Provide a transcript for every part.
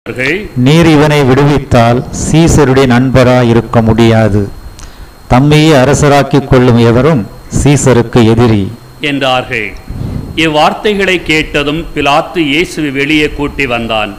அவர்கள் நீர் இவனை விடுவித்தால் சீசருடைய நண்பராய் இருக்க முடியாது தம்மையே அரசராக்கிக் கொள்ளும் எவரும் சீசருக்கு எதிரி என்றார்கள் இவ்வார்த்தைகளை கேட்டதும் பிலாத்து இயேசுவை வெளியே கூட்டி வந்தான்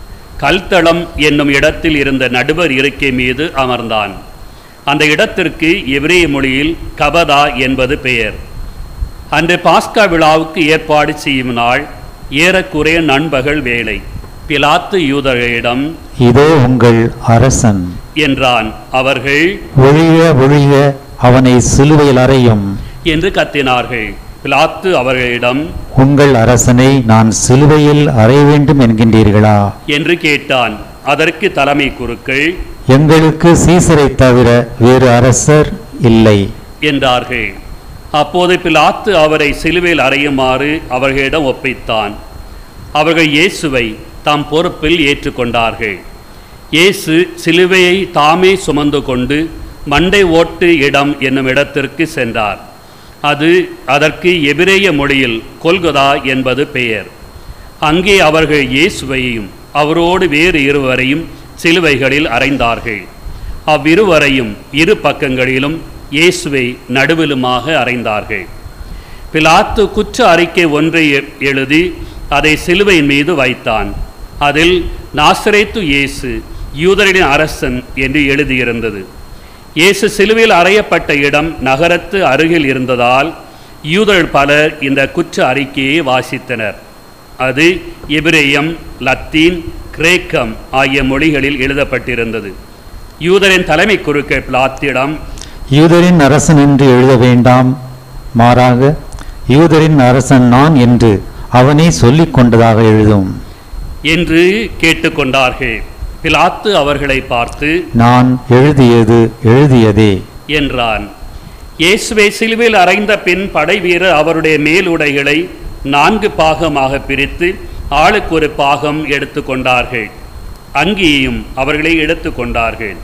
கல்தளம் என்னும் இடத்தில் இருந்த நடுவர் இருக்கை மீது அமர்ந்தான் அந்த இடத்திற்கு எபிரேய மொழியில் கபதா என்பது பெயர் அன்று பாஸ்கா விழாவுக்கு ஏற்பாடு செய்யும் நாள் ஏறக்குறைய நண்பகல் வேளை பிலாத்து யூதர்களிடம் இதோ உங்கள் அரசன் என்றான் அவர்கள் ஒழிய ஒழிய அவனை சிலுவையில் அறையும் என்று கத்தினார்கள் பிலாத்து அவர்களிடம் உங்கள் அரசனை நான் சிலுவையில் அறைய வேண்டும் என்கின்றீர்களா என்று கேட்டான் அதற்கு தலைமை குருக்கள் எங்களுக்கு சீசரை தவிர வேறு அரசர் இல்லை என்றார்கள் அப்போது பிலாத்து அவரை சிலுவையில் அறையுமாறு அவர்களிடம் ஒப்பித்தான் அவர்கள் இயேசுவை தாம் பொறுப்பில் ஏற்றுக்கொண்டார்கள் இயேசு சிலுவையை தாமே சுமந்து கொண்டு மண்டை ஓட்டு இடம் என்னும் இடத்திற்கு சென்றார் அது அதற்கு எபிரேய மொழியில் கொல்கொதா என்பது பெயர் அங்கே அவர்கள் இயேசுவையும் அவரோடு வேறு இருவரையும் சிலுவைகளில் அறைந்தார்கள் அவ்விருவரையும் இரு பக்கங்களிலும் இயேசுவை நடுவிலுமாக அறைந்தார்கள் பிலாத்து குற்ற அறிக்கை ஒன்றை எ- எழுதி அதை சிலுவையின் மீது வைத்தான் அதில் நாசரேத்து இயேசு யூதரின் அரசன் என்று எழுதியிருந்தது இயேசு சிலுவையில் அறையப்பட்ட இடம் நகரத்து அருகில் இருந்ததால் யூதர்கள் பலர் இந்த குற்ற அறிக்கையை வாசித்தனர் அது எபிரேயம் லத்தீன் கிரேக்கம் ஆகிய மொழிகளில் எழுதப்பட்டிருந்தது யூதரின் தலைமை குருக்கள் பிலாத்திடம் யூதரின் அரசன் என்று எழுத வேண்டாம் மாறாக யூதரின் அரசன் நான் என்று அவனே சொல்லிக் கொண்டதாக எழுதும் என்று கேட்டுக்கொண்டார்கள் பிலாத்து அவர்களை பார்த்து நான் எழுதியது எழுதியதே என்றான் இயேசுவை சிலுவையில் அறைந்த பின் படைவீரர் அவருடைய மேலுடைகளை நான்கு பாகமாக பிரித்து ஆளுக்கு ஒரு பாகம் எடுத்துக்கொண்டார்கள் அங்கியையும் அவர்களை எடுத்துக்கொண்டார்கள்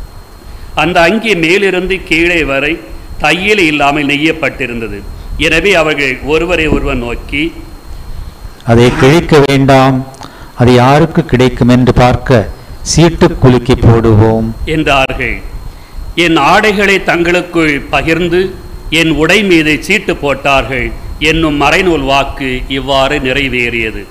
அந்த அங்கி மேலிருந்து கீழே வரை தையல் இல்லாமல் நெய்யப்பட்டிருந்தது எனவே அவர்கள் ஒருவரை ஒருவர் நோக்கி அதை கிழிக்க வேண்டாம் அது யாருக்கு கிடைக்கும் என்று பார்க்க சீட்டு குலுக்கி போடுவோம் என்றார்கள் என் ஆடைகளை தங்களுக்குள் பகிர்ந்து என் உடை மீது சீட்டு போட்டார்கள் என்னும் மறைநூல் வாக்கு இவ்வாறு நிறைவேறியது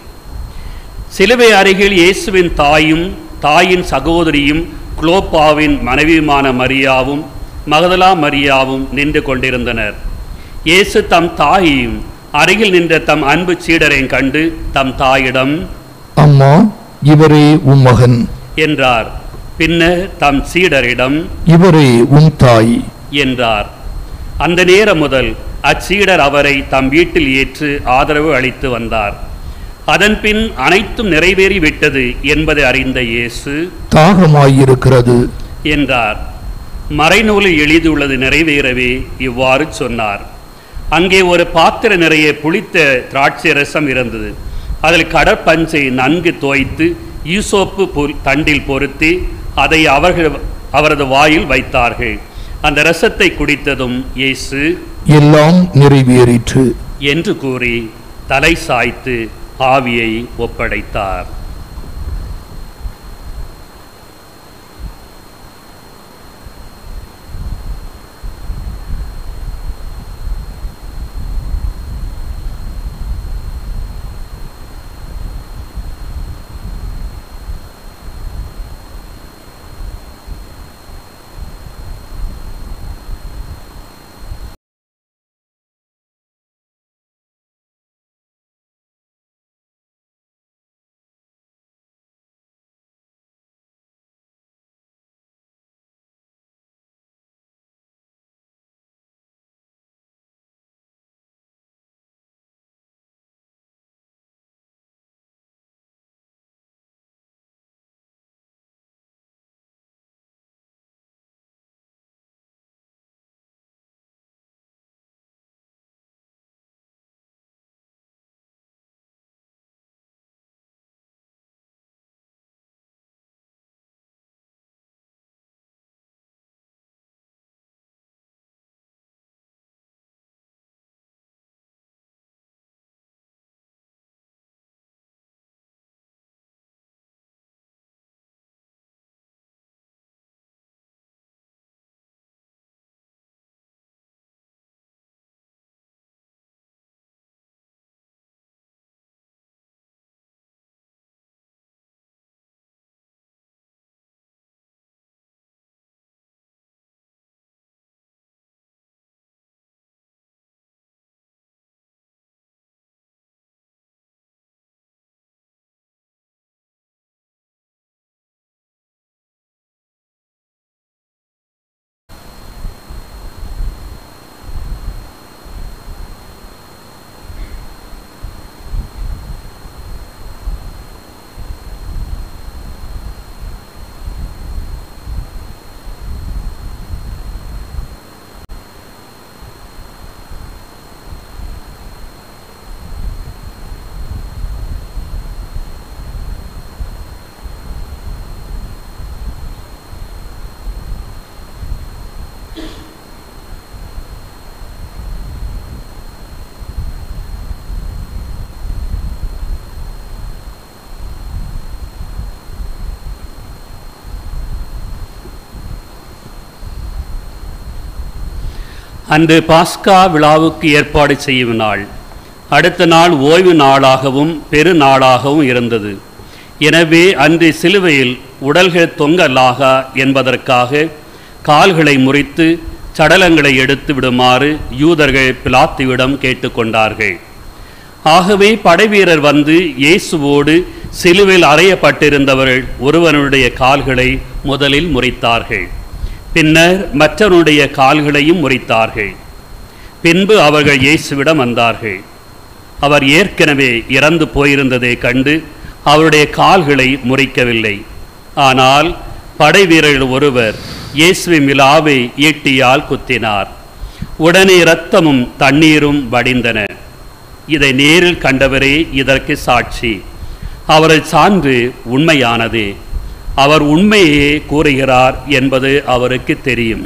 சிலுவை அருகில் இயேசுவின் தாயும் தாயின் சகோதரியும் குளோப்பாவின் மனைவியுமான மரியாவும் மகதலா மரியாவும் நின்று கொண்டிருந்தனர் இயேசு தம் தாயையும் அருகில் நின்ற தம் அன்பு சீடரையும் கண்டு தம் தாயிடம் அம்மா இவரே உம் மகன் என்றார் பின்னர் தம் சீடரிடம் இவரே உம் தாய் என்றார் அந்த நேரம் முதல் அச்சீடர் அவரை தம் வீட்டில் ஏற்று ஆதரவு அளித்து வந்தார் அதன்பின் அனைத்தும் நிறைவேறி விட்டது என்பதை அறிந்த இயேசு தாகமாயிருக்கிறது என்றார் மறைநூலில் எழுதியுள்ளது நிறைவேறவே இவ்வாறு சொன்னார் அங்கே ஒரு பாத்திர நிறைய புளித்த திராட்சை ரசம் இருந்தது அதில் கடற்பஞ்சை நன்கு தோய்த்து ஈசோப்பு புல் தண்டில் பொருத்தி அதை அவர்கள் அவரது வாயில் வைத்தார்கள் அந்த ரசத்தை குடித்ததும் இயேசு எல்லாம் நிறைவேறிற்று என்று கூறி தலை சாய்த்து ஆவியை ஒப்படைத்தார் அன்று பாஸ்கா விழாவுக்கு ஏற்பாடு செய்யும் நாள் அடுத்த நாள் ஓய்வு நாளாகவும் பெருநாளாகவும் இருந்தது எனவே அன்று சிலுவையில் உடல்கள் தொங்கலாகா என்பதற்காக கால்களை முறித்து சடலங்களை எடுத்து விடுமாறு யூதர்கள் பிலாத்துவிடம் கேட்டுக்கொண்டார்கள் ஆகவே படைவீரர் வந்து இயேசுவோடு சிலுவையில் அறையப்பட்டிருந்தவர்கள் ஒருவனுடைய கால்களை முதலில் முறித்தார்கள் பின்னர் மற்றவனுடைய கால்களையும் முறித்தார்கள் பின்பு அவர்கள் இயேசுவிடம் வந்தார்கள் அவர் ஏற்கனவே இறந்து போயிருந்ததை கண்டு அவருடைய கால்களை முறிக்கவில்லை ஆனால் படைவீரர்கள் ஒருவர் இயேசுவின் விழாவை ஈட்டியால் குத்தினார் உடனே இரத்தமும் தண்ணீரும் வடிந்தன இதை நேரில் கண்டவரே இதற்கு சாட்சி அவரது சான்று உண்மையானதே அவர் உண்மையே கூறுகிறார் என்பது அவருக்கு தெரியும்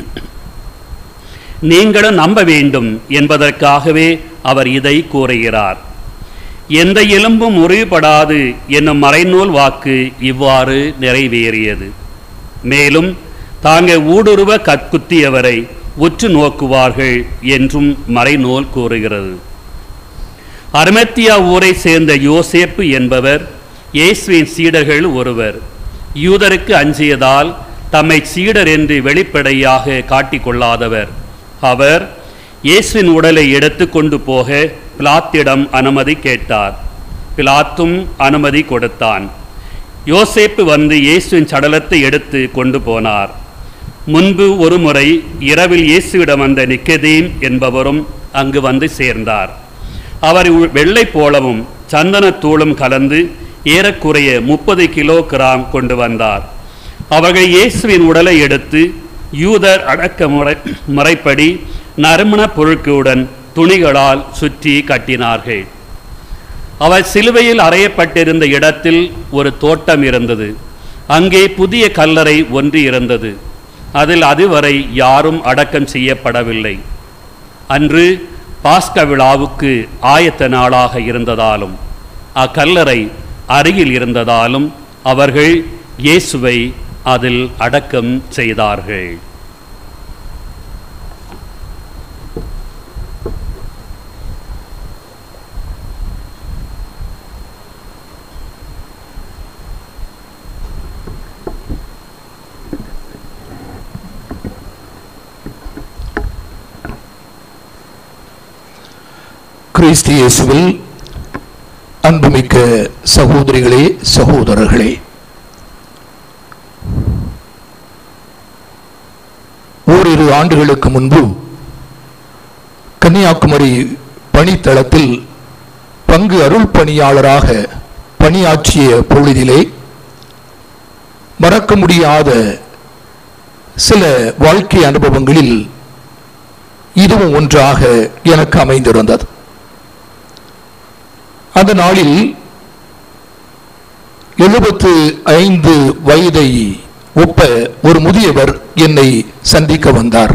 நீங்களும் நம்ப வேண்டும் என்பதற்காகவே அவர் இதை கூறுகிறார் எந்த எலும்பும் முறிவுபடாது என்னும் மறைநூல் வாக்கு இவ்வாறு நிறைவேறியது மேலும் தாங்கள் ஊடுருவ கற்குத்தியவரை உற்று நோக்குவார்கள் என்றும் மறைநூல் கூறுகிறது அர்மத்தியா ஊரை சேர்ந்த யோசேப்பு என்பவர் இயேசுவின் சீடர்கள் ஒருவர் யூதருக்கு அஞ்சியதால் தம்மை சீடர் என்று வெளிப்படையாக காட்டிக்கொள்ளாதவர் அவர் இயேசுவின் உடலை எடுத்து கொண்டு போக பிலாத்திடம் அனுமதி கேட்டார் பிலாத்தும் அனுமதி கொடுத்தான் யோசேப்பு வந்து இயேசுவின் சடலத்தை எடுத்து கொண்டு போனார் முன்பு ஒரு முறை இரவில் இயேசுவிடம் வந்த நிக்கதீம் என்பவரும் அங்கு வந்து சேர்ந்தார் அவர் உ- வெள்ளை போலவும் சந்தனத்தூளும் கலந்து ஏறக்குறைய முப்பது கிலோ கிராம் கொண்டு வந்தார் அவர்கள் இயேசுவின் உடலை எடுத்து யூதர் அடக்க முறை முறைப்படி நறுமண பொருட்களுடன் துணிகளால் சுற்றி கட்டினார்கள் அவர் சிலுவையில் அறையப்பட்டிருந்த இடத்தில் ஒரு தோட்டம் இருந்தது அங்கே புதிய கல்லறை ஒன்று இருந்தது அதில் அதுவரை யாரும் அடக்கம் செய்யப்படவில்லை அன்று பாஸ்க விழாவுக்கு ஆயத்த நாளாக இருந்ததாலும் அக்கல்லறை அருகில் இருந்ததாலும் அவர்கள் இயேசுவை அதில் அடக்கம் செய்தார்கள் கிறிஸ்து இயேசுவில் அன்புமிக்க சகோதரிகளே சகோதரர்களே ஓரிரு ஆண்டுகளுக்கு முன்பு கன்னியாகுமரி பணித்தளத்தில் பங்கு அருள் பணியாளராக பணியாற்றிய பொழுதிலே மறக்க முடியாத சில வாழ்க்கை அனுபவங்களில் இதுவும் ஒன்றாக எனக்கு அமைந்திருந்தது அந்த நாளில் எழுபத்து ஐந்து வயதை ஒப்ப ஒரு முதியவர் என்னை சந்திக்க வந்தார்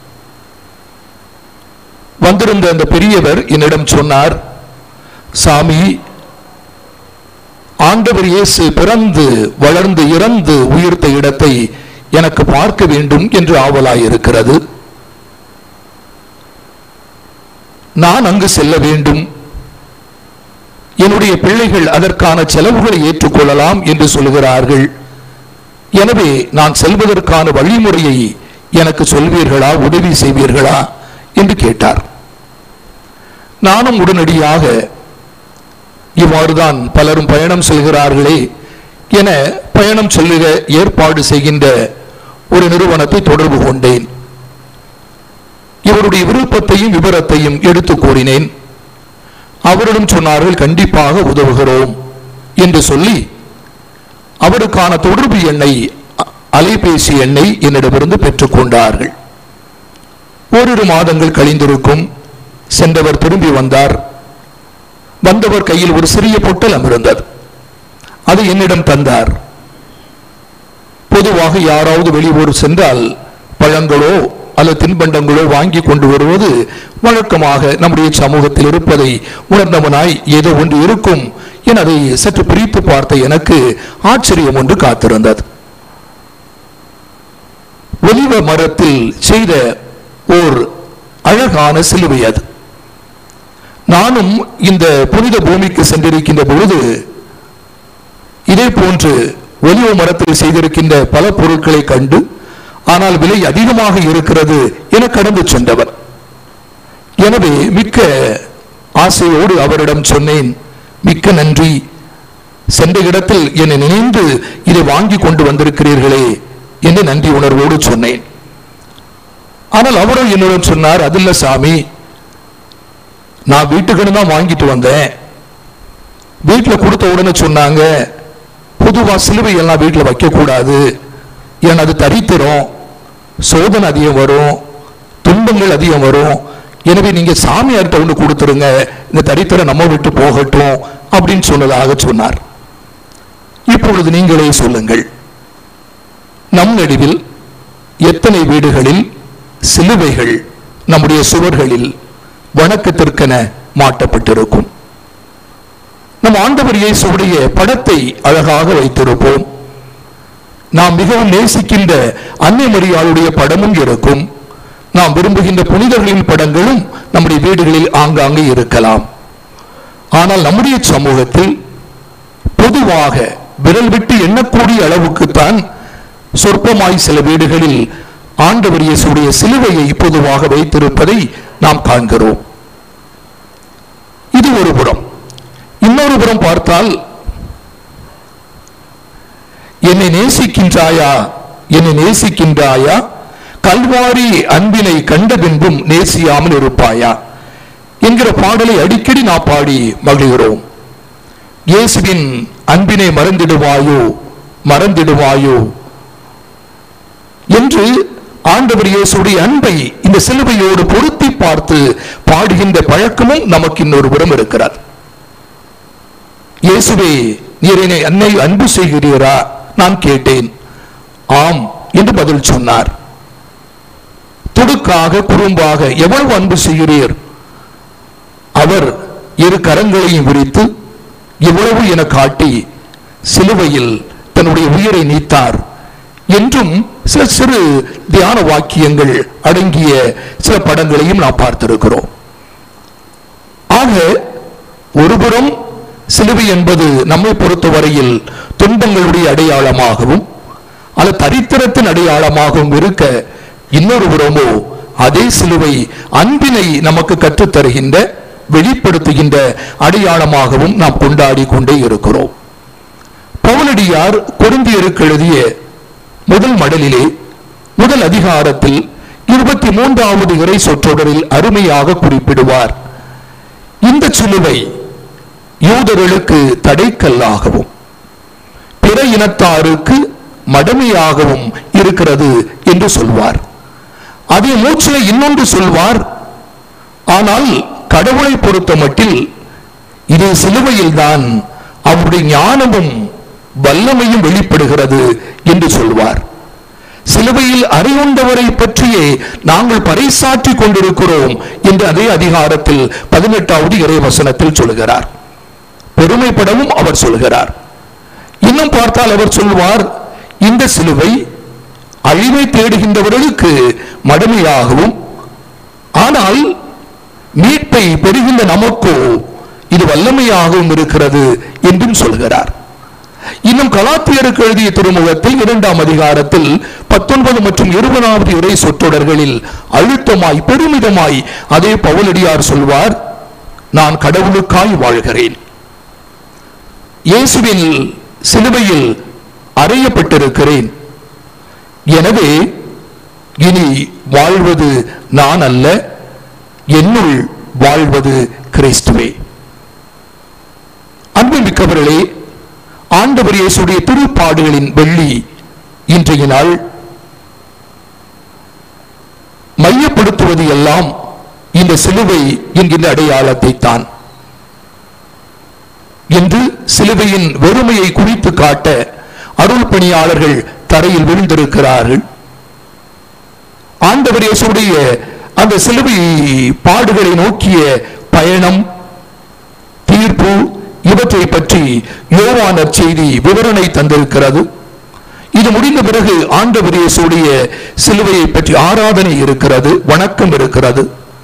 வந்திருந்த அந்த பெரியவர் என்னிடம் சொன்னார் சாமி ஆண்டவர் இயேசு பிறந்து வளர்ந்து இறந்து உயிர்த்த இடத்தை எனக்கு பார்க்க வேண்டும் என்று ஆவலாயிருக்கிறது நான் அங்கு செல்ல வேண்டும் என்னுடைய பிள்ளைகள் அதற்கான செலவுகளை ஏற்றுக்கொள்ளலாம் என்று சொல்கிறார்கள் எனவே நான் செல்வதற்கான வழிமுறையை எனக்கு சொல்வீர்களா உதவி செய்வீர்களா என்று கேட்டார் நானும் உடனடியாக இவ்வாறுதான் பலரும் பயணம் செல்கிறார்களே என பயணம் செல்லுக ஏற்பாடு செய்கின்ற ஒரு நிறுவனத்தை தொடர்பு கொண்டேன் இவருடைய விருப்பத்தையும் விவரத்தையும் எடுத்து கூறினேன் அவரிடம் சொன்னார்கள் கண்டிப்பாக உதவுகிறோம் என்று சொல்லி அவருக்கான தொடர்பு எண்ணை அ- அலைபேசி எண்ணை என்னிடமிருந்து பெற்றுக்கொண்டார்கள் ஓரிரு மாதங்கள் கழிந்திருக்கும் சென்றவர் திரும்பி வந்தார் வந்தவர் கையில் ஒரு சிறிய பொட்டலம் இருந்தது அது என்னிடம் தந்தார் பொதுவாக யாராவது வெளியூர் சென்றால் பழங்களோ அல்லது தின்பண்டங்களோ வாங்கி கொண்டு வருவது வழக்கமாக நம்முடைய சமூகத்தில் இருப்பதை உணர்ந்தவனாய் ஏதோ ஒன்று இருக்கும் என அதை சற்று பிரித்து பார்த்த எனக்கு ஆச்சரியம் ஒன்று காத்திருந்தது ஒலிவ மரத்தில் செய்த ஓர் அழகான சிலுவை அது நானும் இந்த புனித பூமிக்கு சென்றிருக்கின்ற பொழுது இதே போன்று ஒலிவ மரத்தில் செய்திருக்கின்ற பல பொருட்களை கண்டு ஆனால் விலை அதிகமாக இருக்கிறது என கடந்து சென்றவர் எனவே மிக்க ஆசையோடு அவரிடம் சொன்னேன் மிக்க நன்றி சென்ற இடத்தில் என்னை நினைந்து இதை வாங்கி கொண்டு வந்திருக்கிறீர்களே என்று நன்றி உணர்வோடு சொன்னேன் ஆனால் அவரும் என்னிடம் சொன்னார் அதில்ல சாமி நான் வீட்டுக்குன்னு தான் வாங்கிட்டு வந்தேன் வீட்டில் கொடுத்த உடனே சொன்னாங்க பொதுவா சிலுவை எல்லாம் வீட்டில் வைக்கக்கூடாது ஏன்னா அது தரித்திரம் சோதனை அதிகம் வரும் துன்பங்கள் அதிகம் வரும் எனவே நீங்க சாமியார்கிட்ட ஒன்று கொடுத்துருங்க இந்த தரித்திரம் நம்ம விட்டு போகட்டும் அப்படின்னு சொன்னதாக சொன்னார் இப்பொழுது நீங்களே சொல்லுங்கள் நம் நடுவில் எத்தனை வீடுகளில் சிலுவைகள் நம்முடைய சுவர்களில் வணக்கத்திற்கென மாட்டப்பட்டிருக்கும் நம் ஆண்டவர் இயேசுடைய படத்தை அழகாக வைத்திருப்போம் நாம் மிகவும் நேசிக்கின்ற அன்னை மரியாளுடைய படமும் இருக்கும் நாம் விரும்புகின்ற புனிதர்களின் படங்களும் நம்முடைய வீடுகளில் ஆங்காங்கே இருக்கலாம் ஆனால் நம்முடைய சமூகத்தில் பொதுவாக விரல் விட்டு எண்ணக்கூடிய அளவுக்குத்தான் சொற்பமாய் சில வீடுகளில் ஆண்டவர் இயேசுடைய சிலுவையை பொதுவாக வைத்திருப்பதை நாம் காண்கிறோம் இது ஒரு புறம் இன்னொரு புறம் பார்த்தால் என்னை நேசிக்கின்றாயா என்னை நேசிக்கின்றாயா கல்வாரி அன்பினை கண்ட பின்பும் நேசியாமல் இருப்பாயா என்கிற பாடலை அடிக்கடி நான் பாடி மகிழ்கிறோம் இயேசுவின் அன்பினை மறந்திடுவாயோ மறந்திடுவாயோ என்று ஆண்டவர் இயேசுடைய அன்பை இந்த சிலுவையோடு பொருத்தி பார்த்து பாடுகின்ற பழக்கமும் நமக்கு இன்னொரு புறம் இருக்கிறது இயேசுவே நீர் என்னை அன்னை அன்பு செய்கிறீரா நான் கேட்டேன் ஆம் என்று பதில் சொன்னார் துடுக்காக குறும்பாக எவ்வளவு அன்பு செய்கிறீர் அவர் இரு கரங்களையும் விரித்து இவ்வளவு என காட்டி சிலுவையில் தன்னுடைய உயிரை நீத்தார் என்றும் சில சிறு தியான வாக்கியங்கள் அடங்கிய சில படங்களையும் நாம் பார்த்திருக்கிறோம் ஆக ஒருபுறம் சிலுவை என்பது நம்மை பொறுத்தவரையில் துன்பங்களுடைய அடையாளமாகவும் அல்லது தரித்திரத்தின் அடையாளமாகவும் இருக்க இன்னொரு புறமோ அதே சிலுவை அன்பினை நமக்கு கற்றுத் தருகின்ற வெளிப்படுத்துகின்ற அடையாளமாகவும் நாம் கொண்டாடி கொண்டே இருக்கிறோம் பவுலடியார் கொருந்தியருக்கு எழுதிய முதல் மடலிலே முதல் அதிகாரத்தில் இருபத்தி மூன்றாவது இறை சொற்றொடரில் அருமையாக குறிப்பிடுவார் இந்த சிலுவை யூதர்களுக்கு தடைக்கல்லாகவும் பிற இனத்தாருக்கு மடமையாகவும் இருக்கிறது என்று சொல்வார் அதே மூச்சில இன்னொன்று சொல்வார் ஆனால் கடவுளை பொறுத்த மட்டில் இது சிலுவையில்தான் அவருடைய ஞானமும் வல்லமையும் வெளிப்படுகிறது என்று சொல்வார் சிலுவையில் அறிவுண்டவரை பற்றியே நாங்கள் பறைசாற்றி கொண்டிருக்கிறோம் என்று அதே அதிகாரத்தில் பதினெட்டாவது இறை வசனத்தில் சொல்கிறார் பெருமைப்படவும் அவர் சொல்கிறார் இன்னும் பார்த்தால் அவர் சொல்வார் இந்த சிலுவை அழிவை தேடுகின்றவர்களுக்கு மடமையாகவும் ஆனால் மீட்பை பெறுகின்ற நமக்கோ இது வல்லமையாகவும் இருக்கிறது என்றும் சொல்கிறார் இன்னும் கலாத்தியருக்கு எழுதிய திருமுகத்தில் இரண்டாம் அதிகாரத்தில் பத்தொன்பது மற்றும் இருபதாவது இறை சொற்றொடர்களில் அழுத்தமாய் பெருமிதமாய் அதே பவுலடியார் சொல்வார் நான் கடவுளுக்காய் வாழ்கிறேன் இயேசுவின் சிலுவையில் அறையப்பட்டிருக்கிறேன் எனவே இனி வாழ்வது நான் அல்ல என்னுள் வாழ்வது கிறிஸ்துவே அன்புமிக்கவர்களே ஆண்டவர் இயேசுடைய திருப்பாடுகளின் வெள்ளி இன்றைய நாள் மையப்படுத்துவது எல்லாம் இந்த சிலுவை என்கின்ற அடையாளத்தை தான் என்று சிலுவையின் வெறுமையை குறித்து காட்ட அருள் பணியாளர்கள் தரையில் விழுந்திருக்கிறார்கள் ஆண்டவர் இயேசுடைய அந்த சிலுவை பாடுகளை நோக்கிய பயணம் தீர்ப்பு இவற்றை பற்றி யோவானர் செய்தி விவரணை தந்திருக்கிறது இது முடிந்த பிறகு ஆண்டவர் இயேசுடைய சிலுவையை பற்றி ஆராதனை இருக்கிறது வணக்கம் இருக்கிறது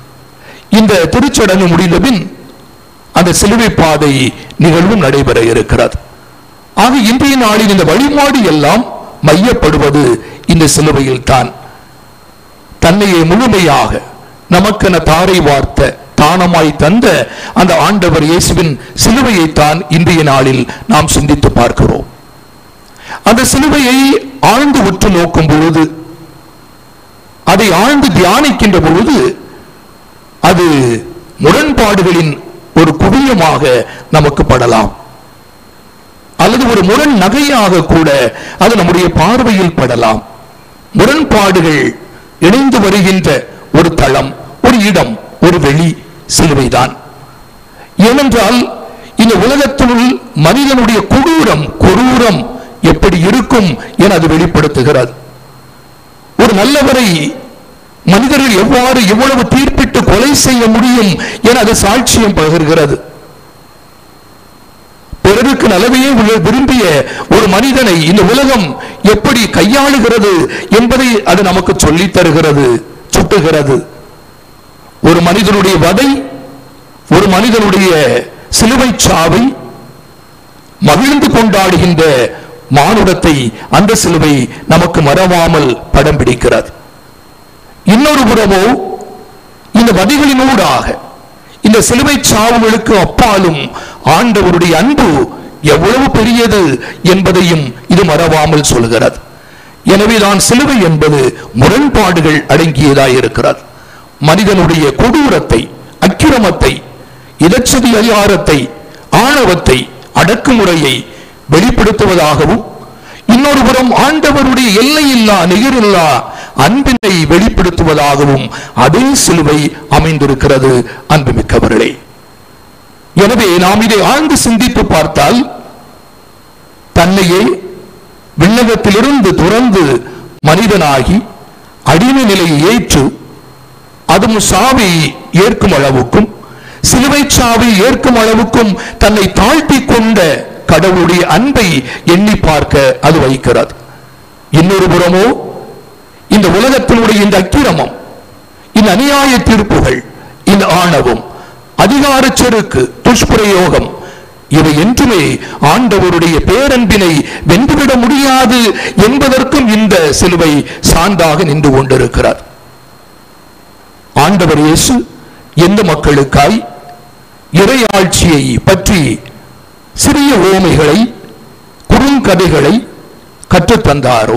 இந்த திருச்சடங்கு முடிந்தபின் அந்த சிலுவை பாதை நிகழ்வும் நடைபெற இருக்கிறது ஆக இன்றைய நாளில் இந்த வழிபாடு எல்லாம் மையப்படுவது இந்த சிலுவையில் தான் தன்னையே முழுமையாக நமக்கென தாரை வார்த்த தானமாய் தந்த அந்த ஆண்டவர் இயேசுவின் சிலுவையைத்தான் இன்றைய நாளில் நாம் சிந்தித்து பார்க்கிறோம் அந்த சிலுவையை ஆழ்ந்து உற்று நோக்கும் பொழுது அதை ஆழ்ந்து தியானிக்கின்ற பொழுது அது முரண்பாடுகளின் ஒரு குவியமாக நமக்கு படலாம் அல்லது ஒரு முரண் நகையாக கூட அது நம்முடைய பார்வையில் படலாம் முரண்பாடுகள் இணைந்து வருகின்ற ஒரு தளம் ஒரு இடம் ஒரு வெளி சிலுவைதான் ஏனென்றால் இந்த உலகத்தினுள் மனிதனுடைய கொடூரம் கொடூரம் எப்படி இருக்கும் என அது வெளிப்படுத்துகிறது ஒரு நல்லவரை மனிதர்கள் எவ்வாறு எவ்வளவு தீர்ப்பிட்டு கொலை செய்ய முடியும் என அது சாட்சியம் பகிர்கிறது பிறருக்கு நலவையே உள்ள- விரும்பிய ஒரு மனிதனை இந்த உலகம் எப்படி கையாளுகிறது என்பதை அது நமக்கு சொல்லித் தருகிறது சுட்டுகிறது ஒரு மனிதனுடைய வதை ஒரு மனிதனுடைய சிலுவைச் சாவை மகிழ்ந்து கொண்டாடுகின்ற மானுடத்தை அந்த சிலுவை நமக்கு மறவாமல் படம் பிடிக்கிறது இன்னொரு புறமோ இந்த வதிகளினூடாக இந்த சிலுவை சாவுகளுக்கு அப்பாலும் ஆண்டவருடைய அன்பு எவ்வளவு பெரியது என்பதையும் இது மறவாமல் சொல்கிறது எனவேதான் சிலுவை என்பது முரண்பாடுகள் அடங்கியதாய் இருக்கிறது மனிதனுடைய கொடூரத்தை அக்கிரமத்தை இதச்சதி அதிகாரத்தை ஆணவத்தை அடக்குமுறையை வெளிப்படுத்துவதாகவும் இன்னொரு புறம் ஆண்டவருடைய எல்லையில்லா நிகரில்லா அன்பினை வெளிப்படுத்துவதாகவும் அதே சிலுவை அமைந்திருக்கிறது அன்புமிக்கவர்களே எனவே நாம் இதை ஆழ்ந்து சிந்தித்து பார்த்தால் தன்னையே விண்ணகத்திலிருந்து துறந்து மனிதனாகி அடிமை நிலையை ஏற்று அதுவும் சாவை ஏற்கும் அளவுக்கும் சிலுவை சாவை ஏற்கும் அளவுக்கும் தன்னை தாழ்த்தி கொண்ட கடவுளுடைய அன்பை எண்ணி பார்க்க அது வைக்கிறது இன்னொரு புறமோ இந்த உலகத்தினுடைய இந்த அக்கிரமம் இந்த அநியாய தீர்ப்புகள் இந்த ஆணவம் அதிகார செருக்கு துஷ்பிரயோகம் இவை என்றுமே ஆண்டவருடைய பேரன்பினை வென்றுவிட முடியாது என்பதற்கும் இந்த சிலுவை சான்றாக நின்று கொண்டிருக்கிறார் ஆண்டவர் இயேசு எந்த மக்களுக்காய் இறையாட்சியை பற்றி சிறிய ஓமைகளை குறுங்கதைகளை கற்றுத்தந்தாரோ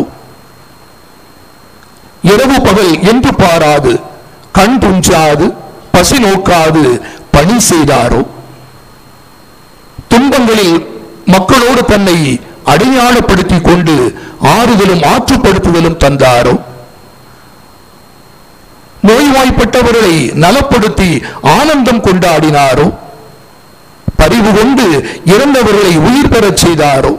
இரவு பகல் என்று பாராது கண் துஞ்சாது பசி நோக்காது பணி செய்தாரோ துன்பங்களில் மக்களோடு தன்னை அடையாளப்படுத்திக் கொண்டு ஆறுதலும் ஆற்றுப்படுத்துதலும் தந்தாரோ நோய்வாய்ப்பட்டவர்களை நலப்படுத்தி ஆனந்தம் கொண்டாடினாரோ பரிவு கொண்டு இறந்தவர்களை உயிர் பெறச் செய்தாரோ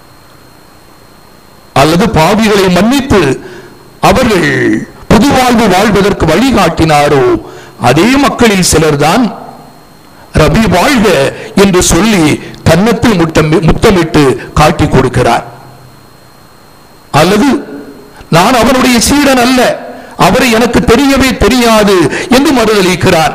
அல்லது பாவிகளை மன்னித்து அவர்கள் புதுவாழ்வு வாழ்வதற்கு வழிகாட்டினாரோ அதே மக்களில் சிலர்தான் ரபி வாழ்க என்று சொல்லி கன்னத்தில் முட்டம் முத்தமிட்டு காட்டிக் கொடுக்கிறார் அல்லது நான் அவனுடைய சீடன் அல்ல அவரை எனக்கு தெரியவே தெரியாது என்று மறுதளிக்கிறார்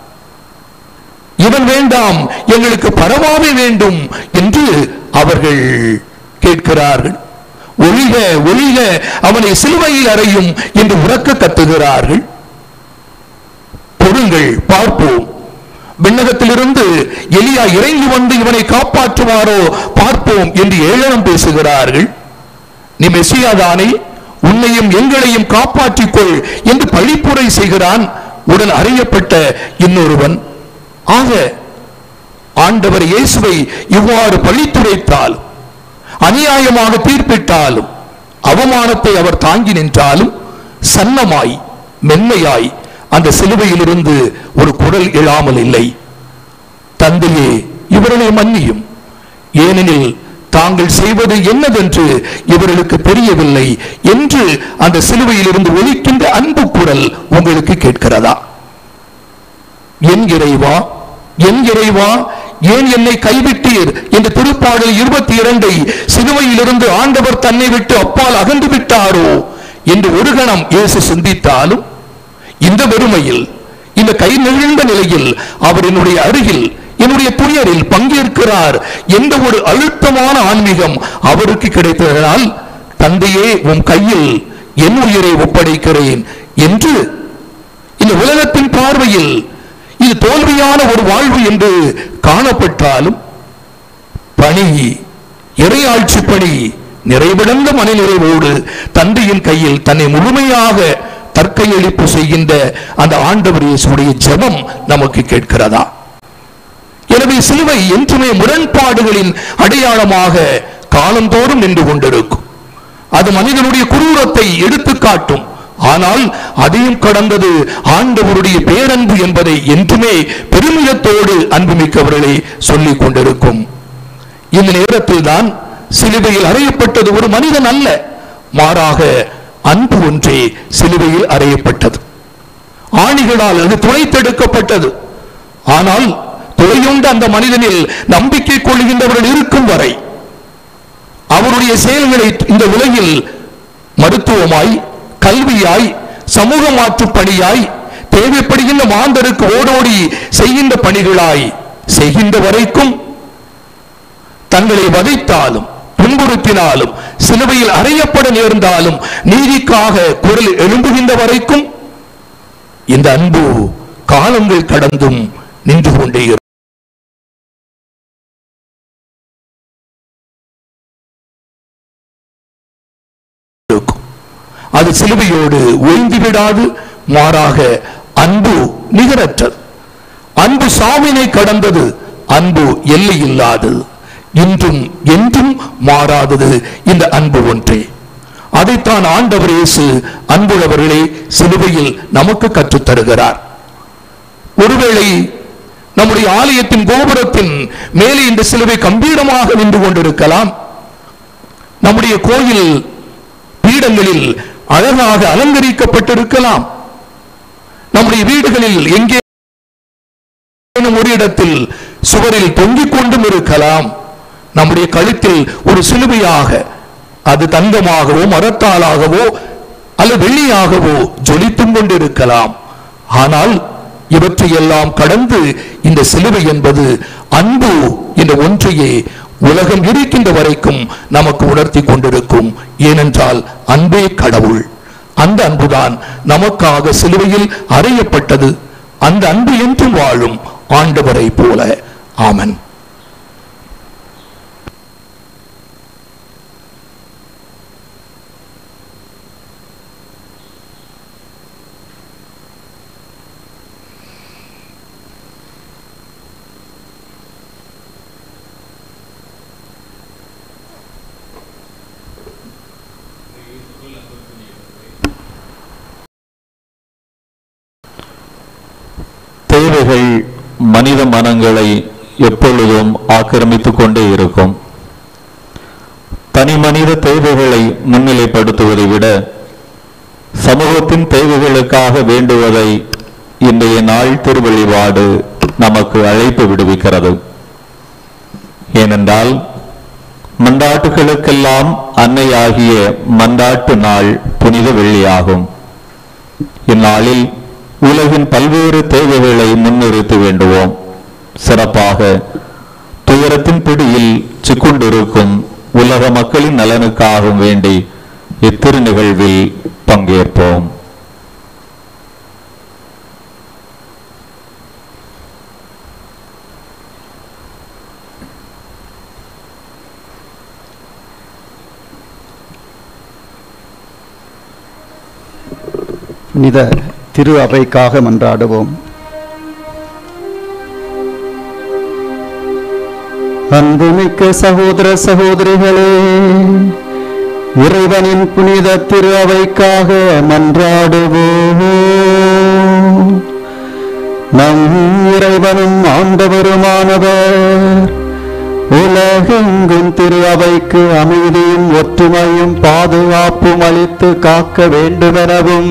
இவன் வேண்டாம் எங்களுக்கு பரவாவே வேண்டும் என்று அவர்கள் கேட்கிறார்கள் ஒழிக ஒழிக அவனை சிலுவையில் அறையும் என்று உறக்க கத்துகிறார்கள் பொறுங்கள் பார்ப்போம் விண்ணகத்திலிருந்து எலியா இறங்கி வந்து இவனை காப்பாற்றுவாரோ பார்ப்போம் என்று ஏளனம் பேசுகிறார்கள் நீ மெசியாதானே உன்னையும் எங்களையும் காப்பாற்றிக் கொள் என்று பழிப்புரை செய்கிறான் உடன் அறியப்பட்ட இன்னொருவன் ஆக ஆண்டவர் இயேசுவை இவ்வாறு பழித்துரைத்தால் அநியாயமாக தீர்ப்பிட்டாலும் அவமானத்தை அவர் தாங்கி நின்றாலும் சன்னமாய் மென்மையாய் அந்த சிலுவையிலிருந்து ஒரு குரல் எழாமல் இல்லை தந்தையே இவர்களை மன்னியும் ஏனெனில் தாங்கள் செய்வது என்னதென்று இவர்களுக்கு தெரியவில்லை என்று அந்த சிலுவையிலிருந்து ஒலிக்கின்ற அன்பு குரல் உங்களுக்கு கேட்கிறதா என் இறைவா என் இறைவா ஏன் என்னை கைவிட்டீர் என்று திருப்பாடல் இருபத்தி இரண்டை சிலுவையிலிருந்து ஆண்டவர் தன்னை விட்டு அப்பால் அகன்று விட்டாரோ என்று ஒரு கணம் இயேசு சிந்தித்தாலும் இந்த வெறுமையில் இந்த கை நெகிழ்ந்த நிலையில் அவர் என்னுடைய அருகில் என்னுடைய துயரில் பங்கேற்கிறார் எந்த ஒரு அழுத்தமான ஆன்மீகம் அவருக்கு கிடைத்ததனால் தந்தையே உன் கையில் என் உயிரை ஒப்படைக்கிறேன் என்று இந்த உலகத்தின் பார்வையில் இது தோல்வியான ஒரு வாழ்வு என்று காணப்பட்டாலும் பணி இறையாட்சி பணி நிறைவிடந்த மனநிறைவோடு தந்தையின் கையில் தன்னை முழுமையாக தற்கையளிப்பு செய்கின்ற அந்த ஆண்டவர் இயேசுடைய ஜெபம் நமக்கு கேட்கிறதா எனவே சிலுவை என்றுமே முரண்பாடுகளின் அடையாளமாக காலந்தோறும் நின்று கொண்டிருக்கும் அது மனிதனுடைய குரூரத்தை எடுத்து காட்டும் ஆனால் அதையும் கடந்தது ஆண்டவருடைய பேரன்பு என்பதை என்றுமே பெருமிதத்தோடு அன்புமிக்கவர்களே சொல்லிக் கொண்டிருக்கும் இந்த நேரத்தில் தான் சிலுவையில் அறையப்பட்டது ஒரு மனிதன் அல்ல மாறாக அன்பு ஒன்றே சிலுவையில் அறையப்பட்டது ஆணிகளால் அது துளைத்தெடுக்கப்பட்டது ஆனால் துளையுண்ட அந்த மனிதனில் நம்பிக்கை கொள்கின்றவர்கள் இருக்கும் வரை அவருடைய செயல்களை இந்த உலகில் மருத்துவமாய் கல்வியாய் சமூக மாற்று பணியாய் தேவைப்படுகின்ற மாந்தருக்கு ஓடோடி செய்கின்ற பணிகளாய் செய்கின்ற வரைக்கும் தங்களை வதைத்தாலும் துன்புறுத்தினாலும் சிலுவையில் அறையப்பட நேர்ந்தாலும் நீதிக்காக குரல் எழும்புகின்ற வரைக்கும் இந்த அன்பு காலங்கள் கடந்தும் நின்று கொண்டே இருக்கும். இருக்கும் அது சிலுவையோடு ஒய்ந்து விடாது மாறாக அன்பு நிகரற்றது அன்பு சாமினை கடந்தது அன்பு எல்லை இல்லாதது இன்றும் என்றும் மாறாதது இந்த அன்பு ஒன்றே அதைத்தான் ஆண்டவர் இயேசு அன்புள்ளவர்களே சிலுவையில் நமக்கு கற்றுத் தருகிறார் ஒருவேளை நம்முடைய ஆலயத்தின் கோபுரத்தின் மேலே இந்த சிலுவை கம்பீரமாக நின்று கொண்டிருக்கலாம் நம்முடைய கோயில் பீடங்களில் அழகாக அலங்கரிக்கப்பட்டிருக்கலாம் நம்முடைய வீடுகளில் எங்கே ஒரு இடத்தில் சுவரில் தொங்கிக் கொண்டும் இருக்கலாம் நம்முடைய கழுத்தில் ஒரு சிலுவையாக அது தங்கமாகவோ மரத்தாலாகவோ அல்லது வெள்ளியாகவோ ஜொலித்தும் கொண்டிருக்கலாம் ஆனால் இவற்றையெல்லாம் கடந்து இந்த சிலுவை என்பது அன்பு என்ற ஒன்றையே உலகம் இருக்கின்ற வரைக்கும் நமக்கு உணர்த்தி கொண்டிருக்கும் ஏனென்றால் அன்பே கடவுள் அந்த அன்புதான் நமக்காக சிலுவையில் அறையப்பட்டது அந்த அன்பு என்றும் வாழும் ஆண்டவரை போல ஆமன் தேவைகள் மனித மனங்களை எப்பொழுதும் ஆக்கிரமித்துக் கொண்டே இருக்கும் தனி மனித தேவைகளை முன்னிலைப்படுத்துவதை விட சமூகத்தின் தேவைகளுக்காக வேண்டுவதை இன்றைய நாள் திருவழிபாடு நமக்கு அழைப்பு விடுவிக்கிறது ஏனென்றால் மண்டாட்டுகளுக்கெல்லாம் அன்னையாகிய மண்டாட்டு நாள் புனித வெள்ளியாகும் இந்நாளில் உலகின் பல்வேறு தேவைகளை முன்னிறுத்தி வேண்டுவோம் சிறப்பாக துயரத்தின் பிடியில் சிக்குண்டிருக்கும் உலக மக்களின் நலனுக்காகவும் வேண்டி இத்திரு நிகழ்வில் பங்கேற்போம் புனித திரு அவைக்காக மன்றாடுவோம் அன்புமிக்க சகோதர சகோதரிகளே இறைவனின் புனித திரு அவைக்காக மன்றாடுவோம் நம் இறைவனும் ஆண்டவருமானவர் உலகெங்கும் திரு அவைக்கு அமைதியும் ஒற்றுமையும் பாதுகாப்பும் அளித்து காக்க வேண்டுமெனவும்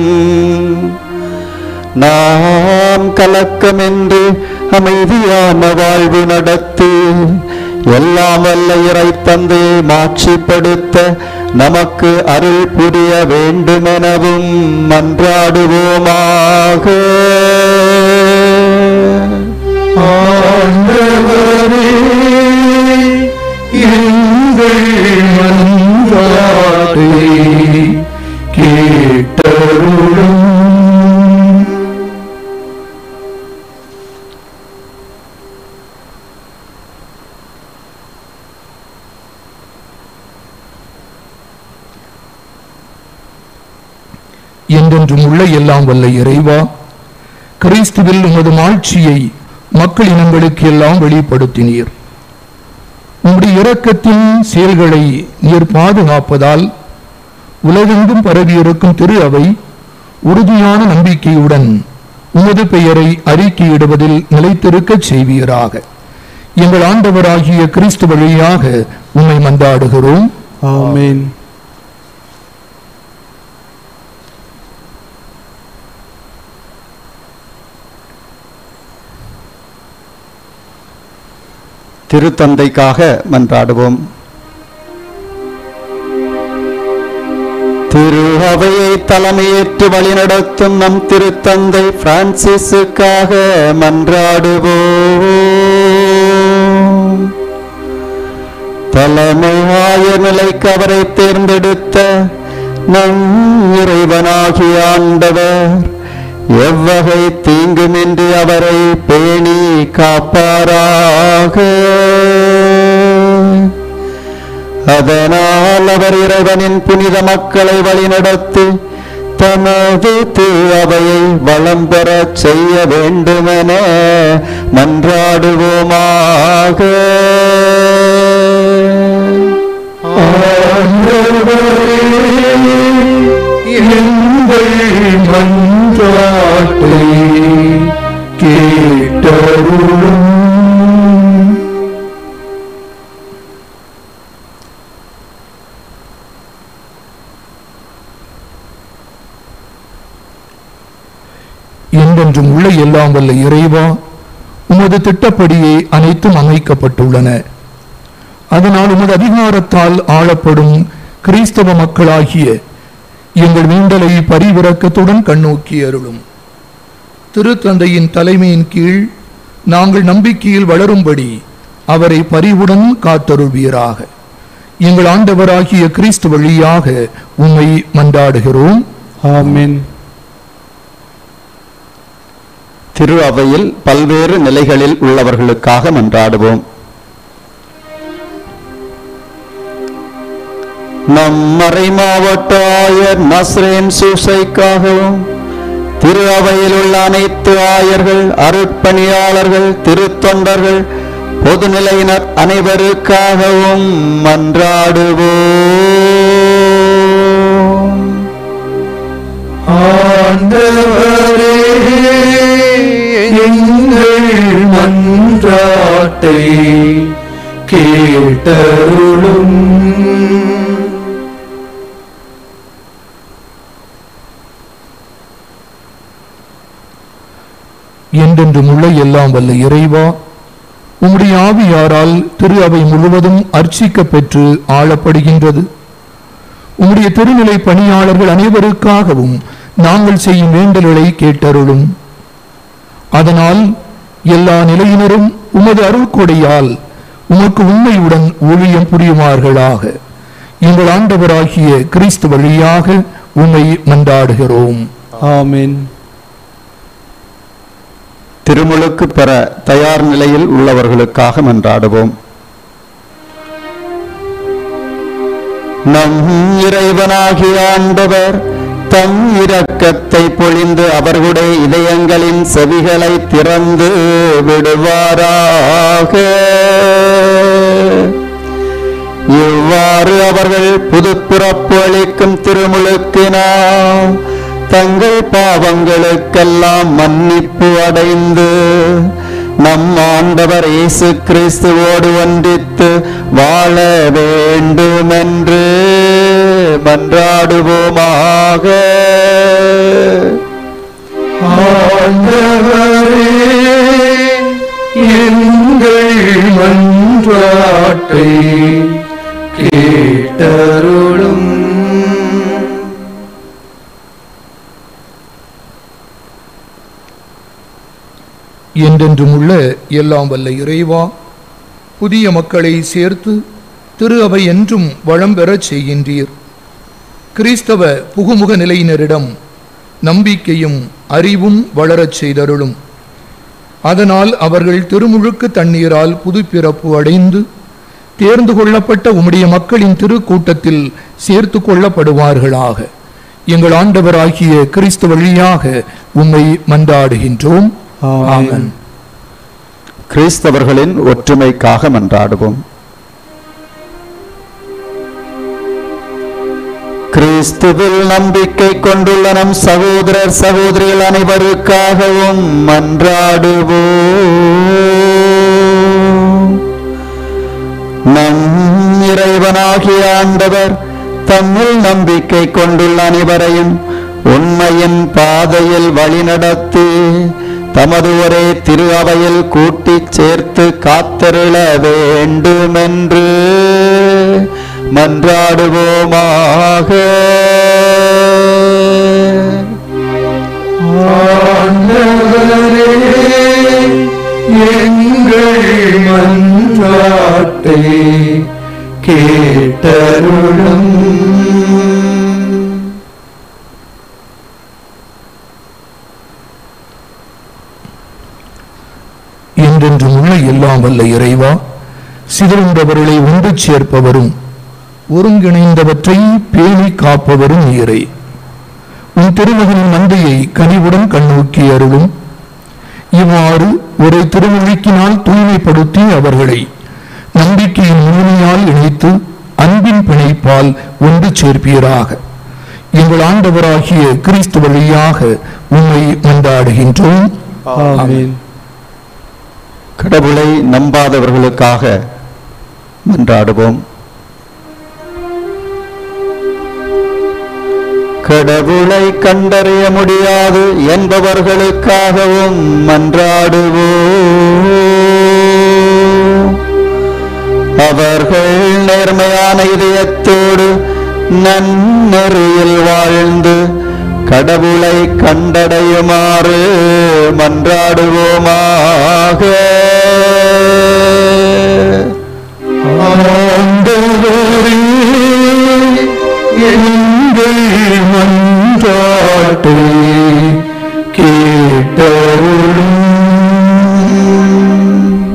நாம் கலக்கமின்றி அமைதியான வாழ்வு நடத்தி எல்லாம் வல்ல இறை தந்தையை மாட்சிப்படுத்த நமக்கு அருள் புரிய வேண்டுமெனவும் மன்றாடுவோமாக ஆண்டவரே எங்கள் மன்றாட்டை கேட்டருளும் என்றென்றும் உள்ள எல்லாம் வல்ல இறைவா கிறிஸ்துவில் உமது மாட்சியை மக்கள் இனங்களுக்கு எல்லாம் வெளிப்படுத்தினீர் உம்முடைய இரக்கத்தின் செயல்களை நீர் பாதுகாப்பதால் உலகெங்கும் பரவியிருக்கும் திரு அவை உறுதியான நம்பிக்கையுடன் உமது பெயரை அறிக்கையிடுவதில் நிலைத்திருக்கச் செய்வீராக எங்கள் ஆண்டவராகிய கிறிஸ்து வழியாக உம்மை மன்றாடுகிறோம் ஆமென் திருத்தந்தைக்காக மன்றாடுவோம் திரு அவையை தலைமையேற்று வழிநடத்தும் நம் திருத்தந்தை பிரான்சிஸுக்காக மன்றாடுவோம் தலைமையாய நிலைக்கு அவரை தேர்ந்தெடுத்த நம் இறைவனாகிய ஆண்டவர் எவ்வகை தீங்குமின்றி அவரை பேணி காப்பாராக அதனால் அவர் இறைவனின் புனித மக்களை வழிநடத்தி தமது திருவையை வளம் பெறச் செய்ய வேண்டுமென மன்றாடுவோமாக எங்கள் மன்றாட்டை கேட்டருளும் என்றென்றும் உள்ள எல்லாம் வல்ல இறைவா உமது திட்டப்படியே அனைத்தும் அமைக்கப்பட்டுள்ளன அதனால் உமது அதிகாரத்தால் ஆளப்படும் கிறிஸ்தவ மக்களாகிய எங்கள் வேண்டலை பரிவிரக்கத்துடன் கண்ணோக்கி அருளும் திருத்தந்தையின் தலைமையின் கீழ் நாங்கள் நம்பிக்கையில் வளரும்படி அவரை பரிவுடன் காத்தருள்வீராக எங்கள் ஆண்டவராகிய கிறிஸ்து வழியாக உம்மை மன்றாடுகிறோம் ஆமென் திரு அவையில் பல்வேறு நிலைகளில் உள்ளவர்களுக்காக மன்றாடுவோம் நம் மறை மாவட்ட ஆயர் நஸ்ரேன் சூசைக்காகவும் திரு அவையில் உள்ள அனைத்து ஆயர்கள் அருட்பணியாளர்கள் திருத்தொண்டர்கள் பொதுநிலையினர் அனைவருக்காகவும் மன்றாடுவோம் ஆண்டவரே எங்கள் மன்றாட்டை கேட்டருளும் என்றென்றும் உள்ள எல்லாம் வல்ல இறைவா உம்முடைய ஆவியாரால் திரு அவை முழுவதும் அர்ச்சிக்கப் பெற்று ஆளப்படுகின்றது உம்முடைய திருநிலை பணியாளர்கள் அனைவருக்காகவும் நாங்கள் செய்யும் வேண்டல்களை கேட்டருளும் அதனால் எல்லா நிலையினரும் உமது அருள்கொடையால் உமக்கு உண்மையுடன் ஊழியம் புரியுமார்களாக எங்கள் ஆண்டவராகிய கிறிஸ்து வழியாக உம்மை மன்றாடுகிறோம் ஆமென் திருமுழுக்கு பெற தயார் நிலையில் உள்ளவர்களுக்காக மன்றாடுவோம் நம் இறைவனாகிய ஆண்டவர் தம் இரக்கத்தை பொழிந்து அவர்களுடைய இதயங்களின் செவிகளை திறந்து விடுவாராக இவ்வாறு அவர்கள் புதுப்பிறப்பு அளிக்கும் திருமுழுக்கினால் தங்கள் பாவங்களுக்கெல்லாம் மன்னிப்பு அடைந்து நம் ஆண்டவர் இயேசு கிறிஸ்துவோடு ஒன்றித்து வாழ வேண்டுமென்று மன்றாடுவோமாக ஆண்டவரே எங்கள் மன்றாட்டை கேட்டருளும் என்றென்றும் உள்ள எல்லாம் வல்ல இறைவா புதிய மக்களை சேர்த்து திரு அவை என்றும் வளம் பெறச் செய்கின்றீர் கிறிஸ்தவ புகுமுக நிலையினரிடம் நம்பிக்கையும் அறிவும் வளரச் செய்தருளும் அதனால் அவர்கள் திருமுழுக்கு தண்ணீரால் புதுப்பிறப்பு அடைந்து தேர்ந்து கொள்ளப்பட்ட உம்முடைய மக்களின் திருக்கூட்டத்தில் சேர்த்து கொள்ளப்படுவார்களாக எங்கள் ஆண்டவராகிய கிறிஸ்து வழியாக உம்மை மன்றாடுகின்றோம் ஆமென் கிறிஸ்தவர்களின் ஒற்றுமைக்காக மன்றாடுவோம் கிறிஸ்துவில் நம்பிக்கை கொண்டுள்ள நம் சகோதரர் சகோதரிகள் அனைவருக்காகவும் மன்றாடுவோம் நம் இறைவனாகிய ஆண்டவர் தம்மில் நம்பிக்கை கொண்டுள்ள அனைவரையும் உண்மையின் பாதையில் வழிநடத்தி தமது ஒரே திரு அவையில் கூட்டிச் சேர்த்து காத்தருள வேண்டுமென்று மன்றாடுவோமாக எங்கள் மன்றாட்டை கேட்டருளும் என்றென்றும் உள்ள எல்லாம் வல்ல இறைவா சிதறுண்டவர்களை ஒன்று சேர்ப்பவரும் ஒருங்கிணைந்தவற்றை பேணி காப்பவரும் நீரே உன் திருமகனின் மந்தையை கனிவுடன் கண்ணோக்கி அருளும் இவ்வாறு ஒரு திருமொழிக்கினால் தூய்மைப்படுத்தி அவர்களை நம்பிக்கையின் முழுமையால் இணைத்து அன்பின் பிணைப்பால் ஒன்று சேர்ப்பீராக எங்கள் ஆண்டவராகிய கிறிஸ்து வழியாக உம்மை மன்றாடுகின்றோம் ஆமென் கடவுளை நம்பாதவர்களுக்காக மன்றாடுவோம் கடவுளை கண்டறிய முடியாது என்பவர்களுக்காகவும் மன்றாடுவோம் அவர்கள் நேர்மையான இதயத்தோடு நன்னெறியில் வாழ்ந்து கடவுளை கண்டடையுமாறு மன்றாடுவோமாக ஆண்டவரே, எங்கள் மன்றாட்டை கேட்டருளும்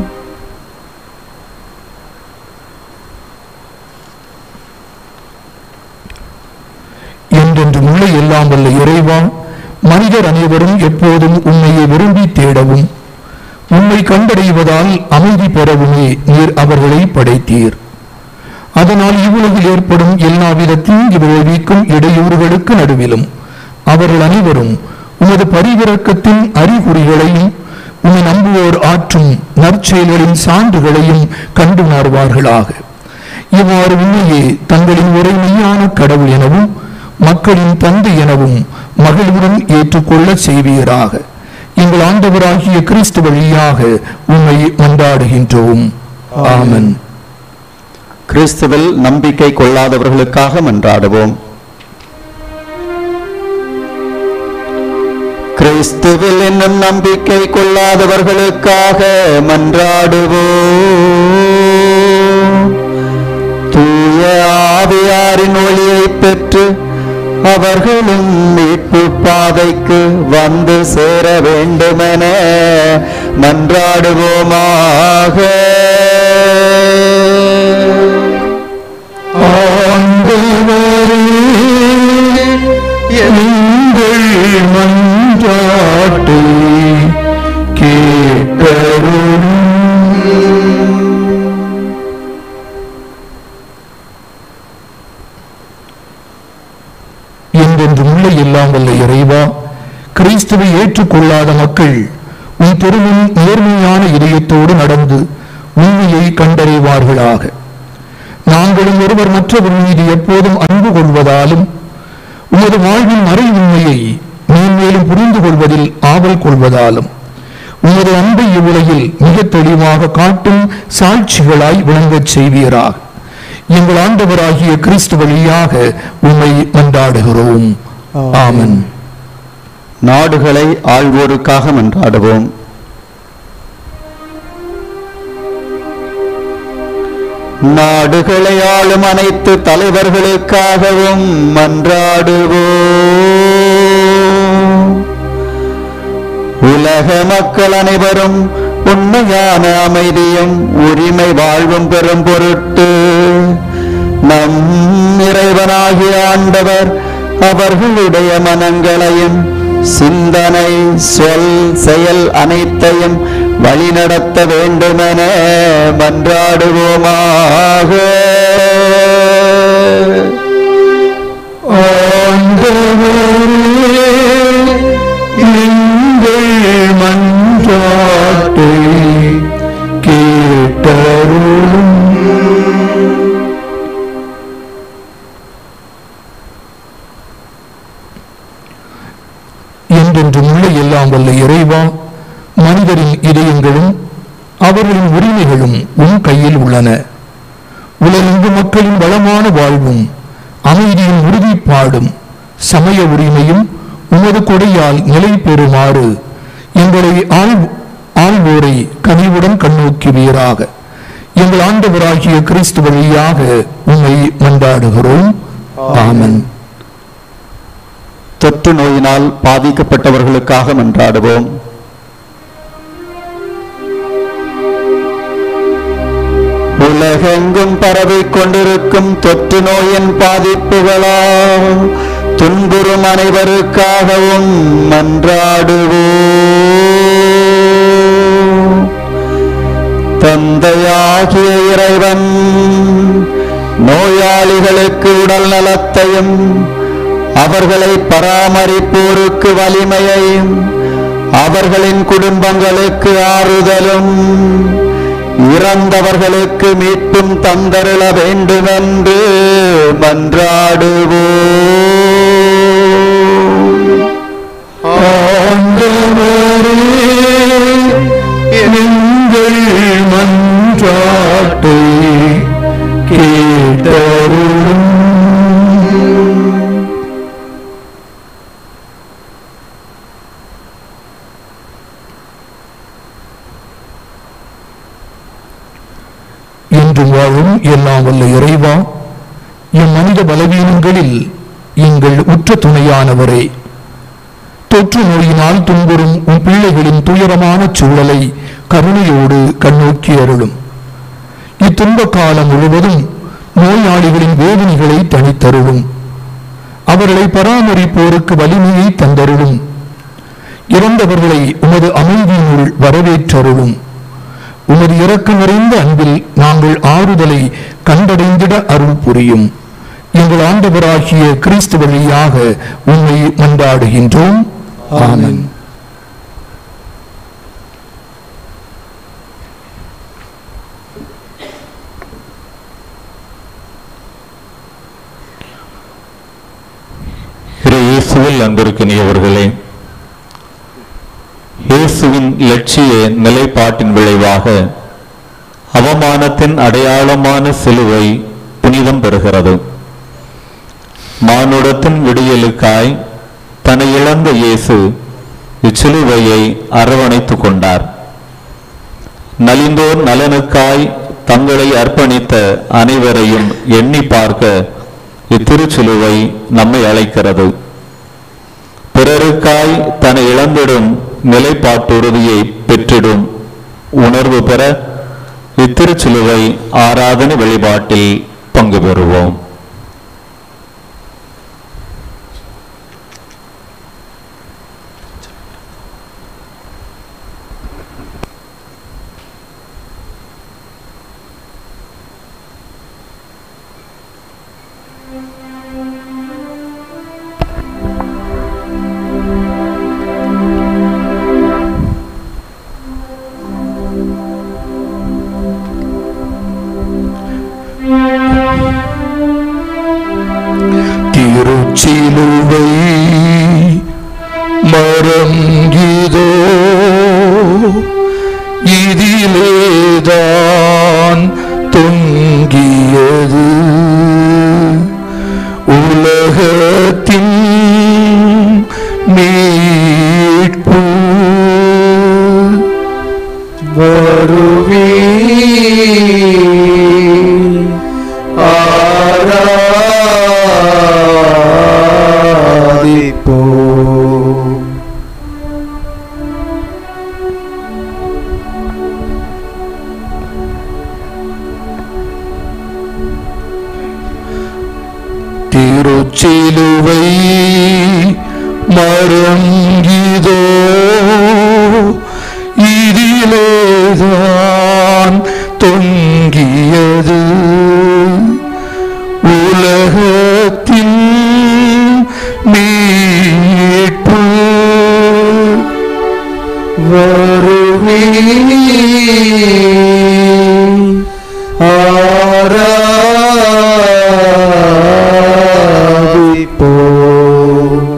என்றென்றும் உள்ள எல்லாம் வல்ல இறைவா மனிதர் அனைவரும் எப்போதும் உண்மையை விரும்பி தேடவும் உண்மை கண்டடைவதால் அமைதி பெறவுமே நீர் அவர்களை படைத்தீர் அதனால் இவ்வுலகில் ஏற்படும் எல்லாவித தீங்கு விளைவிக்கும் இடையூறுகளுக்கு நடுவிலும் அவர்கள் அனைவரும் உமது பரிவிறக்கத்தின் அறிகுறிகளையும் உம்மை நம்புவோர் ஆற்றும் நற்செயல்களின் சான்றுகளையும் கண்டுணர்வார்களாக இவ்வாறு உண்மையே தங்களின் ஒரே மெய்யான கடவுள் எனவும் மக்களின் தந்தை எனவும் மகிழ்வுடன் ஏற்றுக்கொள்ள செய்வீராக எங்கள் ஆண்டவராகிய கிறிஸ்து வழியாக உம்மை மன்றாடுகின்றோம் ஆமென் கிறிஸ்துவில் நம்பிக்கை கொள்ளாதவர்களுக்காக மன்றாடுவோம் கிறிஸ்துவில் இன்னும் நம்பிக்கை கொள்ளாதவர்களுக்காக மன்றாடுவோம் தூய ஆவியாரின் ஒளியை பெற்று அவர்களும் மீட்பு பாதைக்கு வந்து சேர வேண்டுமென மன்றாடுவோமாக ஆண்டவரே எங்கள் மன்றாட்டை கேட்டருளும் என்றென்றும் உள்ள எல்லாம் வல்ல இறைவா கிறிஸ்துவை ஏற்றுக்கொள்ளாத மக்கள் உன் திருமுன் நேர்மையான இதயத்தோடு நடந்து உண்மையை கண்டறிவார்களாக நாங்களும் ஒருவர் மற்றவர் மீது எப்போதும் அன்பு கொள்வதாலும் உமது வாழ்வின் மறை உண்மையை மேன்மேலும் புரிந்து கொள்வதில் ஆவல் கொள்வதாலும் உமது அன்பை இவ்வுலகில் மிக தெளிவாக காட்டும் சாட்சிகளாய் விளங்கச் செய்வீராக எங்கள் ஆண்டவராகிய கிறிஸ்து வழியாக உம்மை மன்றாடுகிறோம் ஆமென் நாடுகளை ஆள்வோருக்காக மன்றாடுவோம் நாடுகளை ஆளும் அனைத்து தலைவர்களுக்காகவும் மன்றாடுவோம் உலக மக்கள் அனைவரும் உண்மையான அமைதியும் உரிமை வாழ்வும் பெறும் பொருட்டு நம் இறைவனாகிய ஆண்டவர் அவர்களுடைய மனங்களையும் சிந்தனை சொல் செயல் அனைத்தையும் வழிநடத்த வேண்டுமென மன்றாடுவோமாக எங்கள் மன்றாட்டை கேட்டருளும் என்றென்றும் உள்ள எல்லாம் வல்ல இறைவா மனிதரின் இதயங்களும் அவர்களின் உரிமைகளும் உன் கையில் உள்ளன உலகெங்கு மக்களின் வளமான வாழ்வும் அமைதியின் உறுதிப்பாடும் சமய உரிமையும் உமது கொடையால் நிலை பெறுமாறு எங்களை ஆள் ஆள்வோரை கனிவுடன் கண்ணோக்குவீராக எங்கள் ஆண்டவராகிய கிறிஸ்து வழியாக உம்மை மன்றாடுகிறோம் ஆமென் தொற்று நோயினால் பாதிக்கப்பட்டவர்களுக்காக மன்றாடுவோம் உலகெங்கும் பரவிக் கொண்டிருக்கும் தொற்று நோயின் பாதிப்புகளால் துன்புறும் அனைவருக்காகவும் மன்றாடுவோம் தந்தையாகிய இறைவன் நோயாளிகளுக்கு உடல் நலத்தையும் அவர்களை பராமரிப்போருக்கு வலிமையையும் அவர்களின் குடும்பங்களுக்கு ஆறுதலும் இறந்தவர்களுக்கு மீட்பும் தந்தருள வேண்டுமென்று மன்றாடுவோம் ஆண்டவரே எங்கள் மன்றாட்டை கேட்டருளும் என்றும் வாழும் எல்லாம் வல்ல இறைவா எம் மனித பலவீனங்களில் எங்கள் உற்ற துணையானவரே தொற்று நோயினால் துன்புறும் உன் பிள்ளைகளின் துயரமான சூழலை கருணையோடு கண்ணோக்கி அருளும் இத்துன்ப காலம் முழுவதும் நோயாளிகளின் வேதனைகளை தனித்தருளும் அவர்களை பராமரிப்போருக்கு வலிமையை தந்தருளும் இறந்தவர்களை உமது அமைதியினுள் வரவேற்றருளும் உமது இரக்கம் நிறைந்த அன்பில் நாங்கள் ஆறுதலை கண்டடைந்திட அருள் புரியும் எங்கள் ஆண்டவராகிய கிறிஸ்து வழியாக உம்மை மன்றாடுகின்றோம் ஆமென் திரு இயேசுவில் அன்பிற்கினியவர்களே இயேசுவின் லட்சிய நிலைப்பாட்டின் விளைவாக அவமானத்தின் அடையாளமான சிலுவை புனிதம் பெறுகிறது மானுடத்தின் விடியலுக்காய் தன்னை இழந்த இயேசு இச்சிலுவையை அரவணைத்துக் கொண்டார் நலிந்தோர் நலனுக்காய் தங்களை அர்ப்பணித்த அனைவரையும் எண்ணி பார்க்க இத்திருச்சிலுவை நம்மை அழைக்கிறது பிறருக்காய் தன்னை இழந்திடும் நிலைப்பாட்டுறுதியை பெற்றிடும் உணர்வு பெற இத்திருச்சிலுவை ஆராதனை வழிபாட்டில் பங்கு பெறுவோம் திருச்சிலுவை மரம் இதோ இதிலேதான் தொங்கியது உலகத்தின் மீட்பு வருவே ஆராதிப்போம் திருச்சிலுவை மறங்கிதோ இதிலேதான் தொங்கியது உலகத்தின் மீட்பு வருவே ஆராதிப்போம்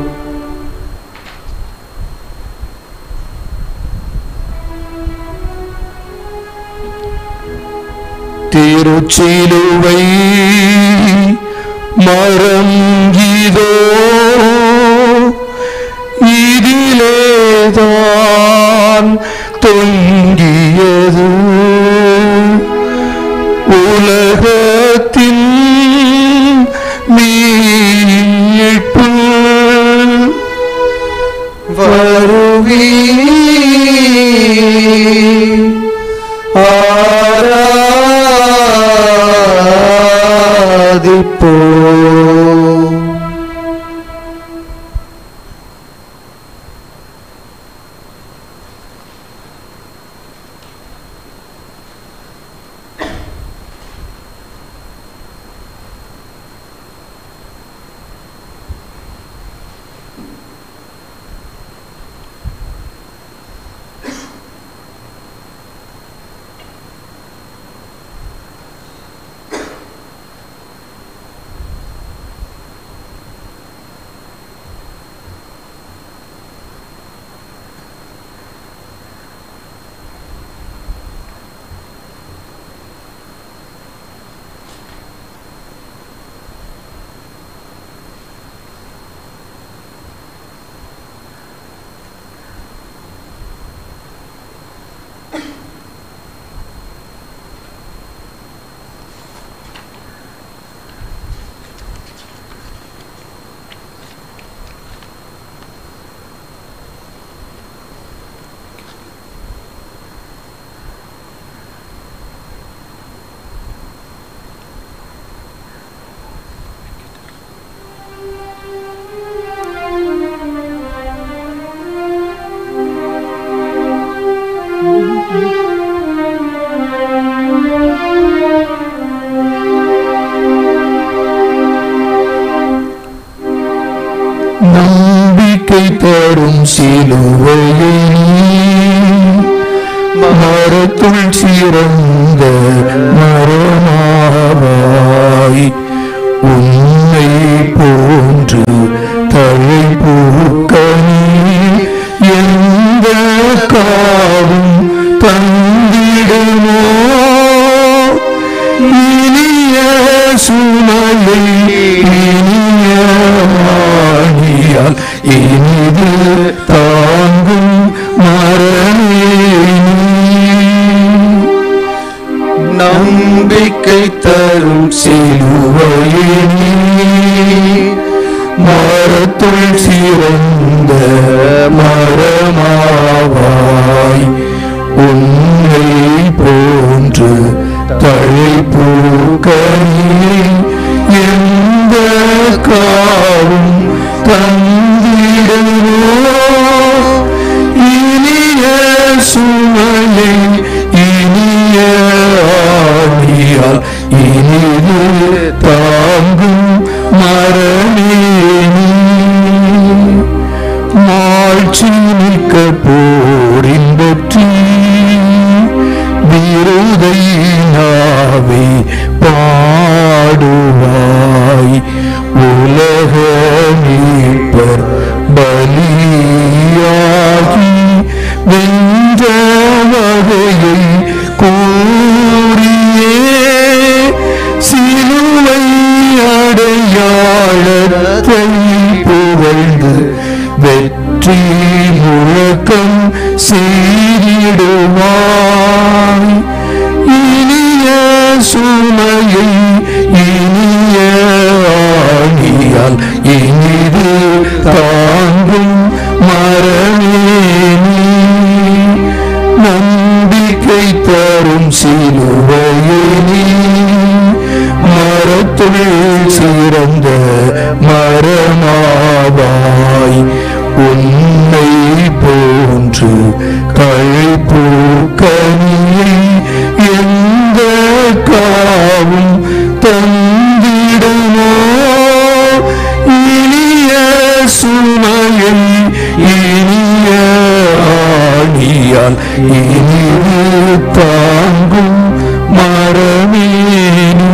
திருச்சிலுவை மறங்கிதோ இதிலேதான் தொங்கியது உலகத்தின் மீட்பு வருவே ஆராதிப்போம் நம்பிக்கை தரும் சிலுவையை மரத்துள் சிறந்த மரமாவாய் உன்னை போன்று தழை பூக்கனி எந்த காவும் தந்திடுமோ இனிய சுமையை இனிய மாணியால் இனிது தாங்கும் மரணி நம்பிக்கை தரும் சிலுவையினி மரத்துள் சிறந்த மரமாவாய் உன்னை போன்று தழைப்பூக்கனி எந்த காவும் தந்திடுவோ இனிய சுமையை இனிய ஆணியால் இனிது தாங்கும் மரணேனி மாட்சி மிக்க போரின் பற்றி விருதையினாவே பாடுவாய் உலக மீட்பர் வெற்றி முழக்கம் செய்திடுவாய் இனிய சுமையை இனிய ஆணியால் இனிது தாங்கும் மரமேனி நம்பிக்கை தரும் சிலுவையே நீ மரத்துள் சிறந்த மரமாவாய் உன்னை போன்று கழிப்பூக்கனியை எந்த காவும் தந்திடுமோ இனிய சுமையை இனிய ஆணியால் இனிது தாங்கும் மரமேனும்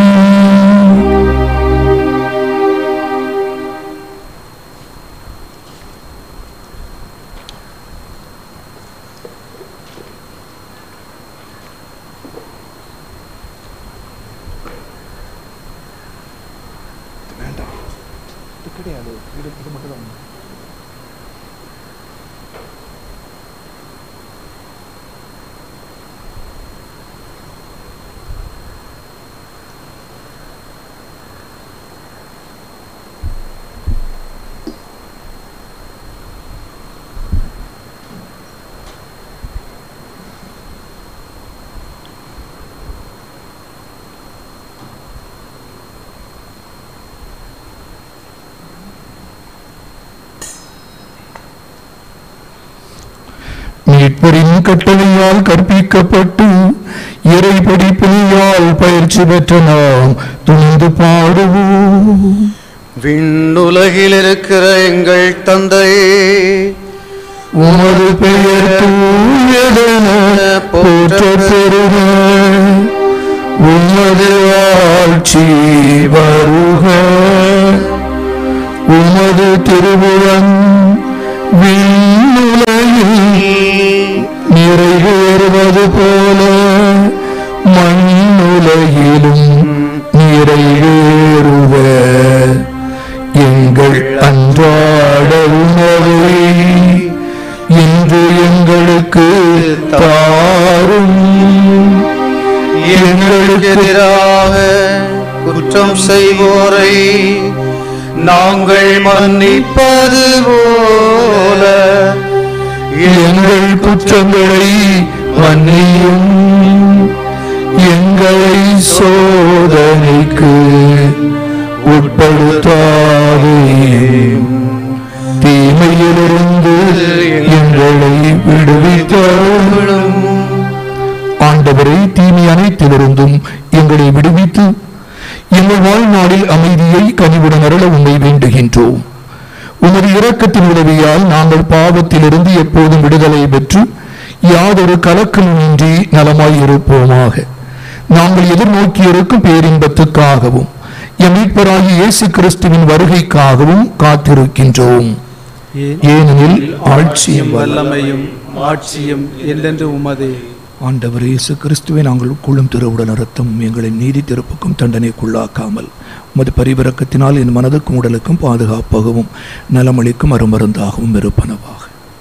மீட்பரின் கட்டளையால் கற்பிக்கப்பட்டு இறை படிப்பினியால் பயிற்சி பெற்ற நாம் துணிந்து பாடுவோம் விண்ணுலகில் இருக்கிற எங்கள் தந்தையே உமது பெயர் தூயதென போற்ற பெறுக உமது ஆட்சி வருக உமது திருவுளம் விண்ணுலகில் நிறைவேறுவது போல மண்ணுலகிலும் நிறைவேறுக எங்கள் அன்றாட உணவை இன்று எங்களுக்கு தாரும் எங்களுக்கு எங்களுக்கு எதிராக குற்றம் செய்வோரை நாங்கள் மன்னிப்பது போல எங்கள் குற்றங்களை மன்னியும் எங்களை சோதனைக்கு உட்படுத்தாதேயும் தீமையிலிருந்து எங்களை விடுவித்தாரும் ஆண்டவரே தீமை அனைத்திலிருந்தும் எங்களை விடுவித்து எங்கள் வாழ்நாளில் அமைதியை கனிவுடன் அருள உண்மை வேண்டுகின்றோம் உமது இரக்கத்தின் உதவியால் நாங்கள் பாவத்திலிருந்து எப்போதும் விடுதலை பெற்று யாதொரு கலக்கமுமின்றி நலமாய் இருப்போமாக நாங்கள் எதிர்நோக்கியிருக்கும் பேரின்பத்துக்காகவும் எம் மீட்பராகிய இயேசு கிறிஸ்துவின் வருகைக்காகவும் காத்திருக்கின்றோம் ஏனெனில் ஆட்சியும் வல்ல வல்லமையும் ஆட்சியும் என்றென்று உமதே ஆண்டவர் இயேசு கிறிஸ்துவை நாங்கள் உட்கொள்ளும் திருவுடன் ரத்தம் எங்களை நீதி திருப்புக்கும் தண்டனைக்குள்ளாக்காமல் உமது பரிவிறக்கத்தினால் என் மனதுக்கும் உடலுக்கும் பாதுகாப்பாகவும் நலமளிக்கும் அருமருந்தாகவும் இருப்பனவாக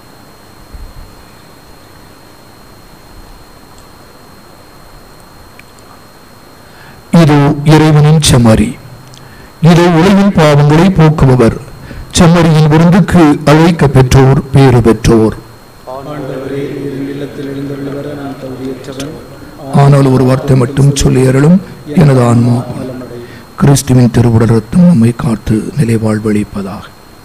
இதோ இறைவனின் செம்மறி இதோ உலகின் பாவங்களை போக்குபவர் செம்மறியின் விருந்துக்கு அழைக்க பெற்றோர் பேறு பெற்றோர் ஆண்டவரே என் இல்லத்தில் எழுந்தருள் வர நான் தகுதியற்றவன் ஆனால் ஒரு வார்த்தை மட்டும் சொல்லி அருளும் எனது ஆன்மா கிறிஸ்துவின் திருவுடல் ரத்தம் நம்மை காத்து நிலை வாழ்வழிப்பதாக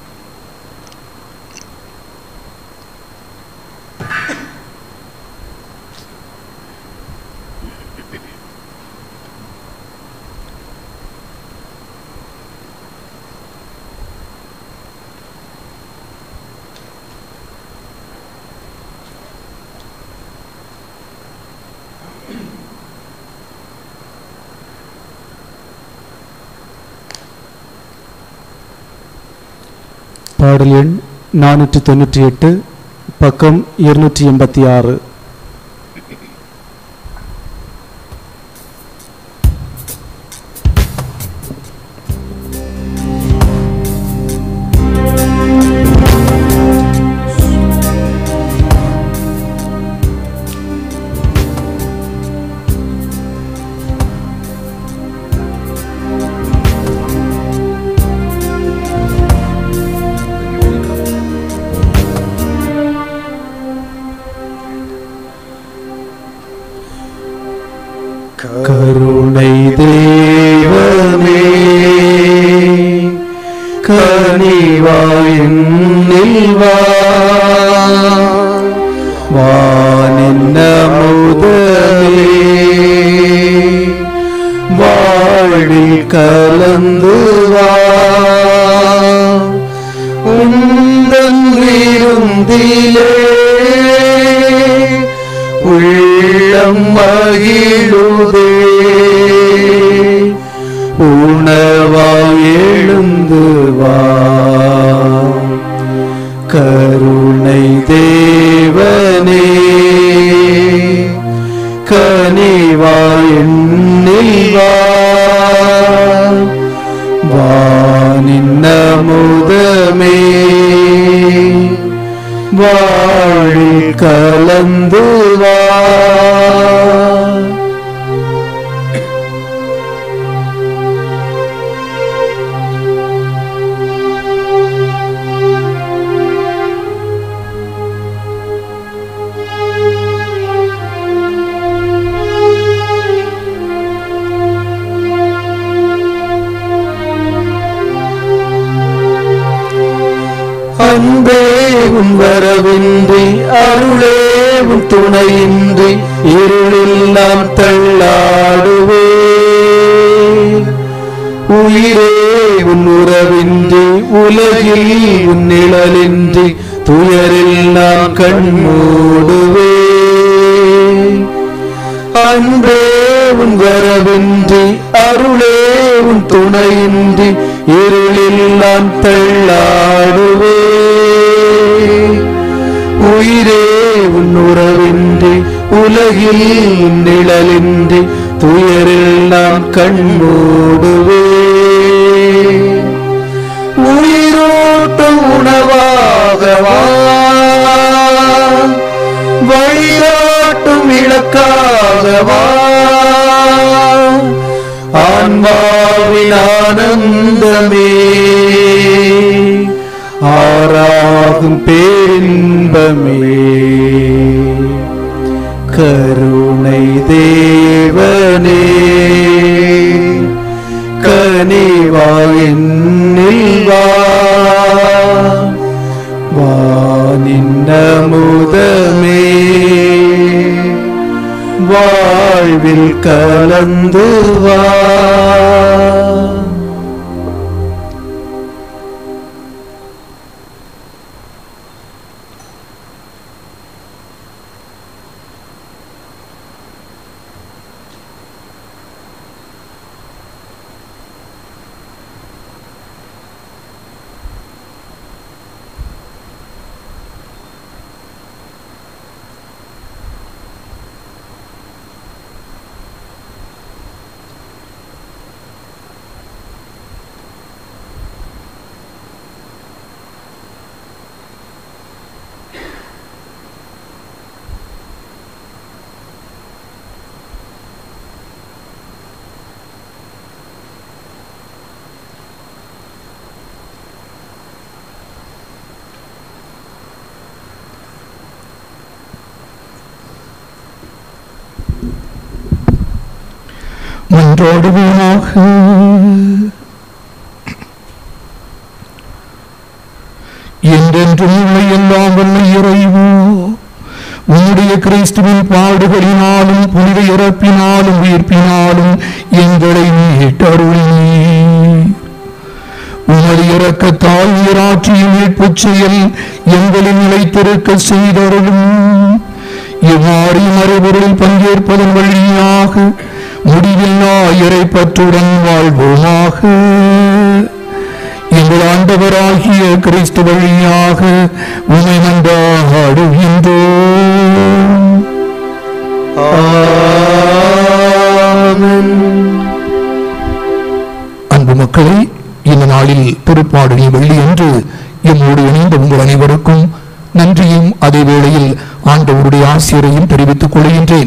பாடல் எண் நானூற்றி தொண்ணூற்றி எட்டு பக்கம் இருநூற்றி எண்பத்தி ஆறு ஆ என்னில் வா வானின்ன முதலே வாழ்வில் கலந்து வா உந்தன் விருந்திலே உள்ளம் மகிழுதே உணவாய் எழுந்து வா கருணை தேவனே கனிவா எண்ணில் வா வானின்ன முதமே வாழில் கலந்து வா அன்பே உன் வரவின்றி அருளே உன் துணையின்றி இருளில் நாம் தள்ளாடுவே உயிரே உன் உறவின்றி உலகில் உன் நிழலின்றி துயரில் நாம் கண்மூடுவே அன்பே உன் வரவின்றி அருளே உன் துணையின்றி இருளில் நான் தள்ளாடுவே உயிரே உன் உறவின்றி உலகில் உன் நிழலின்றி துயரில் நாம் கண்மூடுவே உயிரோட்டும் உணவாக வா வழிகாட்டும் இலக்காக வா ஆன்மாவின் ஆனந்தமே ஆறாகும் பேரின்பமே கருணை தேவனே கனிவா என்னில் வா வானின்ன முதமே வாழ்வில் கலந்து வா மன்றாடுவோமாக என்றென்றும் உள்ள எல்லாம் வல்ல இறைவோ உம்முடைய கிறிஸ்துவின் பாடுகளினாலும் புனித இறப்பினாலும் உயிர்ப்பினாலும் எங்களை மீட்டருளினீர் உமது இறக்கத்தால் நீராற்றிய மீட்புச் செயல் எங்களின் நிலைத்திருக்க செய்தருளும் இவ்வாறு மறைபொருளில் பங்கேற்பதன் வழியாக முடிவில்லா இறைப்பற்றுடன் வாழ்வோமாக எங்கள் ஆண்டவராகிய கிறிஸ்து வழியாக உமை மன்றாடுகின்றோம் ஆமென் அன்பு மக்களே இந்த நாளில் திருப்பாடலின் வெள்ளி என்று எம்மோடு இணைந்த உங்கள் அனைவருக்கும் நன்றியும் அதே வேளையில் ஆண்டவருடைய ஆசிரியரையும் தெரிவித்துக் கொள்கின்றேன்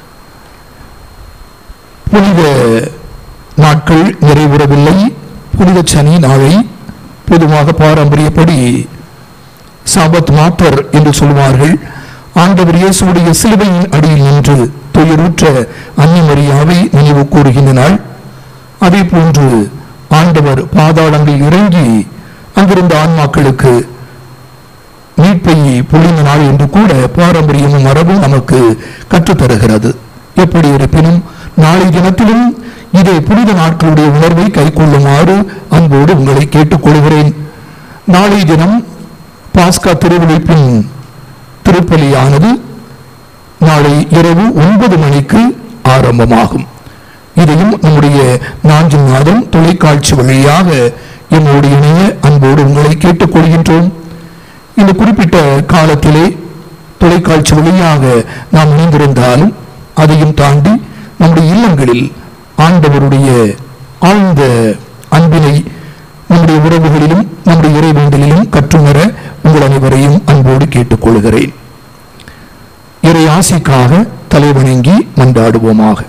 புனித நாட்கள் நிறைவுறவில்லை புனித சனி நாளை பொதுவாக பாரம்பரியப்படி சாபத் மாற்றர் என்று சொல்வார்கள் ஆண்டவர் இயேசுடைய சிலுவையின் அடியில் நின்று துயருற்ற அன்னி மரியாவை நினைவு கூறுகின்ற நாள் அதே போன்று ஆண்டவர் பாதாளங்கள் இறங்கி அங்கிருந்த ஆன்மாக்களுக்கு மீட்பை பொழிந்த நாள் என்று கூட பாரம்பரியமும் மரபும் நமக்கு கற்றுத்தருகிறது எப்படி இருப்பினும் நாளை தினத்திலும் இதே புனித நாட்களுடைய உணர்வை கைக்கொள்ளுமாறு அன்போடு உங்களை கேட்டுக்கொள்கிறேன் நாளை தினம் பாஸ்கா திருவிழிப்பின் திருப்பலியானது நாளை இரவு ஒன்பது மணிக்கு ஆரம்பமாகும் இதையும் நம்முடைய நாஞ்சின் மாதம் தொலைக்காட்சி வழியாக என்னோடு இணைய அன்போடு உங்களை கேட்டுக்கொள்கின்றோம் இந்த குறிப்பிட்ட காலத்திலே தொலைக்காட்சி வழியாக நாம் இணைந்திருந்தாலும் அதையும் தாண்டி நம்முடைய இல்லங்களில் ஆண்டவருடைய ஆழ்ந்த அன்பினை நம்முடைய உறவுகளிலும் நம்முடைய இறைவேண்டலிலும் கற்றுணர உங்கள் அனைவரையும் அன்போடு கேட்டுக்கொள்கிறேன் இறை ஆசிக்காக தலைவணங்கி மன்றாடுவோமாக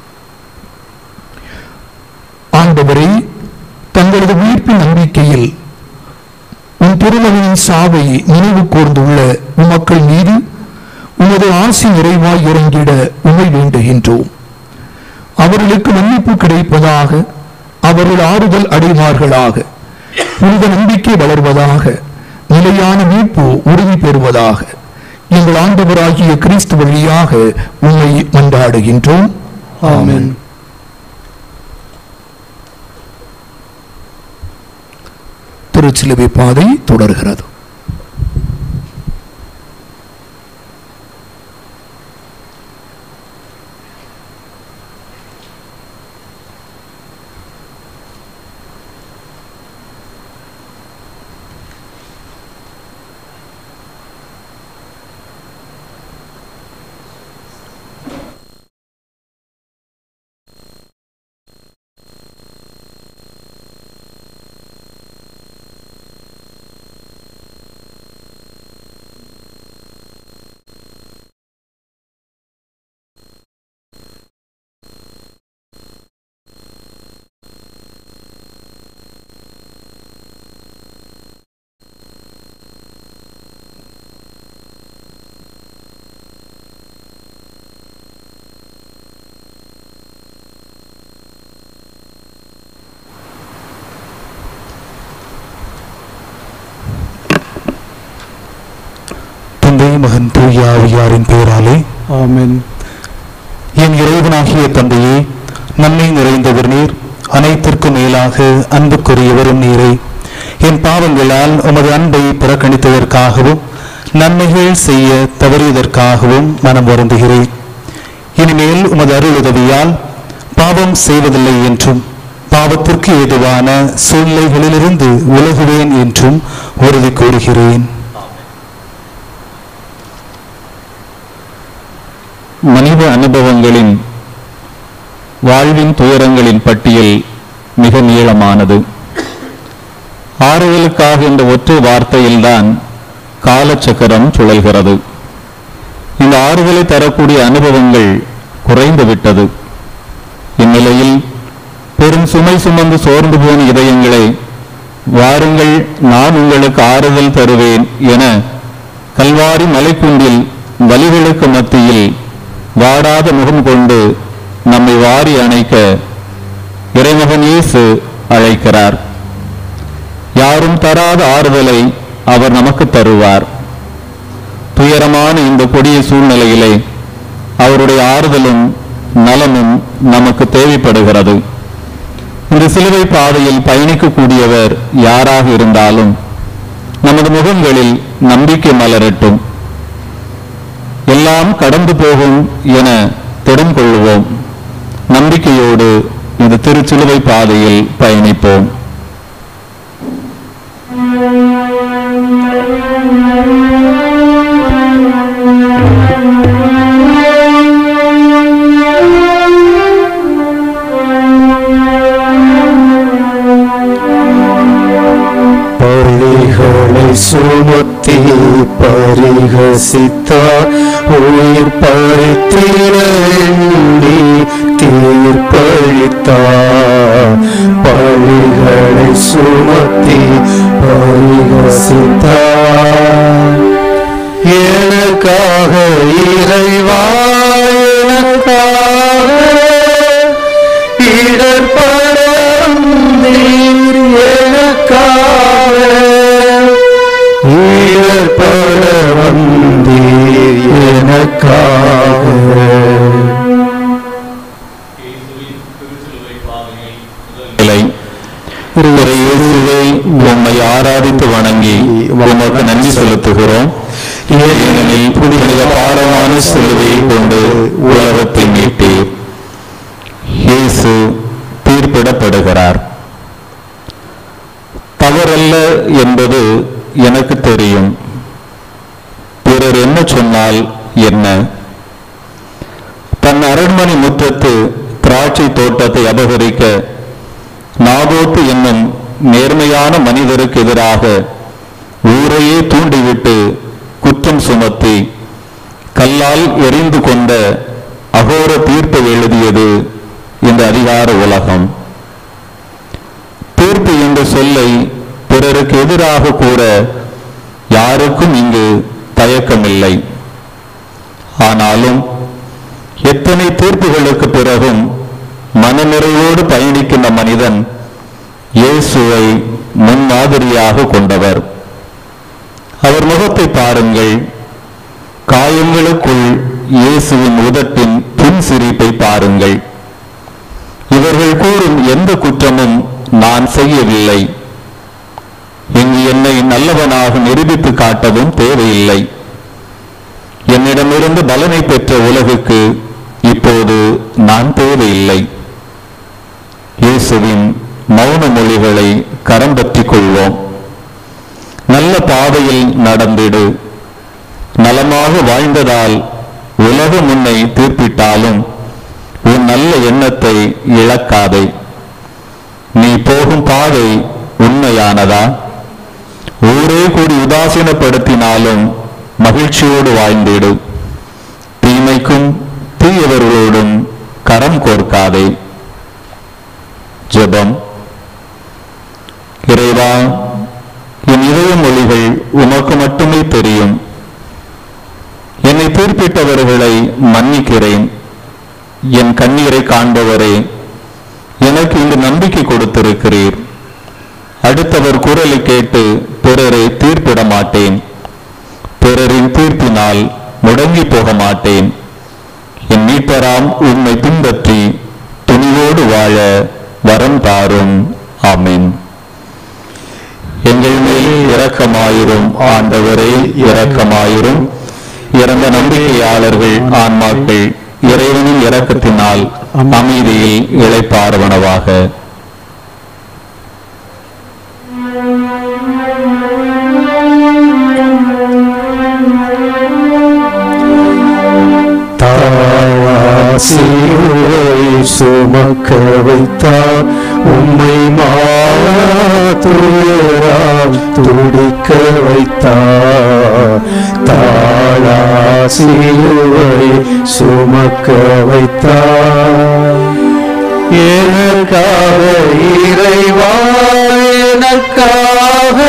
ஆண்டவரை தங்களது உயிர்ப்பின் நம்பிக்கையில் உன் திருமகனின் சாவை நினைவு கூர்ந்துள்ள உமக்கள் மீது உமது ஆசி நிறைவாய் இறங்கிட உமை வேண்டுகின்றோம் அவர்களுக்கு மன்னிப்பு கிடைப்பதாக அவர்கள் ஆறுதல் அடைவார்களாக புனித நம்பிக்கை வளர்வதாக நிலையான மீட்பு உறுதி பெறுவதாக எங்கள் ஆண்டவராகிய கிறிஸ்து வழியாக உம்மை மன்றாடுகின்றோம் ஆமென் திருச்சிலுவை பாதை தொடர்கிறது தந்தை மகன் தூய ஆவியாரின் பெயராலே ஆமென் என் இறைவனாகிய தந்தையே நன்மை நிறைந்தவர் நீர் அனைத்திற்கும் மேலாக அன்புக்குரியவரும் நீரே என் பாவங்களால் உமது அன்பை புறக்கணித்ததற்காகவும் நன்மைகள் செய்ய தவறியதற்காகவும் மனம் வருந்துகிறேன் இனிமேல் உமது அருள் உதவியால் பாவம் செய்வதில்லை என்றும் பாவத்திற்கு ஏதுவான சூழ்நிலைகளிலிருந்து உலகுவேன் என்றும் உறுதி கூறுகிறேன் மனித அனுபவங்களின் வாழ்வின் துயரங்களின் பட்டியல் மிக நீளமானது ஆறுதலுக்காக இந்த ஒற்றை வார்த்தையில்தான் காலச்சக்கரம் சுழல்கிறது இந்த ஆறுதலை தரக்கூடிய அனுபவங்கள் குறைந்து விட்டது இந்நிலையில் பெரும் சுமை சுமந்து சோர்ந்து போன இதயங்களை வாருங்கள் நான் உங்களுக்கு ஆறுதல் தருவேன் என கல்வாரி மலைக்குன்றில் வலிகளுக்கு மத்தியில் வாடாத முகம் கொண்டு நம்மை வாரி அணைக்க இறைமகன் இயேசு அழைக்கிறார் யாரும் தராத ஆறுதலை அவர் நமக்கு தருவார் துயரமான இந்த கொடிய சூழ்நிலையிலே அவருடைய ஆறுதலும் நலமும் நமக்கு தேவைப்படுகிறது இந்த சிலுவை பாதையில் பயணிக்கக்கூடியவர் யாராக இருந்தாலும் நமது முகங்களில் நம்பிக்கை மலரட்டும் எல்லாம் கடந்து போகும் என திடம் கொள்வோம் நம்பிக்கையோடு இந்த திருச்சிலுவை பாதையில் பயணிப்போம் பழிகளை சுமத்தி பரிகசித்தார் உயிர் பறித்திட எண்ணி தீர்ப்பளித்தார் பழிகளை சுமத்தி பரிகசித்தார் எனக்காக இறைவா எனக்காக இடர்பட நீர் எனக்காக இடர்பட வந்தீர் எனக்காக நிலை இறை இயேசுவை உம்மை ஆராதித்து வணங்கி உமக்கு நன்றி செலுத்துகிறோம் ஏனெனில் புனித பாரமான சிலுவையை கொண்டு உலகத்தை மீட்டீர் இயேசு தீர்ப்பிடப்படுகிறார் தவறல்ல என்பது எனக்கு தெரியும் பிறர் என்ன சொன்னால் என்ன தன் அரண்மனை முற்றத்து திராட்சை தோட்டத்தை அபகரிக்க நாபோத்து என்னும் நேர்மையான மனிதருக்கு எதிராக ஊரையே தூண்டிவிட்டு குற்றம் சுமத்தி கல்லால் எறிந்து கொண்ட அகோர தீர்ப்பை எழுதியது இந்த அதிகார உலகம் தீர்ப்பு என்ற சொல்லை பிறருக்கு எதிராக கூற யாருக்கும் இங்கு தயக்கமில்லை ஆனாலும் எத்தனை தீர்ப்புகளுக்கு பிறகும் மனநிறைவோடு பயணிக்கின்ற மனிதன் இயேசுவை முன்மாதிரியாக கொண்டவர் அவர் முகத்தை பாருங்கள் காயங்களுக்குள் இயேசுவின் உதட்டின் புன் சிரிப்பை பாருங்கள் இவர்கள் கூறும் எந்த குற்றமும் நான் செய்யவில்லை இங்கு என்னை நல்லவனாக நிரூபித்து காட்டவும் தேவையில்லை என்னிடமிருந்து பலனை பெற்ற உலகுக்கு இப்போது நான் தேவையில்லை இயேசுவின் மௌன மொழிகளை கரம் பற்றிக் கொள்வோம் நல்ல பாதையில் நடந்திடு நலமாக வாழ்ந்ததால் உலகம் உன்னை தீர்ப்பிட்டாலும் உன் நல்ல எண்ணத்தை இழக்காதே நீ போகும் பாதை உண்மையானதா ஊரே கூடி உதாசீனப்படுத்தினாலும் மகிழ்ச்சியோடு வாழ்ந்திடு தீமைக்கும் தீயவர்களோடும் கரம் கோர்க்காதே ஜெபம் இறைவா என் இதய மொழிகள் உமக்கு மட்டுமே தெரியும் என்னை தீர்ப்பிட்டவர்களை மன்னிக்கிறேன் என் கண்ணீரை காண்பவரே எனக்கு இங்கு நம்பிக்கை கொடுத்திருக்கிறீர் அடுத்தவர் குரலை கேட்டு பிறரை தீர்ப்பிட மாட்டேன் பிறரின் தீர்ப்பினால் முடங்கி போக மாட்டேன் என் மீட்பராம் உண்மை பின்பற்றி துணிவோடு வாழ வரம் தாரும் ஆமென் எங்கள் மேல் இரக்கமாயிரும் ஆண்டவரே இரக்கமாயிரும் இறந்த நம்பிக்கையாளர்கள் ஆன்மாக்கள் இறைவனின் இரக்கத்தினால் அமைதியில் இளைப்பாறுவனவாக தாசிலுவை சுமக்க வைத்தார் உம்மை மாத்துயரால் துடிக்க வைத்தார் தாளாசிலுவை சுமக்க வைத்தார் எனக்காக இறைவா எனக்காக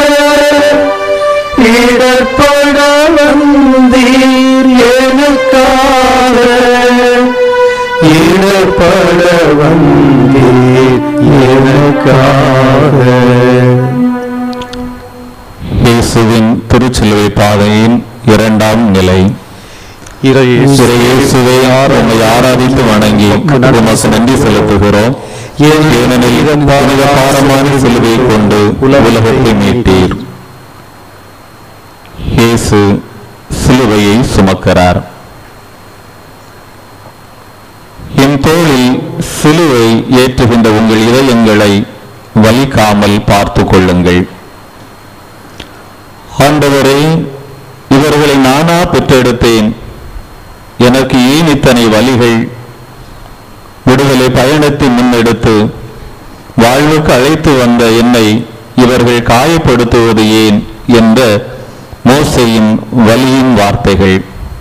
இடர்பட வந்தீர் எனக்காக இடர்பட வந்தீர் எனக்காக இயேசுவின் திருச்சிலுவை பாதையின் இரண்டாம் நிலை இயேசுவை உம்மை ஆராதித்து வணங்கி உமக்கு நன்றி செலுத்துகிறோம் ஏனெனில் புனித பாரமான சிலுவை கொண்டு உலகத்தை மீட்டீர் இயேசு சிலுவையை சுமக்கிறார் என் தோளில் சிலுவை ஏற்றுகின்ற உங்கள் இதயங்களை வலிக்காமல் பார்த்து கொள்ளுங்கள் ஆண்டவரே இவர்களை நானா பெற்றெடுத்தேன் எனக்கு ஏன் இத்தனை வலிகள் விடுதலை பயணத்தை முன்னெடுத்து வாழ்வுக்கு அழைத்து வந்த என்னை இவர்கள் காயப்படுத்துவது ஏன் என்ற மோசையின் வலியின் வார்த்தைகள்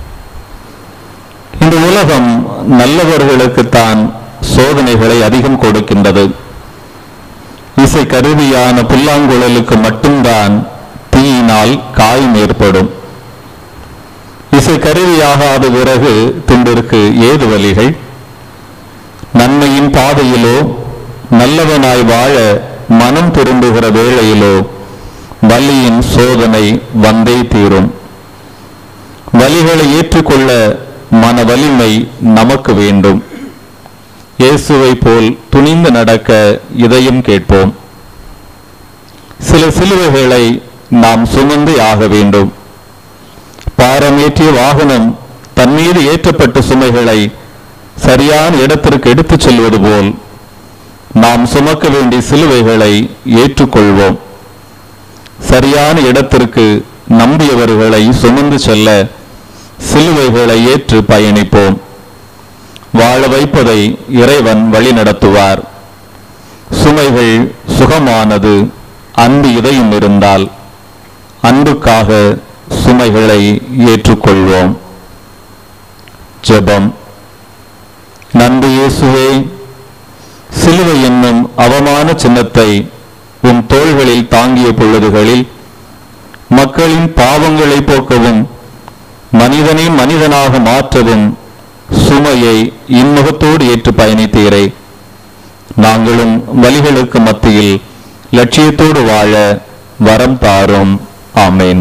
இந்த உலகம் நல்லவர்களுக்குத்தான் சோதனைகளை அதிகம் கொடுக்கின்றது இசை கருவியான புல்லாங்குழலுக்கு மட்டும்தான் தீயினால் காயம் ஏற்படும் இசை கருவியாகாத பிறகு துண்டிற்கு ஏது வழிகள் நன்மையின் பாதையிலோ நல்லவனாய் வாழ மனம் திரும்புகிற வேளையிலோ வலியின் சோதனை வந்தே தீரும் வலிகளை ஏற்றுக்கொள்ள மன வலிமை நமக்கு வேண்டும் இயேசுவை போல் துணிந்து நடக்க இதையும் கேட்போம் சில சிலுவைகளை நாம் சுமந்து ஆக வேண்டும் பாரமேற்றிய வாகனம் தன் மீது ஏற்றப்பட்ட சுமைகளை சரியான இடத்திற்கு எடுத்துச் செல்வது போல் நாம் சுமக்க வேண்டிய சிலுவைகளை ஏற்றுக்கொள்வோம் சரியான இடத்திற்கு நம்பியவர்களை சுமந்து செல்ல சிலுவைகளை ஏற்று பயணிப்போம் வாழ வைப்பதை இறைவன் வழி நடத்துவார் சுமைகள் சுகமானது அன்பு இதயம் இருந்தால் அன்புக்காக சுமைகளை ஏற்றுக்கொள்வோம் ஜெபம் நன்றி இயேசுவே சிலுவை என்னும் அவமான சின்னத்தை உம் தோள்களில் தாங்கிய பொழுதுகளில் மக்களின் பாவங்களை போக்கவும் மனிதனை மனிதனாக மாற்றவும் சுமையை இன்முகத்தோடு ஏற்று பயணித்தீரே நாங்களும் வலிகளுக்கு மத்தியில் லட்சியத்தோடு வாழ வரம் தாரும் ஆமேன்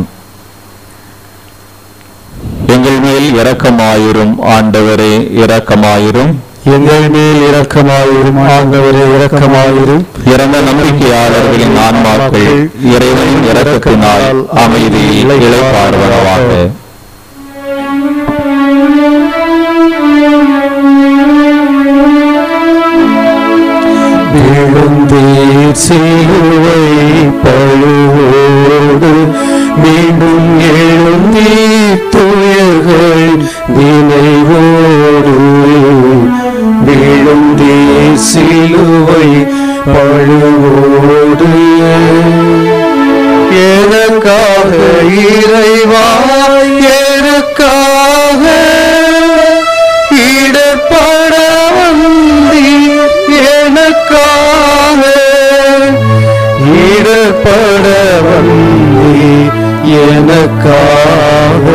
எங்கள் மேல் இரக்கமாயிரும் ஆண்டவரே இரக்கமாயிரும் எங்கள் மேல் இரக்கமாயிரும் ஆண்டவரே இரக்கமாயிரும் இறந்த நம்பிக்கையாளர்களின் ஆன்மாக்கள் இறைவனின் இரக்கத்தினால் அமைதியில் இளைப்பாறுவனவாக விழுந்தீர் சிலுவை பழுவோடு மீண்டும் எழுந்தீர் துயர்கள் நினைவோடு விழுந்தீர் சிலுவை பழுவோடு எனக்காக இறைவா எனக்காக இடப்பட வந்தீர் எனக்காக இடப்பட வந்தீர் எனக்காக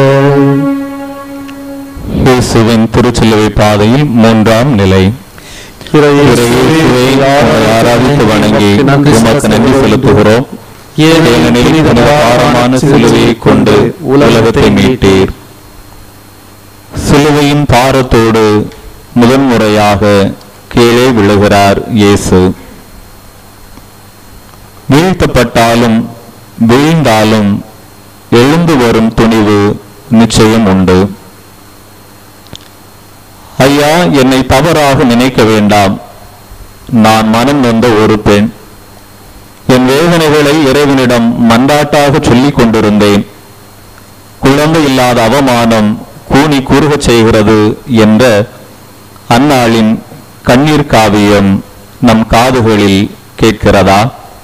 இயேசுவின் திருச்சிலுவை பாதையில் மூன்றாம் நிலை இறையேசுவை உம்மை ஆராதித்து வணங்கி உமக்கு நன்றி செலுத்துகிறோம் ஏனெனில் புனித பாரமான சிலுவையை கொண்டு உலகத்தை மீட்டீர் சிலுவையின் பாரத்தோடு முதன்முறையாக கீழே விழுகிறார் இயேசு வீழ்த்தப்பட்டாலும் வீழ்ந்தாலும் எழுந்து வரும் துணிவு நிச்சயம் உண்டு ஐயா என்னை தவறாக நினைக்க வேண்டாம் நான் மனம் நொந்த ஒரு பெண் என் வேதனைகளை இறைவனிடம் மன்றாட்டாக சொல்லிக் கொண்டிருந்தேன் குழந்தை இல்லாத அவமானம் கூனி குறுகச் செய்கிறது என்ற அந்நாளின் கண்ணீர் காவியம் நம் காதுகளில் கேட்கிறதா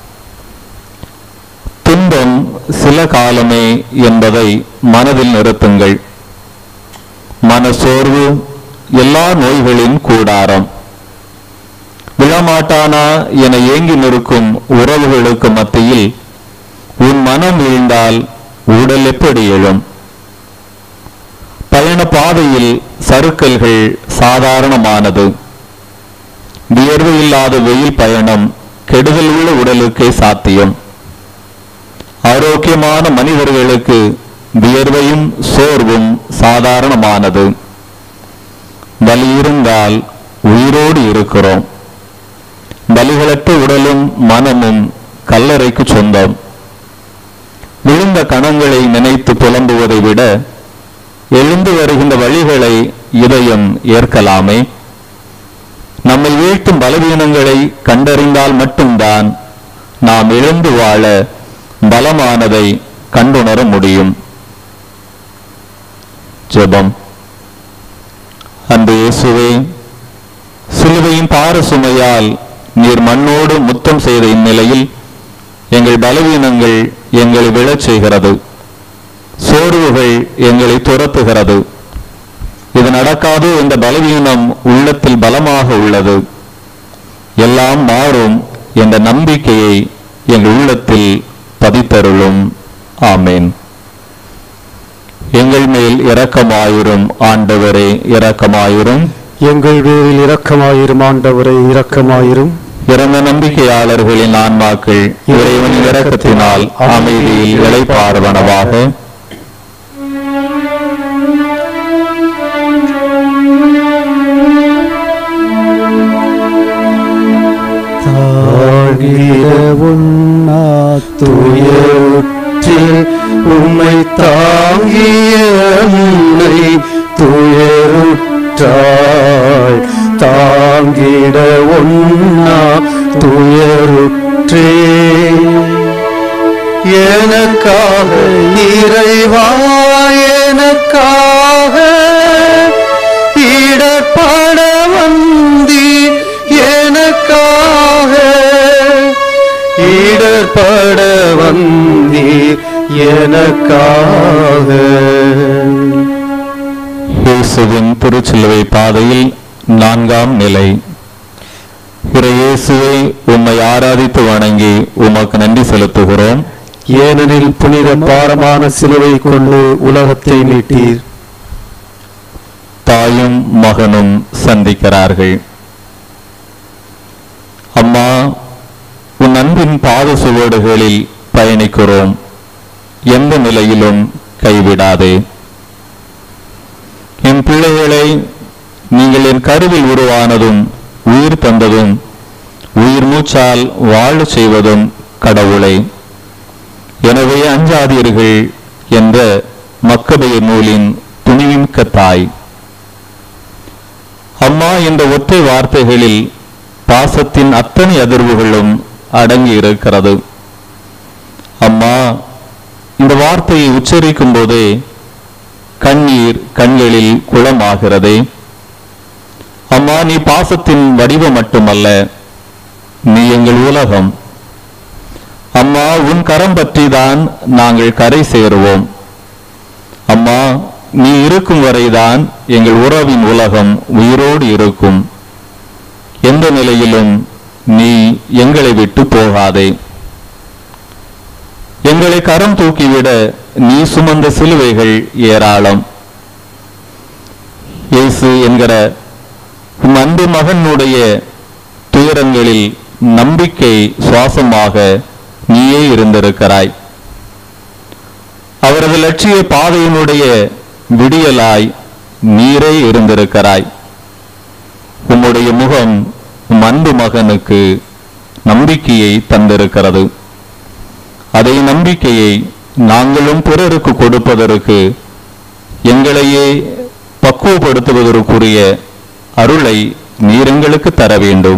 துன்பம் சில காலமே என்பதை மனதில் நிறுத்துங்கள் மனசோர்வு எல்லா நோய்களின் கூடாரம் விழமாட்டானா என ஏங்கி நிற்கும் உறவுகளுக்கு மத்தியில் உன் மனம் வீழ்ந்தால் உடல் எப்படி எழும் பயண பாதையில் சறுக்கல்கள் சாதாரணமானது வியர்வு இல்லாத வெயில் பயணம் கெடுதல் உள்ள உடலுக்கே சாத்தியம் ஆரோக்கியமான மனிதர்களுக்கு வியர்வையும் சோர்வும் சாதாரணமானது வலி இருந்தால் உயிரோடு இருக்கிறோம் வலிகளற்ற உடலும் மனமும் கல்லறைக்கு சொந்தம் விழுந்த கணங்களை நினைத்து புலம்புவதை விட எழுந்து வருகின்ற வழிகளை இதயம் ஏற்கலாமே நம்மை வீழ்த்தும் பலவீனங்களை கண்டறிந்தால் மட்டும்தான் நாம் எழுந்து வாழ பலமானதை கண்டுணர முடியும் ஜெபம் அன்பு இயேசுவே சிலுவையின் பார சுமையால் நீர் மண்ணோடு முத்தம் செய்த இந்நிலையில் எங்கள் பலவீனங்கள் எங்களை விழச் செய்கிறது சோர்வுகள் எங்களை துரத்துகிறது இது நடக்காது என்ற பலவீனம் உள்ளத்தில் பலமாக உள்ளது எல்லாம் மாறும் என்ற நம்பிக்கையை எங்கள் உள்ளத்தில் பதித்தருளும் ஆமேன் எங்கள் மேல் இரக்கமாயிரும் ஆண்டவரே இரக்கமாயிரும் எங்கள் பேரில் இரக்கமாயிரும் ஆண்டவரை இரக்கமாயிரும் இறந்த நம்பிக்கையாளர்களின் ஆன்மாக்கள் இறைவனின் இரக்கத்தினால் அமைதியில் இளைப்பாறுவனவாக தாழ்கிற உண்ணா துயருற்று உம்மை தாங்கிய உன்னை துயருற்றாய் தாங்கிட உண்ணா துயருற்றே எனக்காக இறைவா எனக்காக இடர்பட வந்தி எனக்காக இடர்பட வந்தி எனக்காக இயேசுவின் திருச்சிலுவை பாதையில் நான்காம் நிலை இறையேசுவை உம்மை ஆராதித்து வணங்கி உமக்கு நன்றி செலுத்துகிறோம் ஏனெனில் புனித பாரமான சிலுவை கொண்டு உலகத்தை மீட்டீர் தாயும் மகனும் சந்திக்கிறார்கள் அம்மா உன் அன்பின் பாத சுவடுகளில் பயணிக்கிறோம் எந்த நிலையிலும் கைவிடாதே என் பிள்ளைகளை நீங்கள் என் கருவில் உருவானதும் உயிர் தந்ததும் உயிர் மூச்சால் வாழச் செய்வதும் கடவுளை எனவே அஞ்சாதீர்கள் என்ற மக்கபெயர் நூலின் துணிமிக்க தாய் அம்மா என்ற ஒற்றை வார்த்தைகளில் பாசத்தின் அத்தனை அதிர்வுகளும் அடங்கி இருக்கிறது அம்மா இந்த வார்த்தையை உச்சரிக்கும் போதே கண்ணீர் கண்களில் குளமாகிறதே அம்மா நீ பாசத்தின் வடிவம் மட்டுமல்ல நீ எங்கள் உலகம் அம்மா உன் கரம் பற்றிதான் நாங்கள் கரை சேருவோம் அம்மா நீ இருக்கும் வரைதான் எங்கள் உறவின் உலகம் உயிரோடு இருக்கும் எந்த நிலையிலும் நீ எங்களை விட்டு போகாதே எங்களை கரம் தூக்கிவிட நீ சுமந்த சிலுவைகள் ஏராளம் இயேசு என்கிற உம் அன்பு மகனுடைய துயரங்களில் நம்பிக்கை சுவாசமாக நீயே இருந்திருக்கிறாய் அவரது லட்சிய பாதையினுடைய விடியலாய் நீரே இருந்திருக்கிறாய் உம்முடைய முகம் உம் அன்பு மகனுக்கு நம்பிக்கையை தந்திருக்கிறது அதை நம்பிக்கையை நாங்களும் பிறருக்கு கொடுப்பதற்கு எங்களையே பக்குவப்படுத்துவதற்குரிய அருளை நீர் எங்களுக்கு தர வேண்டும்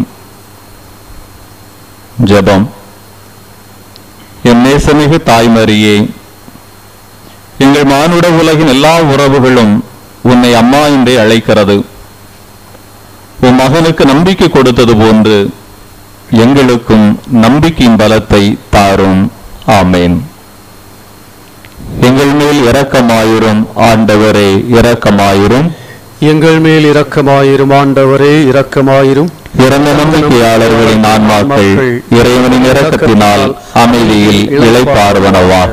ஜெபம் என் நேசமிகு தாய்மரியே எங்கள் மானுட உலகின் எல்லா உறவுகளும் உன்னை அம்மா என்றே அழைக்கிறது உன் மகனுக்கு நம்பிக்கை கொடுத்தது போன்று எங்களுக்கும் நம்பிக்கையின் பலத்தை தாரும் ஆமேன் எங்கள் மேல் இரக்கமாயிரும் ஆண்டவரே இரக்கமாயிரும் எங்கள் மேல் இரக்கமாயிரும் ஆண்டவரே இரக்கமாயிரும் இறந்த நம்பிக்கையாளர்களின் ஆன்மாக்கள் இறைவனின் இரக்கத்தினால் அமைதியில் இளைப்பாறுவனவாக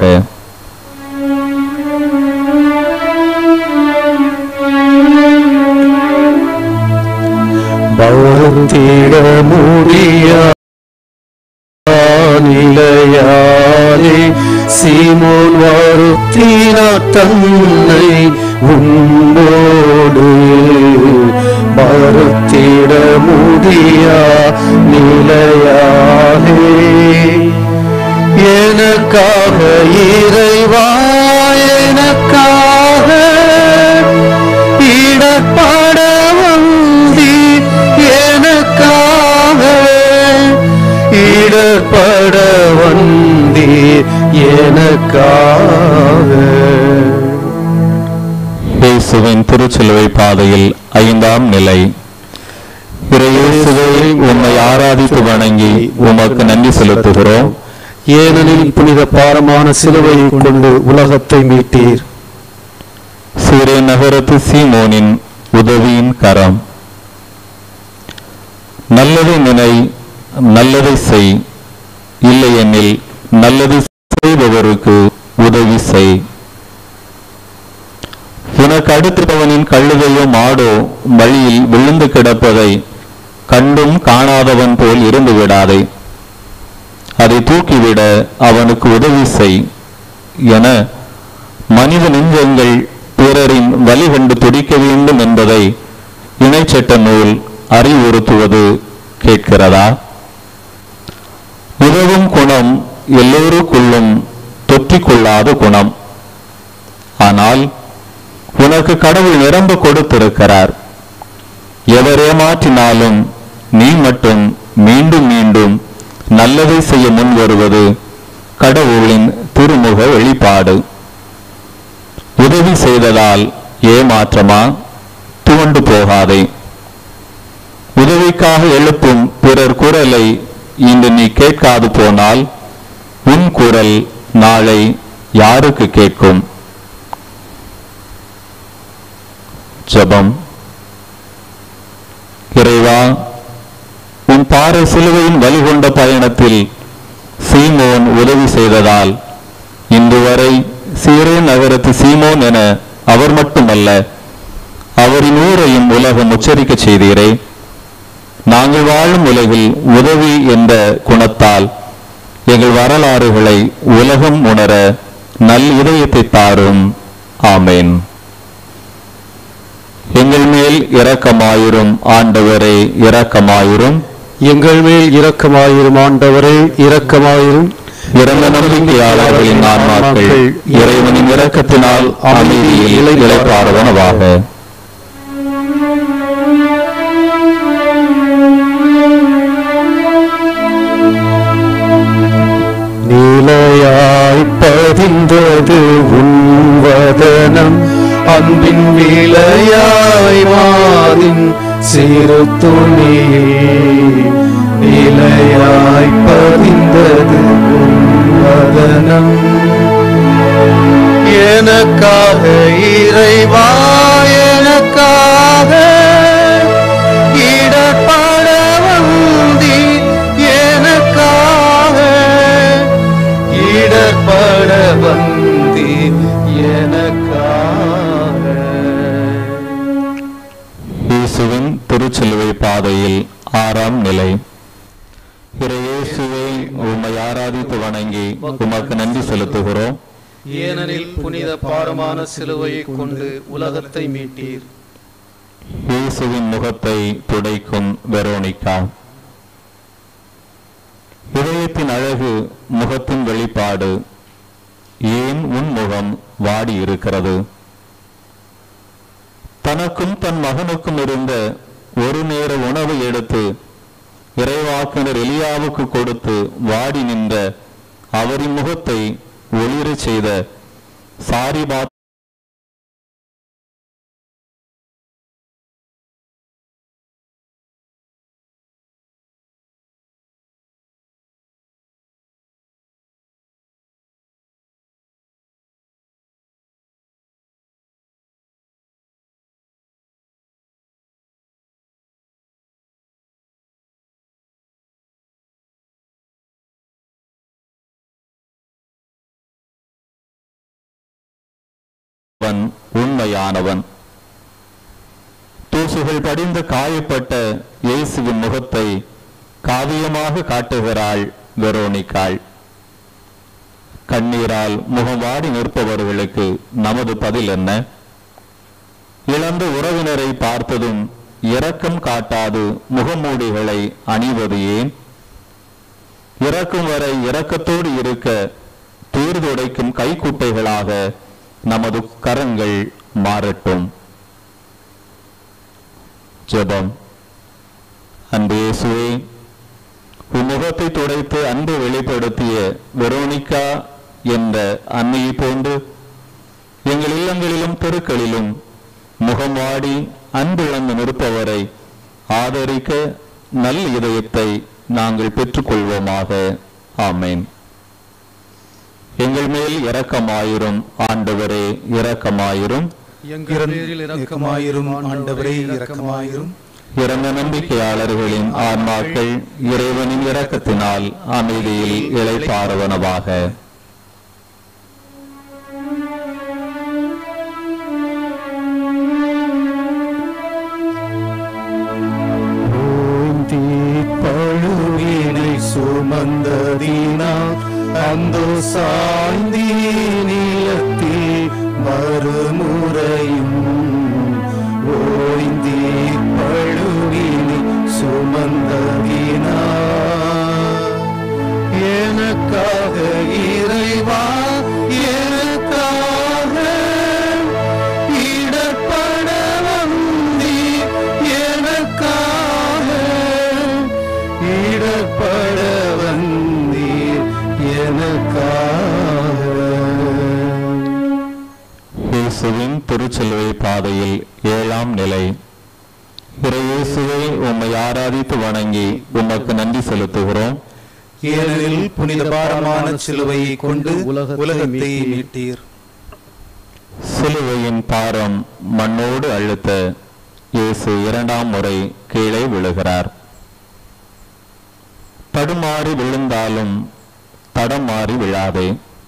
பௌத்திட முடியா நிலையாலே சீமோன் வருத்தினா தன்னை உன்னோடு மறுத்திட முடியா நிலையாலே எனக்காக இறைவா எனக்காக இடப்பட வந்தி எனக்காக இடப்பட வந்தி எனக்காக இயேசுவின் திருச்சிலுவை பாதையில் ஐந்தாம் நிலை இறையேசுவை உம்மை ஆராதித்து வணங்கி உமக்கு நன்றி செலுத்துகிறோம் ஏனெனில் புனித பாரமான சிலுவையை கொண்டு உலகத்தை மீட்டீர் சீரே நகரத்து சீமோனின் உதவியின் கரம் நல்லதை நினை நல்லதை செய் இல்லையெனில் நல்லது செய்பவருக்கு உதவி செய் உனக்கு அடுத்தவனின் கழுதையோ மாடோ வழியில் விழுந்து கிடப்பதை கண்டும் காணாதவன் போல் இருந்து விடாதே அதை தூக்கிவிட அவனுக்கு உதவி செய் என மனித நெஞ்சங்கள் பிறரின் வழி கண்டு துடிக்க வேண்டும் என்பதை இணைச்சட்ட நூல் அறிவுறுத்துவது கேட்கிறதா உதவும் குணம் எல்லோருக்குள்ளும் தொற்றிக்கொள்ளாத குணம் ஆனால் உனக்கு கடவுள் நிரம்ப கொடுத்திருக்கிறார் எவர் ஏமாற்றினாலும் நீ மட்டும் மீண்டும் மீண்டும் நல்லதை செய்ய முன் வருவது கடவுளின் திருமுக வெளிப்பாடு உதவி செய்ததால் ஏமாற்றமா துவண்டு போகாதே உதவிக்காக எழுப்பும் பிறர் குரலை இன்று நீ கேட்காது போனால் உன் குரல் நாளை யாருக்கு கேட்கும் ஜெபம் இறைவா உன் பாறை சிலுவையின் வழிகொண்ட பயணத்தில் சீமோன் உதவி செய்ததால் இன்று வரை சீரே நகரத்து சீமோன் என அவர் மட்டுமல்ல அவரின் ஊரையும் உலகம் உச்சரிக்கச் செய்தீரே நாங்கள் வாழும் உலகில் உதவி என்ற குணத்தால் எங்கள் வரலாறுகளை உலகம் உணர நல் இதயத்தை தாரும் ஆமேன் எங்கள் மேல் இரக்கமாயிரும் ஆண்டவரே இரக்கமாயிரும் எங்கள் மேல் இரக்கமாயிரும் ஆண்டவரே இரக்கமாயிரும் இறந்த நம்பிக்கையாளர்களின் ஆன்மாக்கள் இறைவனின் இரக்கத்தினால் அமைதியில் இளைப்பாறுவனவாக நீலையாய் பதிந்தது உன்வதனம் அன்பின் விளையாய் மாதின் சிறு துணியில் நிலையாய் பதிந்தது உன்வதனம் எனக்காக இறைவா எனக்காக இடர்பட வந்தி எனக்காக இடர்பட வந்தி எனக்காக இயேசுவின் திருச்சிலுவை பாதையில் ஆறாம் நிலை இறையேசுவை உம்மை ஆராதித்து வணங்கி உமக்கு நன்றி செலுத்துகிறோம் ஏனெனில் புனித பாரமான சிலுவையை கொண்டு உலகத்தை மீட்டீர் இயேசுவின் முகத்தை துடைக்கும் வெரோனிகா இதயத்தின் அழகு முகத்தின் வெளிப்பாடு ஏன் உன் முகம் வாடி இருக்கிறது தனக்கும் தன் மகனுக்கும் இருந்த ஒரு நேர உணவை எடுத்து இறைவாக்கினர் எலியாவுக்கு கொடுத்து வாடி நின்ற அவரின் முகத்தை ஒளிரச் செய்த சாரிபா அவன் உண்மையானவன் தூசுகள் படிந்து காயப்பட்ட இயேசுவின் முகத்தை காவியமாக காட்டுகிறாள் வெரோனிக்காள் கண்ணீரால் முகம் வாடி நிற்பவர்களுக்கு நமது பதில் என்ன இழந்த உறவினரை பார்த்ததும் இரக்கம் காட்டாது முகமூடிகளை அணிவது ஏன் இறக்கும் வரை இரக்கத்தோடு இருக்க தூர்துடைக்கும் கைக்குட்டைகளாக நமது கரங்கள் மாறட்டும் ஜெபம் அன்பு இயேசுவே உன் முகத்தை துடைத்து அன்பு வெளிப்படுத்திய வெரோனிகா என்ற அன்னையை போன்று எங்கள் இல்லங்களிலும் தெருக்களிலும் முகம் வாடி அன்பிழந்து நிற்பவரை ஆதரிக்க நல் இதயத்தை நாங்கள் பெற்றுக்கொள்வோமாக ஆமேன் எங்கள் மேல் இரக்கமாயிரும் ஆண்டவரே இரக்கமாயிரும் எங்கள் பேரில் இரக்கமாயிரும் ஆண்டவரே இரக்கமாயிரும் இறந்த நம்பிக்கையாளர்களின் ஆன்மாக்கள் இறைவனின் இரக்கத்தினால் அமைதியில் இளைப்பாறுவனவாக சுமந்ததினார் எனக்காக இறைவா எனக்காக இடப்பட வந்தீர் எனக்காக இடப்பட வந்தீர் எனக்காக இயேசுவின் திருச்செல்வை பாதையில் ஏழாம் நிலை இறையேசுவை உம்மை ஆராதித்து வணங்கி உமக்கு நன்றி செலுத்துகிறோம் ஏனெனில் புனித பாரமான சிலுவையை கொண்டு உலகத்தை மீட்டீர் சிலுவையின் பாரம் மண்ணோடு அழுத்த இயேசு இரண்டாம் முறை கீழே விழுகிறார் தடுமாறி விழுந்தாலும் தடம் மாறி விழாதே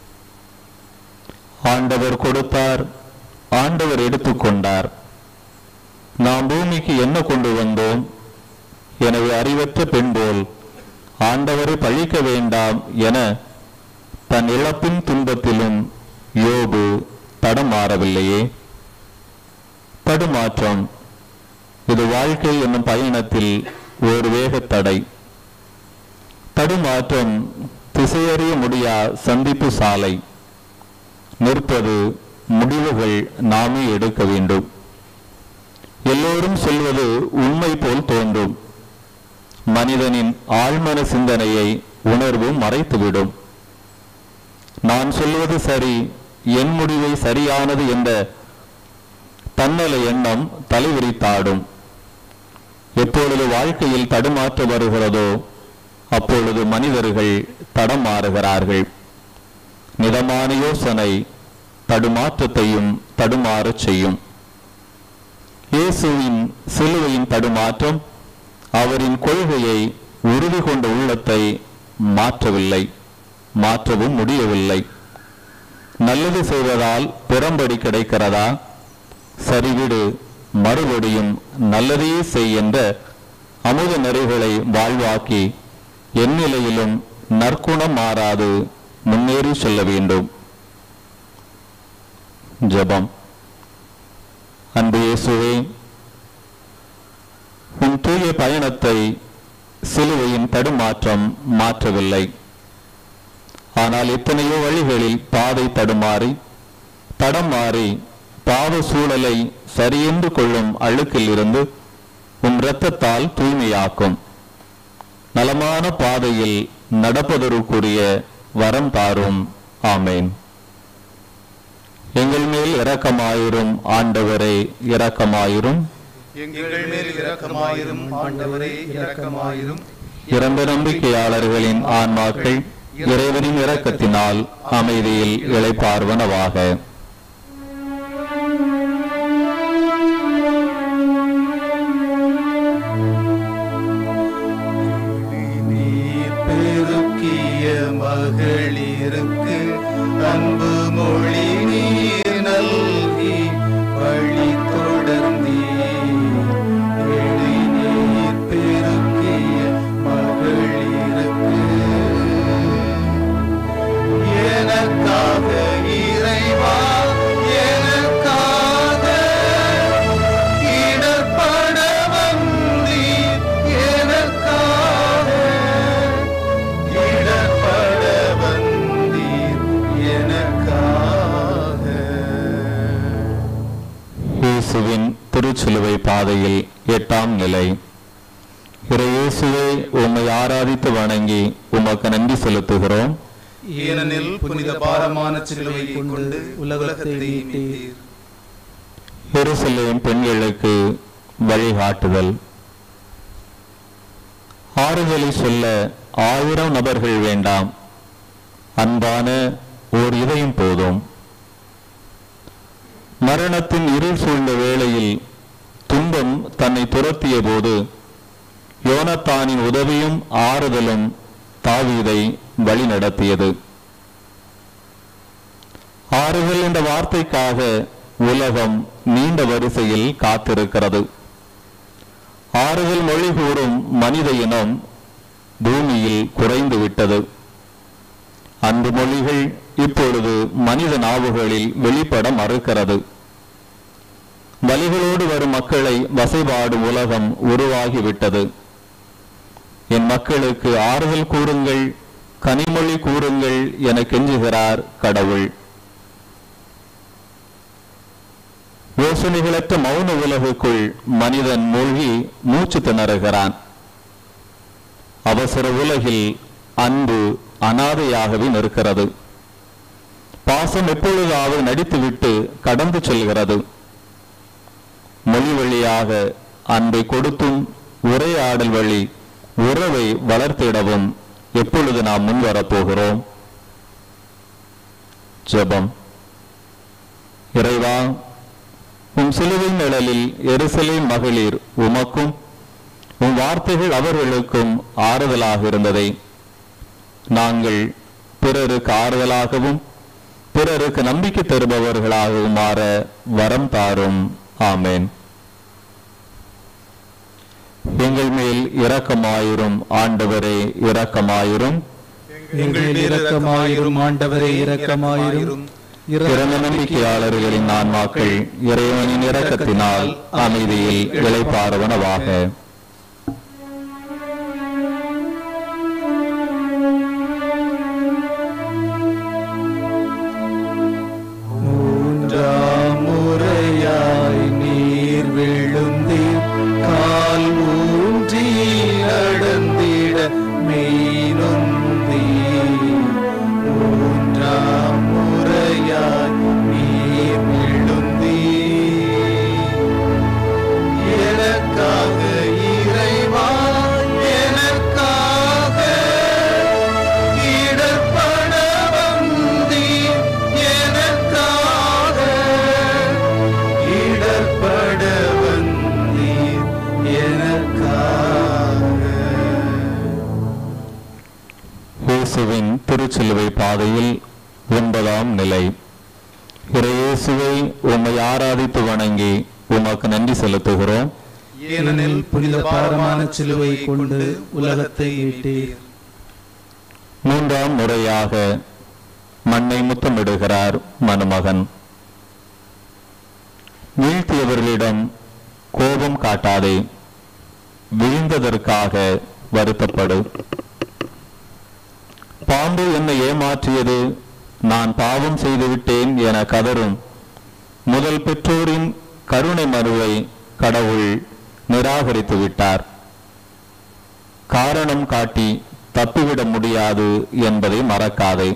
ஆண்டவர் கொடுத்தார் ஆண்டவர் எடுத்துக்கொண்டார் நாம் பூமிக்கு என்ன கொண்டு வந்தோம் எனவே அறிவற்ற பெண் போல் ஆண்டவரை பழிக்க வேண்டாம் என தன் இழப்பின் துன்பத்திலும் யோபு தடமாறவில்லையே தடுமாற்றம் இது வாழ்க்கை என்னும் பயணத்தில் ஒரு வேகத் தடை தடுமாற்றம் திசையறிய முடியா சந்திப்பு சாலை நிற்பது முடிவுகள் நாமே எடுக்க வேண்டும் எல்லோரும் சொல்வது உண்மை போல் தோன்றும் மனிதனின் ஆழ்மன சிந்தனையை உணர்வு மறைத்துவிடும் நான் சொல்வது சரி என் முடிவை சரியானது என்ற தன்னல எண்ணம் தலைவிரித்தாடும் எப்பொழுது வாழ்க்கையில் தடுமாற்ற வருகிறதோ அப்பொழுது மனிதர்கள் தடம் மாறுகிறார்கள் மிதமான யோசனை தடுமாற்றத்தையும் தடுமாறச் செய்யும் இயேசுவின் சிலுவையின் தடுமாற்றம் அவரின் கொள்கையை உறுதி கொண்ட உள்ளத்தை மாற்றவில்லை மாற்றவும் முடியவில்லை நல்லது செய்வதால் பிறம்படி கிடைக்கிறதா சரிவிடு மறுபடியும் நல்லதையே செய் என்ற அமுத நெறிகளை வாழ்வாக்கி எந்நிலையிலும் நற்குணம் மாறாது முன்னேறி செல்ல வேண்டும் ஜெபம் அன்பு இயேசுவே உன் தூய பயணத்தை சிலுவையின் தடுமாற்றம் மாற்றவில்லை ஆனால் எத்தனையோ வழிகளில் பாதை தடுமாறி தடம் மாறி பாவ சூழலை சரியென்று கொள்ளும் அழுக்கில் இருந்து உன் இரத்தத்தால் தூய்மையாக்கும் நலமான பாதையில் நடப்பதற்குரிய வரம் தாரும் ஆமேன் எங்கள் மேல் இரக்கமாயிரும் ஆண்டவரே இரக்கமாயிரும் எங்கள் மேல் இரக்கமாயிரும் ஆண்டவரே இரக்கமாயிரும் இறந்த நம்பிக்கையாளர்களின் ஆன்மாக்கள் இறைவனின் இரக்கத்தினால் அமைதியில் இளைப்பார்வனவாக நீர் பெருக்கிய மகளிருக்கு அன்பு மொழி நீர் நல்கி வழி தொடர்ந்தீர் எழி நீர் பெருக்கிய மகளிருக்கு எனக்காக இறைவா எனக்காக இடர்பட வந்தீர் எனக்காக இடர்பட வந்தீர் எனக்காக இயேசுவின் திருச்சிலுவை பாதையில் எட்டாம் நிலை இறையேசுவை உம்மை ஆராதித்து வணங்கி உமக்கு நன்றி செலுத்துகிறோம் ஏனெனில் புனித பாரமான சிலுவையை கொண்டு உலகத்தை மீட்டீர் எருசலேம் பெண்களுக்கு வழிகாட்டுதல் ஆறுதலை சொல்ல ஆயிரம் நபர்கள் வேண்டாம் அன்பான ஓர் இதயம் போதும் மரணத்தின் இருள் சூழ்ந்த வேளையில் துன்பம் தன்னை துரத்திய போது யோனத்தானின் உதவியும் ஆறுதலும் தாவீதை வழிநடத்தியது ஆறுதல் என்ற வார்த்தைக்காக உலகம் நீண்ட வரிசையில் காத்திருக்கிறது ஆறுதல் மொழி கூறும் மனித இனம் பூமியில் குறைந்து விட்டது அன்பு மொழிகள் இப்பொழுது மனித நாவுகளில் வெளிப்பட மறுக்கிறது வலிகளோடு வரும் மக்களை வசைபாடும் உலகம் உருவாகிவிட்டது என் மக்களுக்கு ஆறுதல் கூறுங்கள் கனிமொழி கூறுங்கள் என கெஞ்சுகிறார் கடவுள் யோசனைகளற்ற மௌன உலகுக்குள் மனிதன் மூழ்கி மூச்சு திணறுகிறான் அவசர உலகில் அன்பு அனாதையாகவே நிற்கிறது பாசம் எப்பொழுதாவது நடித்துவிட்டு கடந்து செல்கிறது மொழி வழியாக அன்பை கொடுத்தும் உரையாடல் வழி உறவை வளர்த்திடவும் எப்பொழுது நாம் முன்வரப் போகிறோம் ஜெபம் இறைவா உம் சிலுவை நிழலில் எருசலேம் மகளிர் உமக்கும் உம் வார்த்தைகள் அவர்களுக்கும் ஆறுதலாக இருந்ததை நாங்கள் பிறருக்கு ஆறுதலாகவும் பிறருக்கு நம்பிக்கை தருபவர்களாகவும் மாற வரம் தாரும் ஆமென் எங்கள் மேல் இரக்கமாயிரும் ஆண்டவரே இரக்கமாயிரும் எங்கள் மேல் இரக்கமாயிரும் ஆண்டவரே இரக்கமாயிரும் பிறந்த நம்பிக்கையாளர்களின் ஆன்மாக்கள் இறைவனின் இரக்கத்தினால் அமைதியில் இளைப்பாறுவனவாக மூன்றாம் முறையாய் நீர் விழுந்தீர் கால் ஊன்றி நடந்திட மெய்நொந்தி மூன்றாம் முறையாய் நீர் விழுந்தீர் எனக்காக இறைவா எனக்காக இடர்பட வந்தீர் எனக்காக இடர்பட வந்தீர் எனக்காக இயேசுவின் திருச்சிலுவை பாதையில் ஒன்பதாம் நிலை இறையேசுவை உம்மை ஆராதித்து வணங்கி உமக்கு நன்றி செலுத்துகிறோம் ஏனெனில் புனித பாரமான சிலுவை கொண்டு உலகத்தை ஈட்டீர் மூன்றாம் முறையாக மண்ணை முத்தமிடுகிறார் மணமகன் வீழ்த்தியவர்களிடம் கோபம் காட்டாதே வீழ்ந்ததற்காக வருத்தப்படு பாம்பு என்னை ஏமாற்றியது நான் பாவம் செய்துவிட்டேன் என கதரும் முதல் பெற்றோரின் கருணை மனுவை கடவுள் நிராகரித்து விட்டார் காரணம் காட்டி தப்பிவிட முடியாது என்பதை மறக்காதே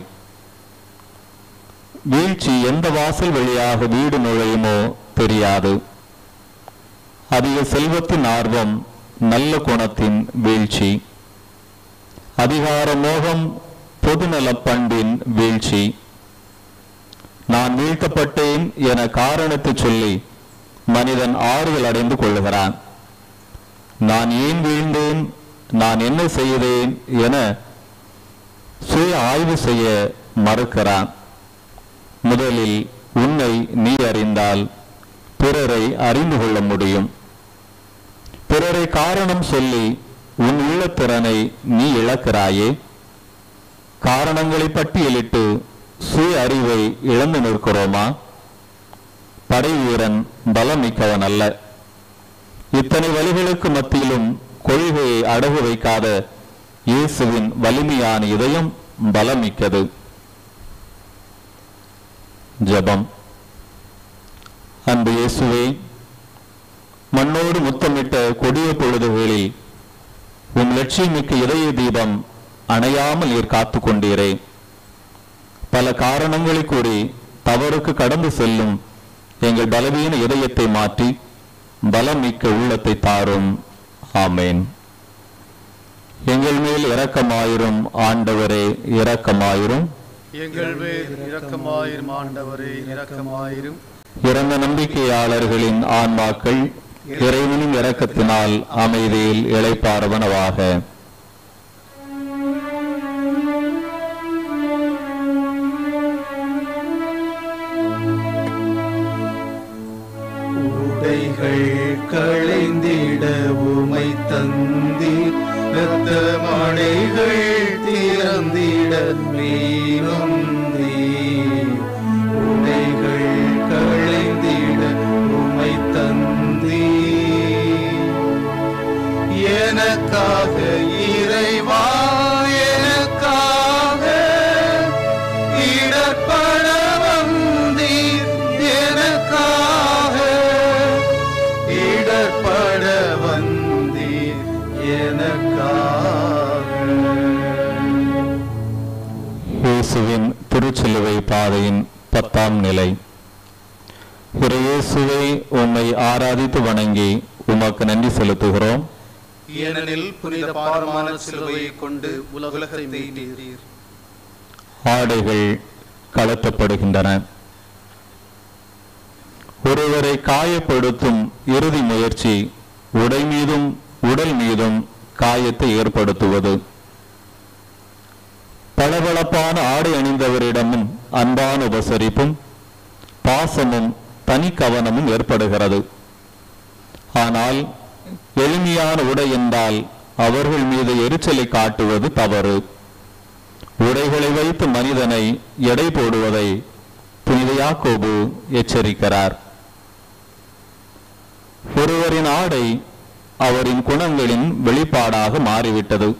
வீழ்ச்சி எந்த வாசல் வழியாக வீடு நுழையுமோ தெரியாது அதிக செல்வத்தின் ஆர்வம் நல்ல குணத்தின் வீழ்ச்சி அதிகார மோகம் பொதுநலப் பண்பின் வீழ்ச்சி நான் வீழ்த்தப்பட்டேன் என காரணத்தை சொல்லி மனிதன் ஆறுதல் அடைந்து கொள்ளுகிறான் நான் ஏன் வீழ்ந்தேன் நான் என்ன செய்தேன் என சுய ஆய்வு செய்ய மறுக்கிறான் முதலில் உன்னை நீ அறிந்தால் பிறரை அறிந்து கொள்ள முடியும் பிறரை காரணம் சொல்லி உன் உள்ளத்திறனை நீ இழக்கிறாயே காரணங்களை பட்டியலிட்டு சுய அறிவை இழந்து நிற்கிறோமா படை வீரன் பலம் மிக்கவன் அல்ல இத்தனை வழிகளுக்கு மத்தியிலும் கொள்கையை அடகு வைக்காத இயேசுவின் வலிமையான இதயம் பலமிக்கது ஜெபம் அன்பு இயேசுவே மண்ணோடு முத்தமிட்ட கொடிய பொழுதுகளில் உம் லட்சியமிக்க இதய தீபம் அணையாமல் நீர் காத்து கொண்டீரே பல காரணங்களை கூறி தவறுக்கு கடந்து செல்லும் எங்கள் பலவீன இதயத்தை மாற்றி பலம் மிக்க உள்ளத்தை தாரும் ஆமேன் எங்கள் மேல் இரக்கமாயிரும் ஆண்டவரே இரக்கமாயிரும் எங்கள் மேல் இரக்கமாயிரும் ஆண்டவரே இரக்கமாயிரும் இறந்த நம்பிக்கையாளர்களின் ஆன்மாக்கள் இறைவனின் இரக்கத்தினால் அமைதியில் இளைப்பாறுவனவாக உடைகள் களைந்திட உமை தந்தீர் இரத்த மடைகள் திறந்திட மீனொந்தீர் உடைகள் களைந்திட உமை தந்தீர் எனக்காக இறை பதிமூன்றாம் நிலை இறையேசுவை உம்மை ஆராதித்து வணங்கி உமக்கு நன்றி செலுத்துகிறோம் ஏனெனில் புனித பாரமான சிலுவையை கொண்டு உலகத்தை மீட்டீர் ஆடைகள் கலட்டப்படுகின்றன ஒருவரை காயப்படுத்தும் இறுதி முயற்சி உடை மீதும் உடல் மீதும் காயத்தை ஏற்படுத்துவது பளபளப்பான ஆடை அணிந்தவரிடமும் அன்பான உபசரிப்பும் பாசமும் தனி கவனமும் ஏற்படுகிறது ஆனால் எளிமையான உடை என்றால் அவர்கள் மீது எரிச்சலை காட்டுவது தவறு உடைகளை வைத்து மனிதனை எடை போடுவதை புனித யாக்கோபு எச்சரிக்கிறார் ஒருவரின் ஆடை அவரின் குணங்களின் வெளிப்பாடாக மாறிவிட்டது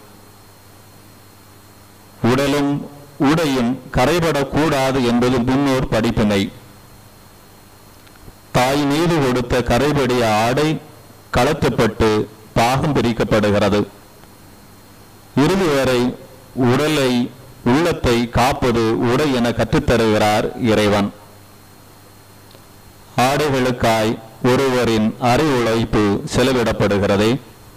உடலும் உடையும் கரைபடக்கூடாது என்பது முன்னோர் படிப்பினை தாய் மீது கொடுத்த கரைபடிய ஆடை கலற்றப்பட்டு பாகம் பிரிக்கப்படுகிறது இறுதி வரை உடலை உள்ளத்தை காப்பது உடை என கற்றுத்தருகிறார் இறைவன் ஆடைகளுக்காய் ஒருவரின் அரை உழைப்பு செலவிடப்படுகிறதே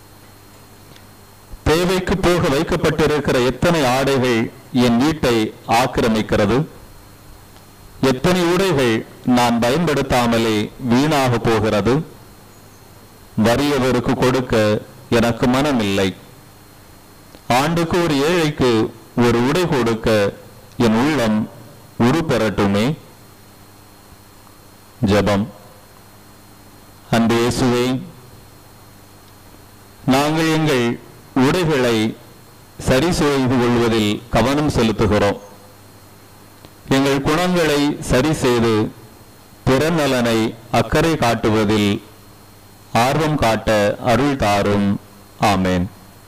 தேவைக்கு போக வைக்கப்பட்டிருக்கிற எத்தனை ஆடைகள் என் வீட்டை ஆக்கிரமிக்கிறது எத்தனை உடைகள் நான் பயன்படுத்தாமலே வீணாக போகிறது வறியவருக்கு கொடுக்க எனக்கு மனமில்லை ஆண்டுக்கு ஒரு ஏழைக்கு ஒரு உடை கொடுக்க என் உள்ளம் உருப்பெறட்டுமே ஜெபம் அன்பு இயேசுவே நாங்கள் எங்கள் உடைகளை சரி செய்து கொள்வதில் கவனம் செலுத்துகிறோம் எங்கள் குணங்களை சரி செய்து பிறநலனை அக்கறை காட்டுவதில் ஆர்வம் காட்ட அருள் தாரும் ஆமேன்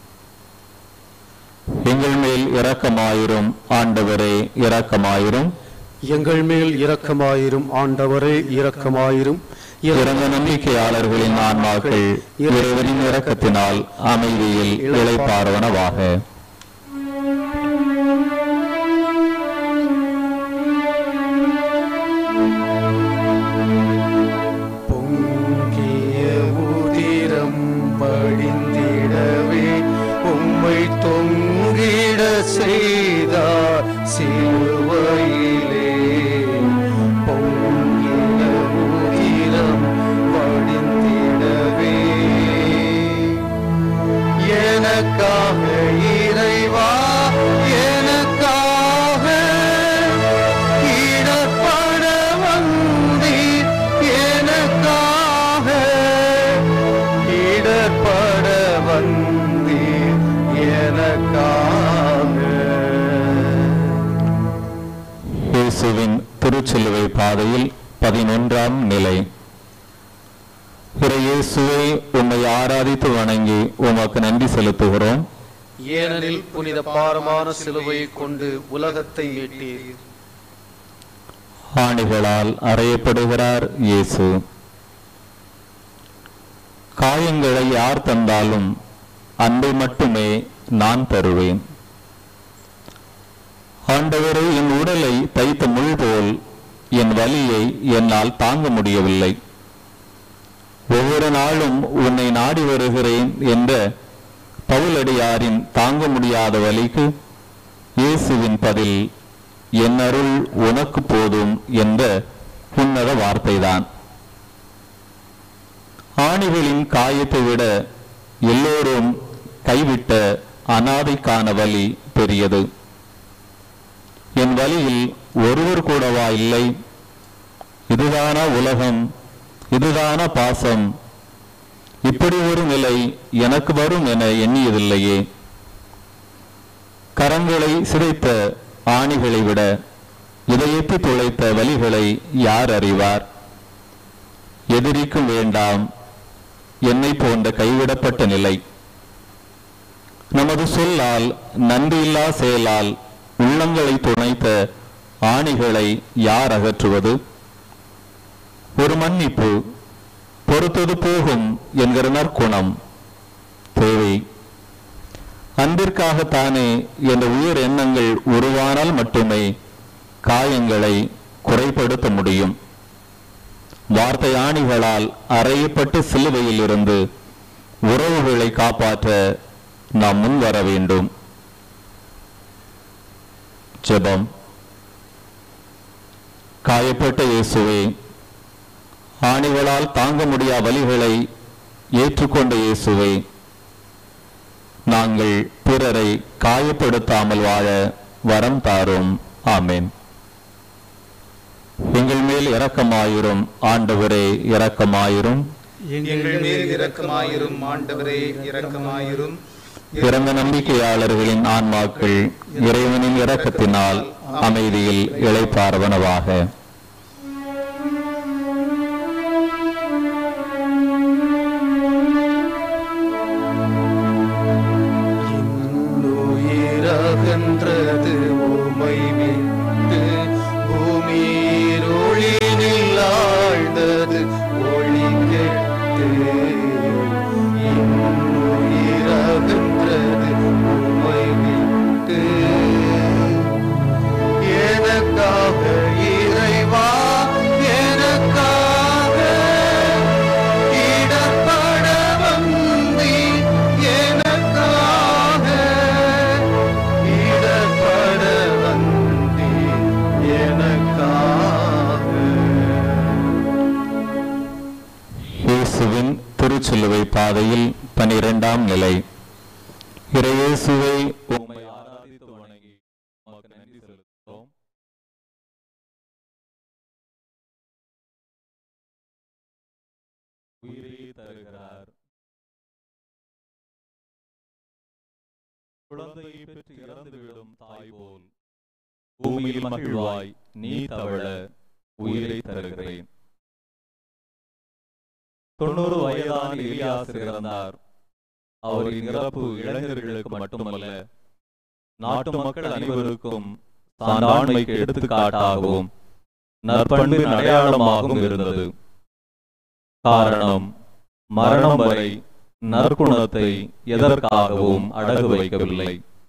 எங்கள் மேல் இரக்கமாயிரும் ஆண்டவரே இரக்கமாயிரும் எங்கள் மேல் இரக்கமாயிரும் ஆண்டவரே இரக்கமாயிரும் இறந்த நம்பிக்கையாளர்களின் ஆன்மாக்கள் இறைவனின் இரக்கத்தினால் அமைதியில் இளைப்பாறுவனவாக பொங்கிய உதிரம் படிந்திடவே உம்மை தொங்கிட செய்தார் சிலுவையிலே பொங்கிய உதிரம் படிந்திடவே எனக்காக இறைவா எனக்காக இடர்பட வந்தீர் எனக்காக இடர்பட வந்தீர் எனக்காக இயேசுவின் திருச்சிலுவை பாதையில் பதினொன்றாம் நிலை இறையேசுவை உம்மை ஆராதித்து வணங்கி உமக்கு நன்றி செலுத்துகிறோம் ஏனெனில் புனித பாரமான சிலுவையை கொண்டு உலகத்தை மீட்டீர் ஆணிகளால் அறையப்படுகிறார் இயேசு காயங்களை யார் தந்தாலும் அன்பை மட்டுமே நான் தருவேன் ஆண்டவரே என் உடலை தைத்த முள் போல் என் வலியை என்னால் தாங்க முடியவில்லை ஒவ்வொரு நாளும் உன்னை நாடி வருகிறேன் என்ற பவுலடியாரின் தாங்க முடியாத வலிக்கு இயேசுவின் பதில் என் அருள் உனக்கு போதும் என்ற உன்னத வார்த்தைதான் ஆணிகளின் காயத்தை விட எல்லோரும் கைவிட்ட அனாதைக்கான வலி பெரியது என் வழியில் ஒருவர் கூடவா இல்லை இதுதானா உலகம் இதுதானா பாசம் இப்படி ஒரு நிலை எனக்கு வரும் என எண்ணியதில்லையே கரங்களை சிதைத்த ஆணிகளை விட இதயத்தை துளைத்த வலிகளை யார் அறிவார் எதிரிக்கும் வேண்டாம் என்னை போன்ற கைவிடப்பட்ட நிலை நமது சொல்லால் நன்றியில்லா செயலால் உள்ளங்களை துணைத்த ஆணிகளை யார் அகற்றுவது ஒரு மன்னிப்பு பொறுத்தது போகும் என்கிற நற்குணம் தேவை அன்பிற்காகத்தானே என்ற உயர் எண்ணங்கள் உருவானால் மட்டுமே காயங்களை குறைப்படுத்த முடியும் வார்த்தை ஆணிகளால் அறையப்பட்டு சிலுவையில் இருந்து உறவுகளை காப்பாற்ற நாம் முன் வர வேண்டும் ஜெபம் காயப்பட்ட இயேசுவே ஆணிகளால் தாங்க முடியா வலிகளை ஏற்றுக்கொண்ட இயேசுவே நாங்கள் பிறரை காயப்படுத்தாமல் வாழ வரம் தாரும் ஆமென் எங்கள் மேல் இரக்கமாயிரும் ஆண்டவரே இரக்கமாயிரும் எங்கள் மேல் இரக்கமாயிரும் ஆண்டவரே இரக்கமாயிரும் பிறந்த நம்பிக்கையாளர்களின் ஆன்மாக்கள் இறைவனின் இரக்கத்தினால் அமைதியில் இளைப்பார்வனவாக உயிரகன்றது உமை விட்டு பூமியில் ஒளியில் ஆழ்ந்தது ஒளி கெட்டு உயிரகன்றது உமை விட்டு எனக்காக இறைவா எனக்காக இடப்பட வந்தி எனக்காக இடப்பட வந்தி எனக்காக இயேசுவின் திருச்சிலுவை பாதையில் பனிரெண்டாம் நிலை இறையேசுவை உம்மை ஆராதித்து வணங்கி உமக்கு நன்றி செலுத்துகிறோம் உயிரை தருகிறார் குழந்தையை பெற்று இறந்து விடும் தாய் போல் பூமியில் மகிழ்வாய் நீ தவழ உயிரை தருகிறேன் தொண்ணூறு வயதான எலியாசர் இறந்தார் அவரின் இறப்பு இளைஞர்களுக்கு மட்டுமல்ல நாட்டு மக்கள் அனைவருக்கும் சான்றாண்மைக்கு எடுத்துக்காட்டாகவும் நற்பண்பின் அடையாளமாகவும் இருந்தது காரணம் மரணம் வரை நற்குணத்தை எதற்காகவும் அடகு வைக்கவில்லை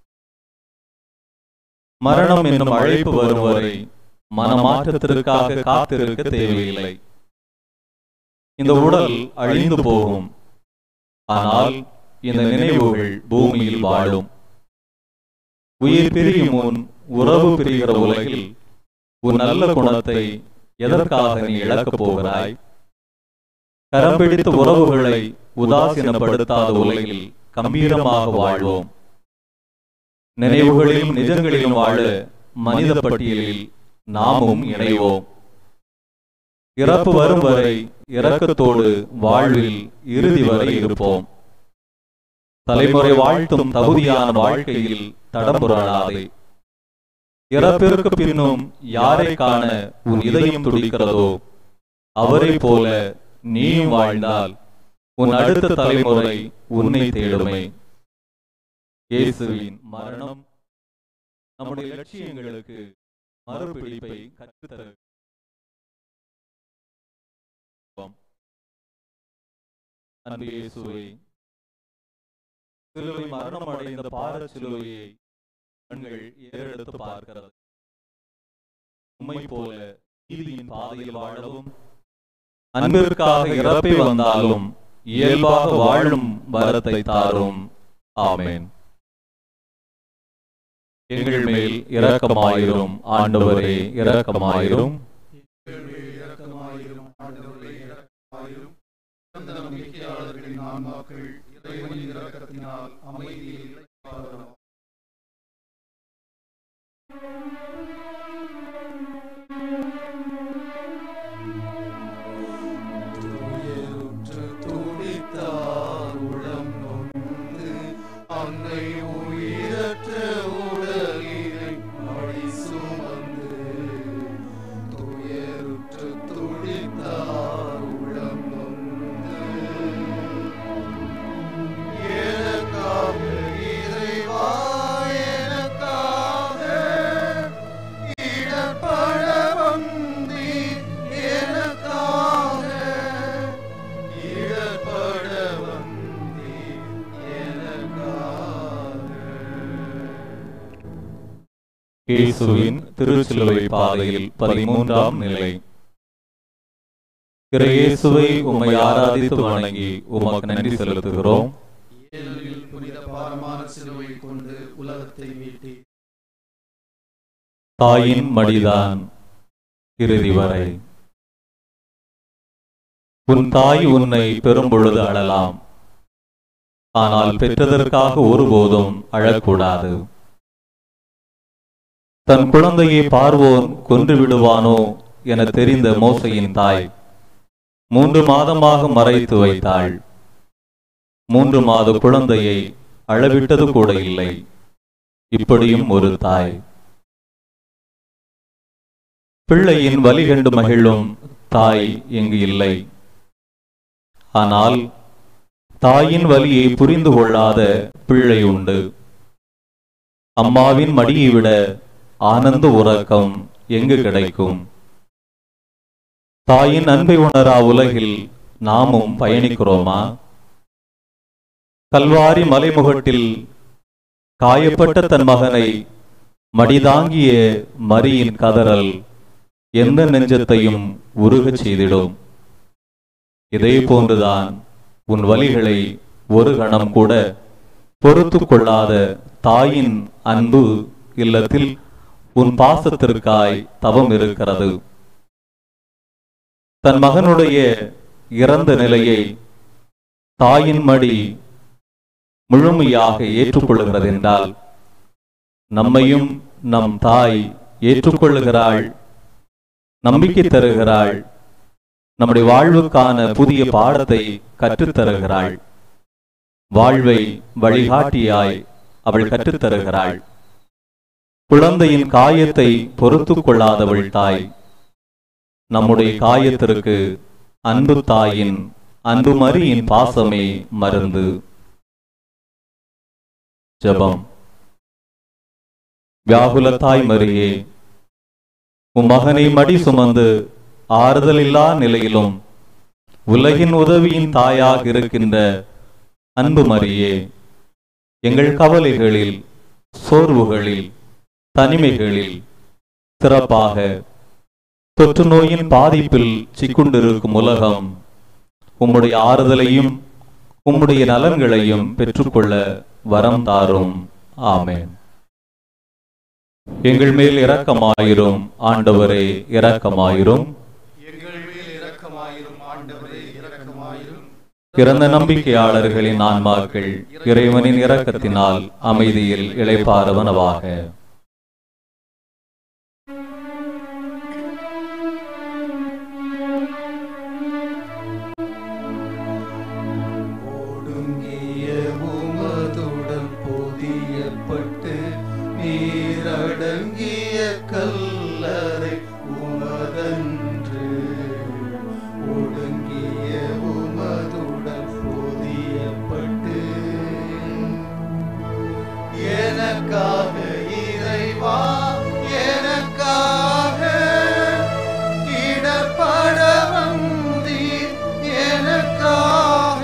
மரணம் என்னும் அழைப்பு வரும் வரை மனமாற்றத்திற்காக காத்திருக்க தேவையில்லை இந்த உடல் அழிந்து போகும் ஆனால் இந்த நினைவுகள் பூமியில் வாழும் உயிர் பிரியும் முன் உறவு பிரிகிற உலகில் உன் நல்ல குணத்தை எதற்காக நீ இழக்கப் போகிறாய் கரம் பிடித்த உறவுகளை உதாசீனப்படுத்தாத உலகில் கம்பீரமாக வாழ்வோம் நினைவுகளிலும் நிஜங்களிலும் வாழ மனித பட்டியலில் நாமும் இணைவோம் இறப்பு வரும் வரை இரக்கத்தோடு வாழ்வில் இறுதி வரை இருப்போம் தலைமுறை வாழ்த்தும் தகுதியான வாழ்க்கையில் தடம்புரளாதே இறப்பிற்கு பின்னும் யாரை காண உன் இதயம் துடிக்கிறதோ அவரை போல நீயும் வாழ்ந்தால் உன் அடுத்த தலைமுறை உன்னை தேடுமே இயேசுவின் மரணம் நம்முடைய லட்சியங்களுக்கு மறுபிடிப்பை கற்றுத்தர அன்பு இயேசுவே சிலுவை மரணம் அடைந்த பார சிலுவையை கண்கள் ஏறெடுத்து பார்க்கிறது உம்மை போல நீதியின் பாதையில் வாழவும் அன்பிற்காக இறப்பை வந்தாலும் இயல்பாக வாழும் வரத்தை தாரும் ஆமென் எங்கள் மேல் இரக்கமாயிரும் ஆண்டவரே இரக்கமாயிரும் இரக்கமாயிரும் ஆண்டவரே இரக்கமாயிரும் இறந்த நம்பிக்கையாளர்களின் ஆன்மாக்கள் இறைவனின் இரக்கத்தினால் அமைதியில் இளைப்பாறலாம். துயருற்று துடித்தார் உளம் நொந்து அன்னை உயிரற்ற உடலினை மடி சுமந்து துயருற்று துடித்தார் உளம் நொந்து எனக்காக இறைவா எனக்காக இடர்பட வந்தீர் எனக்காக இடர்பட வந்தீர் எனக்காக இயேசுவின் திருச்சிலுவை பாதையில் பதிமூன்றாம் நிலை இறையேசுவை உம்மை ஆராதித்து வணங்கி உமக்கு நன்றி செலுத்துகிறோம் ஏனெனில் புனித பாரமான சிலுவை கொண்டு உலகத்தை மீட்டி தாயின் மடிதான் இறுதி வரை உன் தாய் உன்னை பெறும்பொழுது அழலாம் ஆனால் பெற்றதற்காக ஒருபோதும் அழக்கூடாது தன் குழந்தையை பார்வோன் கொன்று விடுவானோ என தெரிந்த மோசையின் தாய் மூன்று மாதமாக மறைத்து வைத்தாள் மூன்று மாத குழந்தையை அழவிட்டது கூட இல்லை இப்படியும் ஒரு தாய் பிள்ளையின் வலி கண்டு மகிழும் தாய் இங்கு இல்லை ஆனால் தாயின் வலியை புரிந்து கொள்ளாத பிள்ளை உண்டு அம்மாவின் மடியை விட ஆனந்த உறக்கம் எங்கு கிடைக்கும் தாயின் அன்பை உணரா உலகில் நாமும் பயணிக்கிறோமா கல்வாரி மலைமுகட்டில் காயப்பட்ட தன் மகனை மடிதாங்கிய மரியின் கதறல் எந்த நெஞ்சத்தையும் உருகச் செய்திடும் இதே போன்றுதான் உன் வலிகளை ஒரு கணம் கூட பொறுத்து கொள்ளாத தாயின் அன்பு இல்லத்தில் உன் பாசத்திற்காய் தவம் இருக்கிறது தன் மகனுடைய இறந்த நிலையை தாயின் மடி முழுமையாக ஏற்றுக்கொள்கிறது என்றால் நம்மையும் நம் தாய் ஏற்றுக்கொள்ளுகிறாள் நம்பிக்கை தருகிறாள் நம்முடைய வாழ்வுக்கான புதிய பாடத்தை கற்றுத் தருகிறாள் வாழ்வை வழிகாட்டியாய் அவள் கற்றுத் தருகிறாள் குழந்தையின் காயத்தை பொறுத்து கொள்ளாதவள் தாய் நம்முடைய காயத்திற்கு அன்பு தாயின் அன்பு மரியின் பாசமே மருந்து ஜெபம் வியாகுல தாய் மரியே உம் மகனை மடி சுமந்து ஆறுதலில்லா நிலையிலும் உலகின் உதவியின் தாயாக இருக்கின்ற அன்பு மரியே எங்கள் கவலைகளில் சோர்வுகளில் தனிமைகளில் சிறப்பாக தொற்று நோயின் பாதிப்பில் சிக்குண்டிருக்கும் உலகம் உம்முடைய ஆறுதலையும் உம்முடைய நலன்களையும் பெற்றுக்கொள்ள வரம் தாரும் ஆமென் எங்கள் மேல் இரக்கமாயிரும் ஆண்டவரே இரக்கமாயிரும் எங்கள் மேல் இரக்கமாயிரும் ஆண்டவரே இரக்கமாயிரும் இறந்த நம்பிக்கையாளர்களின் ஆன்மாக்கள் இறைவனின் இரக்கத்தினால் அமைதியில் இளைப்பாறுவனவாக ஒடுங்கிய உமதுடன் பொதியப்பட்டு நீரடங்கிய கல்லறை உமதன்று ஒடுங்கிய உமதுடன் பொதியப்பட்டு எனக்காக இறைவா எனக்காக இடப்பட வந்தீர் எனக்காக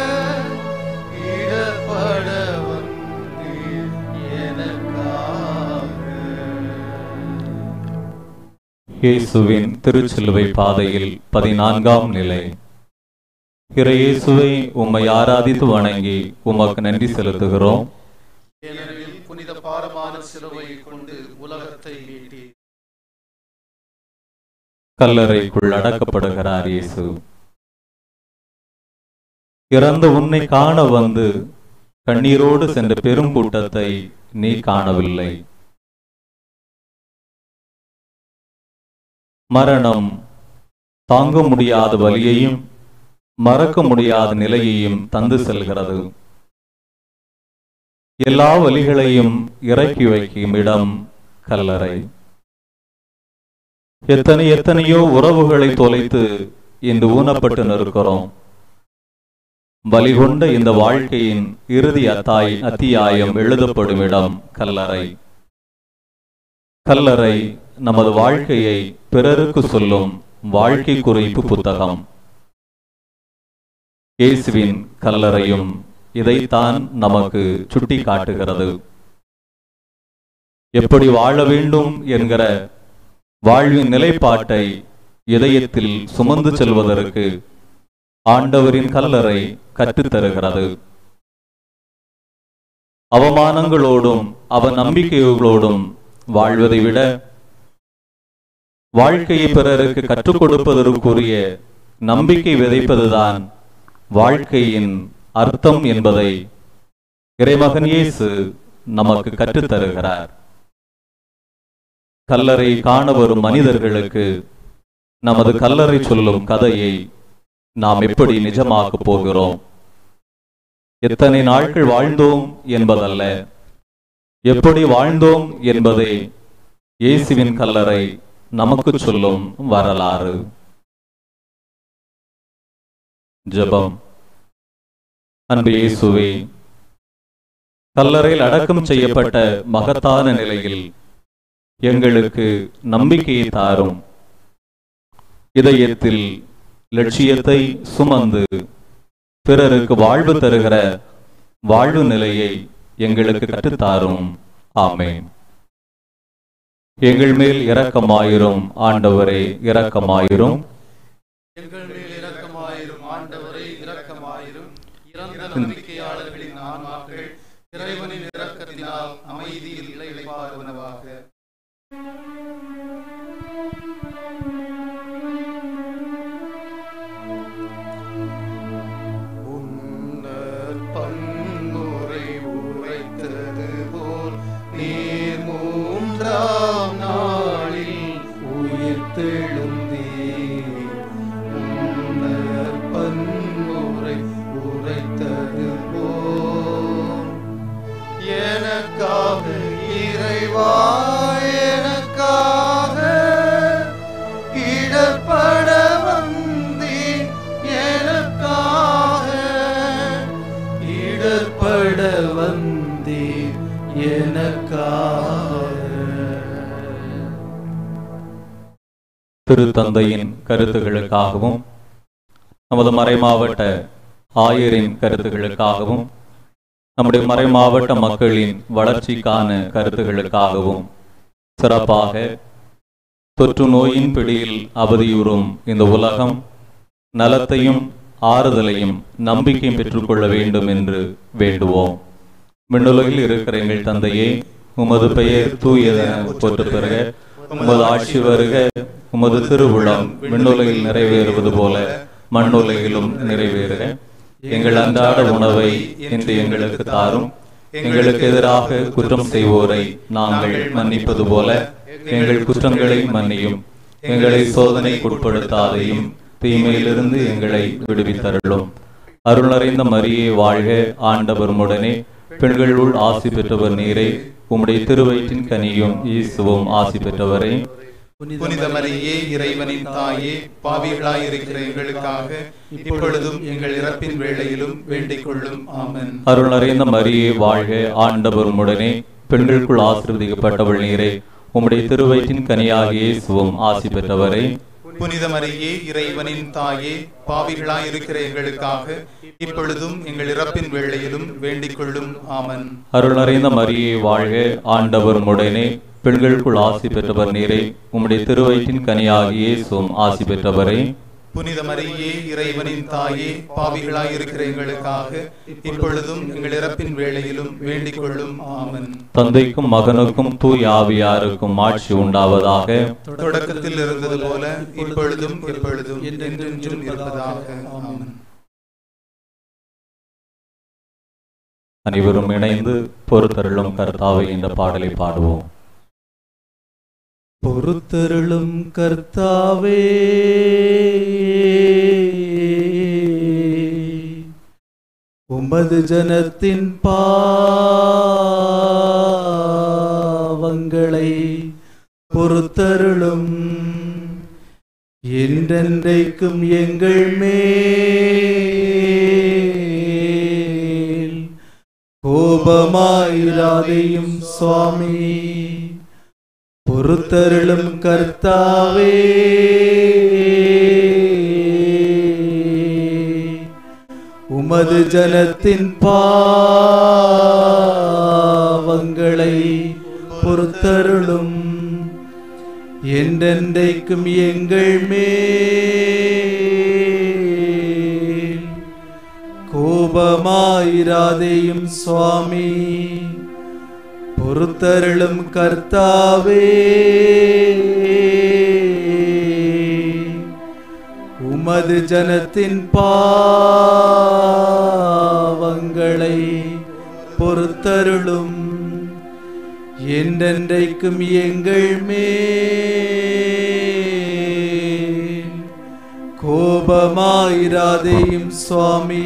இடப்பட வந்தீர் எனக்காக இயேசுவின் திருச்சிலுவை பாதையில் பதினான்காம் நிலை இறையேசுவை உம்மை ஆராதித்து வணங்கி உமக்கு நன்றி செலுத்துகிறோம் ஏனெனில் புனித பாரமான சிலுவை கொண்டு உலகத்தை மீட்டி கல்லறைக்குள் அடக்கப்படுகிறார் இயேசு இறந்த உன்னை காண வந்து கண்ணீரோடு சென்ற பெரும் கூட்டத்தை நீ காணவில்லை மரணம் தாங்க முடியாத வலியையும் மறக்க முடியாத நிலையையும் தந்து செல்கிறது எல்லா வலிகளையும் இறக்கி வைக்கும் இடம் கல்லறை எத்தனை எத்தனையோ உறவுகளை தொலைத்து இன்று ஊனப்பட்டு நிற்கிறோம் பலி கொண்ட இந்த வாழ்க்கையின் இறுதி அத்தாய் அத்தியாயம் எழுதப்படும் இடம் கல்லறை கல்லறை நமது வாழ்க்கையை பிறருக்கு சொல்லும் வாழ்க்கை குறிப்பு புத்தகம் இயேசுவின் கல்லறையும் இதைத்தான் நமக்கு சுட்டி காட்டுகிறது எப்படி வாழ வேண்டும் என்கிற வாழ்வின் நிலைப்பாட்டை இதயத்தில் சுமந்து செல்வதற்கு ஆண்டவரின் கல்லறை கற்றுத்தருகிறது அவமானங்களோடும் அவ நம்பிக்கைகளோடும் வாழ்வதை விட வாழ்க்கையை பிறருக்கு கற்றுக் கொடுப்பதற்குரிய நம்பிக்கை விதைப்பதுதான் வாழ்க்கையின் அர்த்தம் என்பதை இறைமகன் இயேசு நமக்கு கற்றுத் தருகிறார் கல்லறை காண வரும் மனிதர்களுக்கு நமது கல்லறை சொல்லும் கதையை நாம் எப்படி நிஜமாக்கப் போகிறோம் எத்தனை நாட்கள் வாழ்ந்தோம் என்பதல்ல எப்படி வாழ்ந்தோம் என்பதே இயேசுவின் கல்லறை நமக்கு சொல்லும் வரலாறு ஜெபம் அன்பு இயேசுவே கல்லறையில் அடக்கம் செய்யப்பட்ட மகத்தான நிலையில் எங்களுக்கு நம்பிக்கையை தாரும் இதயத்தில் லட்சியத்தை சுமந்து பிறருக்கு வாழ்வு தருகிற வாழ்வு நிலையை எங்களுக்கு கற்றுத்தாரும் ஆமென் எங்கள் மேல் இரக்கமாயிரும் ஆண்டவரே இரக்கமாயிரும் எங்கள் மேல் இரக்கமாயிரும் ஆண்டவரே இரக்கமாயிரும் இறந்த நம்பிக்கையாளர்களின் ஆன்மாக்கள் இறைவனின் இரக்கத்தினால் அமைதியில் இளைப்பாறுவனவாக முன்னர் பன்முறை உரைத்தது போல் நீர் மூன்றாம் நாளில் உயிர் தெழுந்தீர் முன்னர் பன்முறை உரைத்தது போல் எனக்காக இறைவா எனக்காக இடப்பட வந்தீர் எனக்காக இடப்பட வந்தீர் எனக்காக திருத்தந்தையின் கருத்துகளுக்காகவும் நமது மறைமாவட்ட ஆயரின் கருத்துகளுக்காகவும் நம்முடைய மறைமாவட்ட மக்களின் வளர்ச்சிக்கான கருத்துகளுக்காகவும் சிறப்பாக தொற்று நோயின் பிடியில் அவதியுறும் இந்த உலகம் நலத்தையும் ஆறுதலையும் நம்பிக்கையும் பெற்றுக்கொள்ள வேண்டும் என்று வேண்டுவோம் விண்ணுலகில் இருக்கிற எங்கள் தந்தையே உமது பெயர் தூயதென போற்று பெறுக உமது ஆட்சி வருக உமது திருவுளம் விண்ணுலகில் நிறைவேறுவது போல மண்ணுலகிலும் நிறைவேறுக எங்கள் அன்றாட உணவை இன்று எங்களுக்கு தாரும் எங்களுக்கு எதிராக குற்றம் செய்வோரை நாங்கள் மன்னிப்பது போல எங்கள் குற்றங்களை மன்னியும் எங்களை சோதனைக்குட்படுத்தாதையும் தீமையிலிருந்து எங்களை விடுவித்தருளும் அருள் நிறைந்த மரியே வாழ்க ஆண்டவர் உடனே பெண்களுள் ஆசி பெற்றவர் நீரே உம்முடைய திருவயிற்றின் கனியும் இயேசுவும் ஆசி பெற்றவரே புனித மரியே இறைவனின் தாயே பாவிகளாயிருக்கிற எங்களுக்காக இப்பொழுதும் எங்கள் இறப்பின் வேளையிலும் வேண்டிக் கொள்ளும் ஆமென் அருள் நிறைந்த மரியே வாழ்க ஆண்டவர் உடனே பெண்களுக்குள் ஆசீர்வதிக்கப்பட்டவள் நீரே உம்முடைய திருவயிற்றின் கனியாகிய இயேசுவும் ஆசி பெற்றவரே புனித மரியே இறைவனின் தாயே பாவிகளாயிருக்கிற எங்களுக்காக இப்பொழுதும் எங்கள் இறப்பின் வேளையிலும் வேண்டிக் கொள்ளும் ஆமென் அருள் நிறைந்த மரியே வாழ்க ஆண்டவர் உடனே பெண்களுக்குள் ஆசி பெற்றவர் நீரே உம்முடைய திருவயிற்றின் கனியாகிய இயேசுவும் ஆசி பெற்றவரே புனித மரியே இறைவனின் தாயே பாவிகளாயிருக்கிற எங்களுக்காக இப்பொழுதும் எங்கள் இறப்பின் வேளையிலும் வேண்டிக் கொள்ளும் ஆமென் தந்தைக்கும் மகனுக்கும் தூய் ஆவியாருக்கும் ஆட்சி உண்டாவதாக தொடக்கத்தில் இருந்தது போல இப்பொழுதும் எப்பொழுதும் என்றென்றும் இருப்பதாக ஆமென் அனைவரும் இணைந்து பொறுத்தருளும் கர்த்தாவை என்ற பாடலை பாடுவோம் பொறுத்தருளும் கர்த்தாவே உமது ஜனத்தின் பாவங்களை பொறுத்தருளும் என்றென்றைக்கும் எங்கள் மேல் கோபமாயிராதையும் சுவாமி பொறுத்தருளும் கர்த்தாவே உமது ஜனத்தின் பாவங்களை பொறுத்தருளும் என்றென்றைக்கும் எங்கள் மேல் கோபமாயிராதேயும் சுவாமி பொறுத்தருளும் கர்த்தாவே உமது ஜனத்தின் பாவங்களை பொறுத்தருளும் என்றென்றைக்கும் எங்கள் மேல் கோபமாயிராதேயும் சுவாமி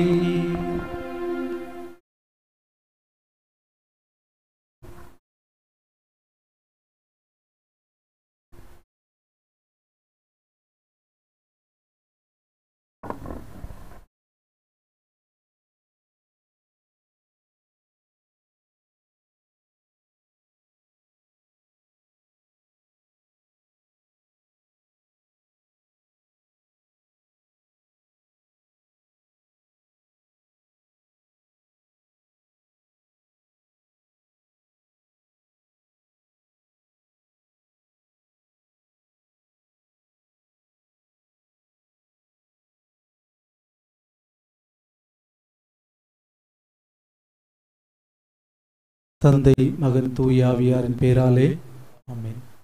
தந்தை மகன் தூயாவியாரின் பேராலே ஆமென்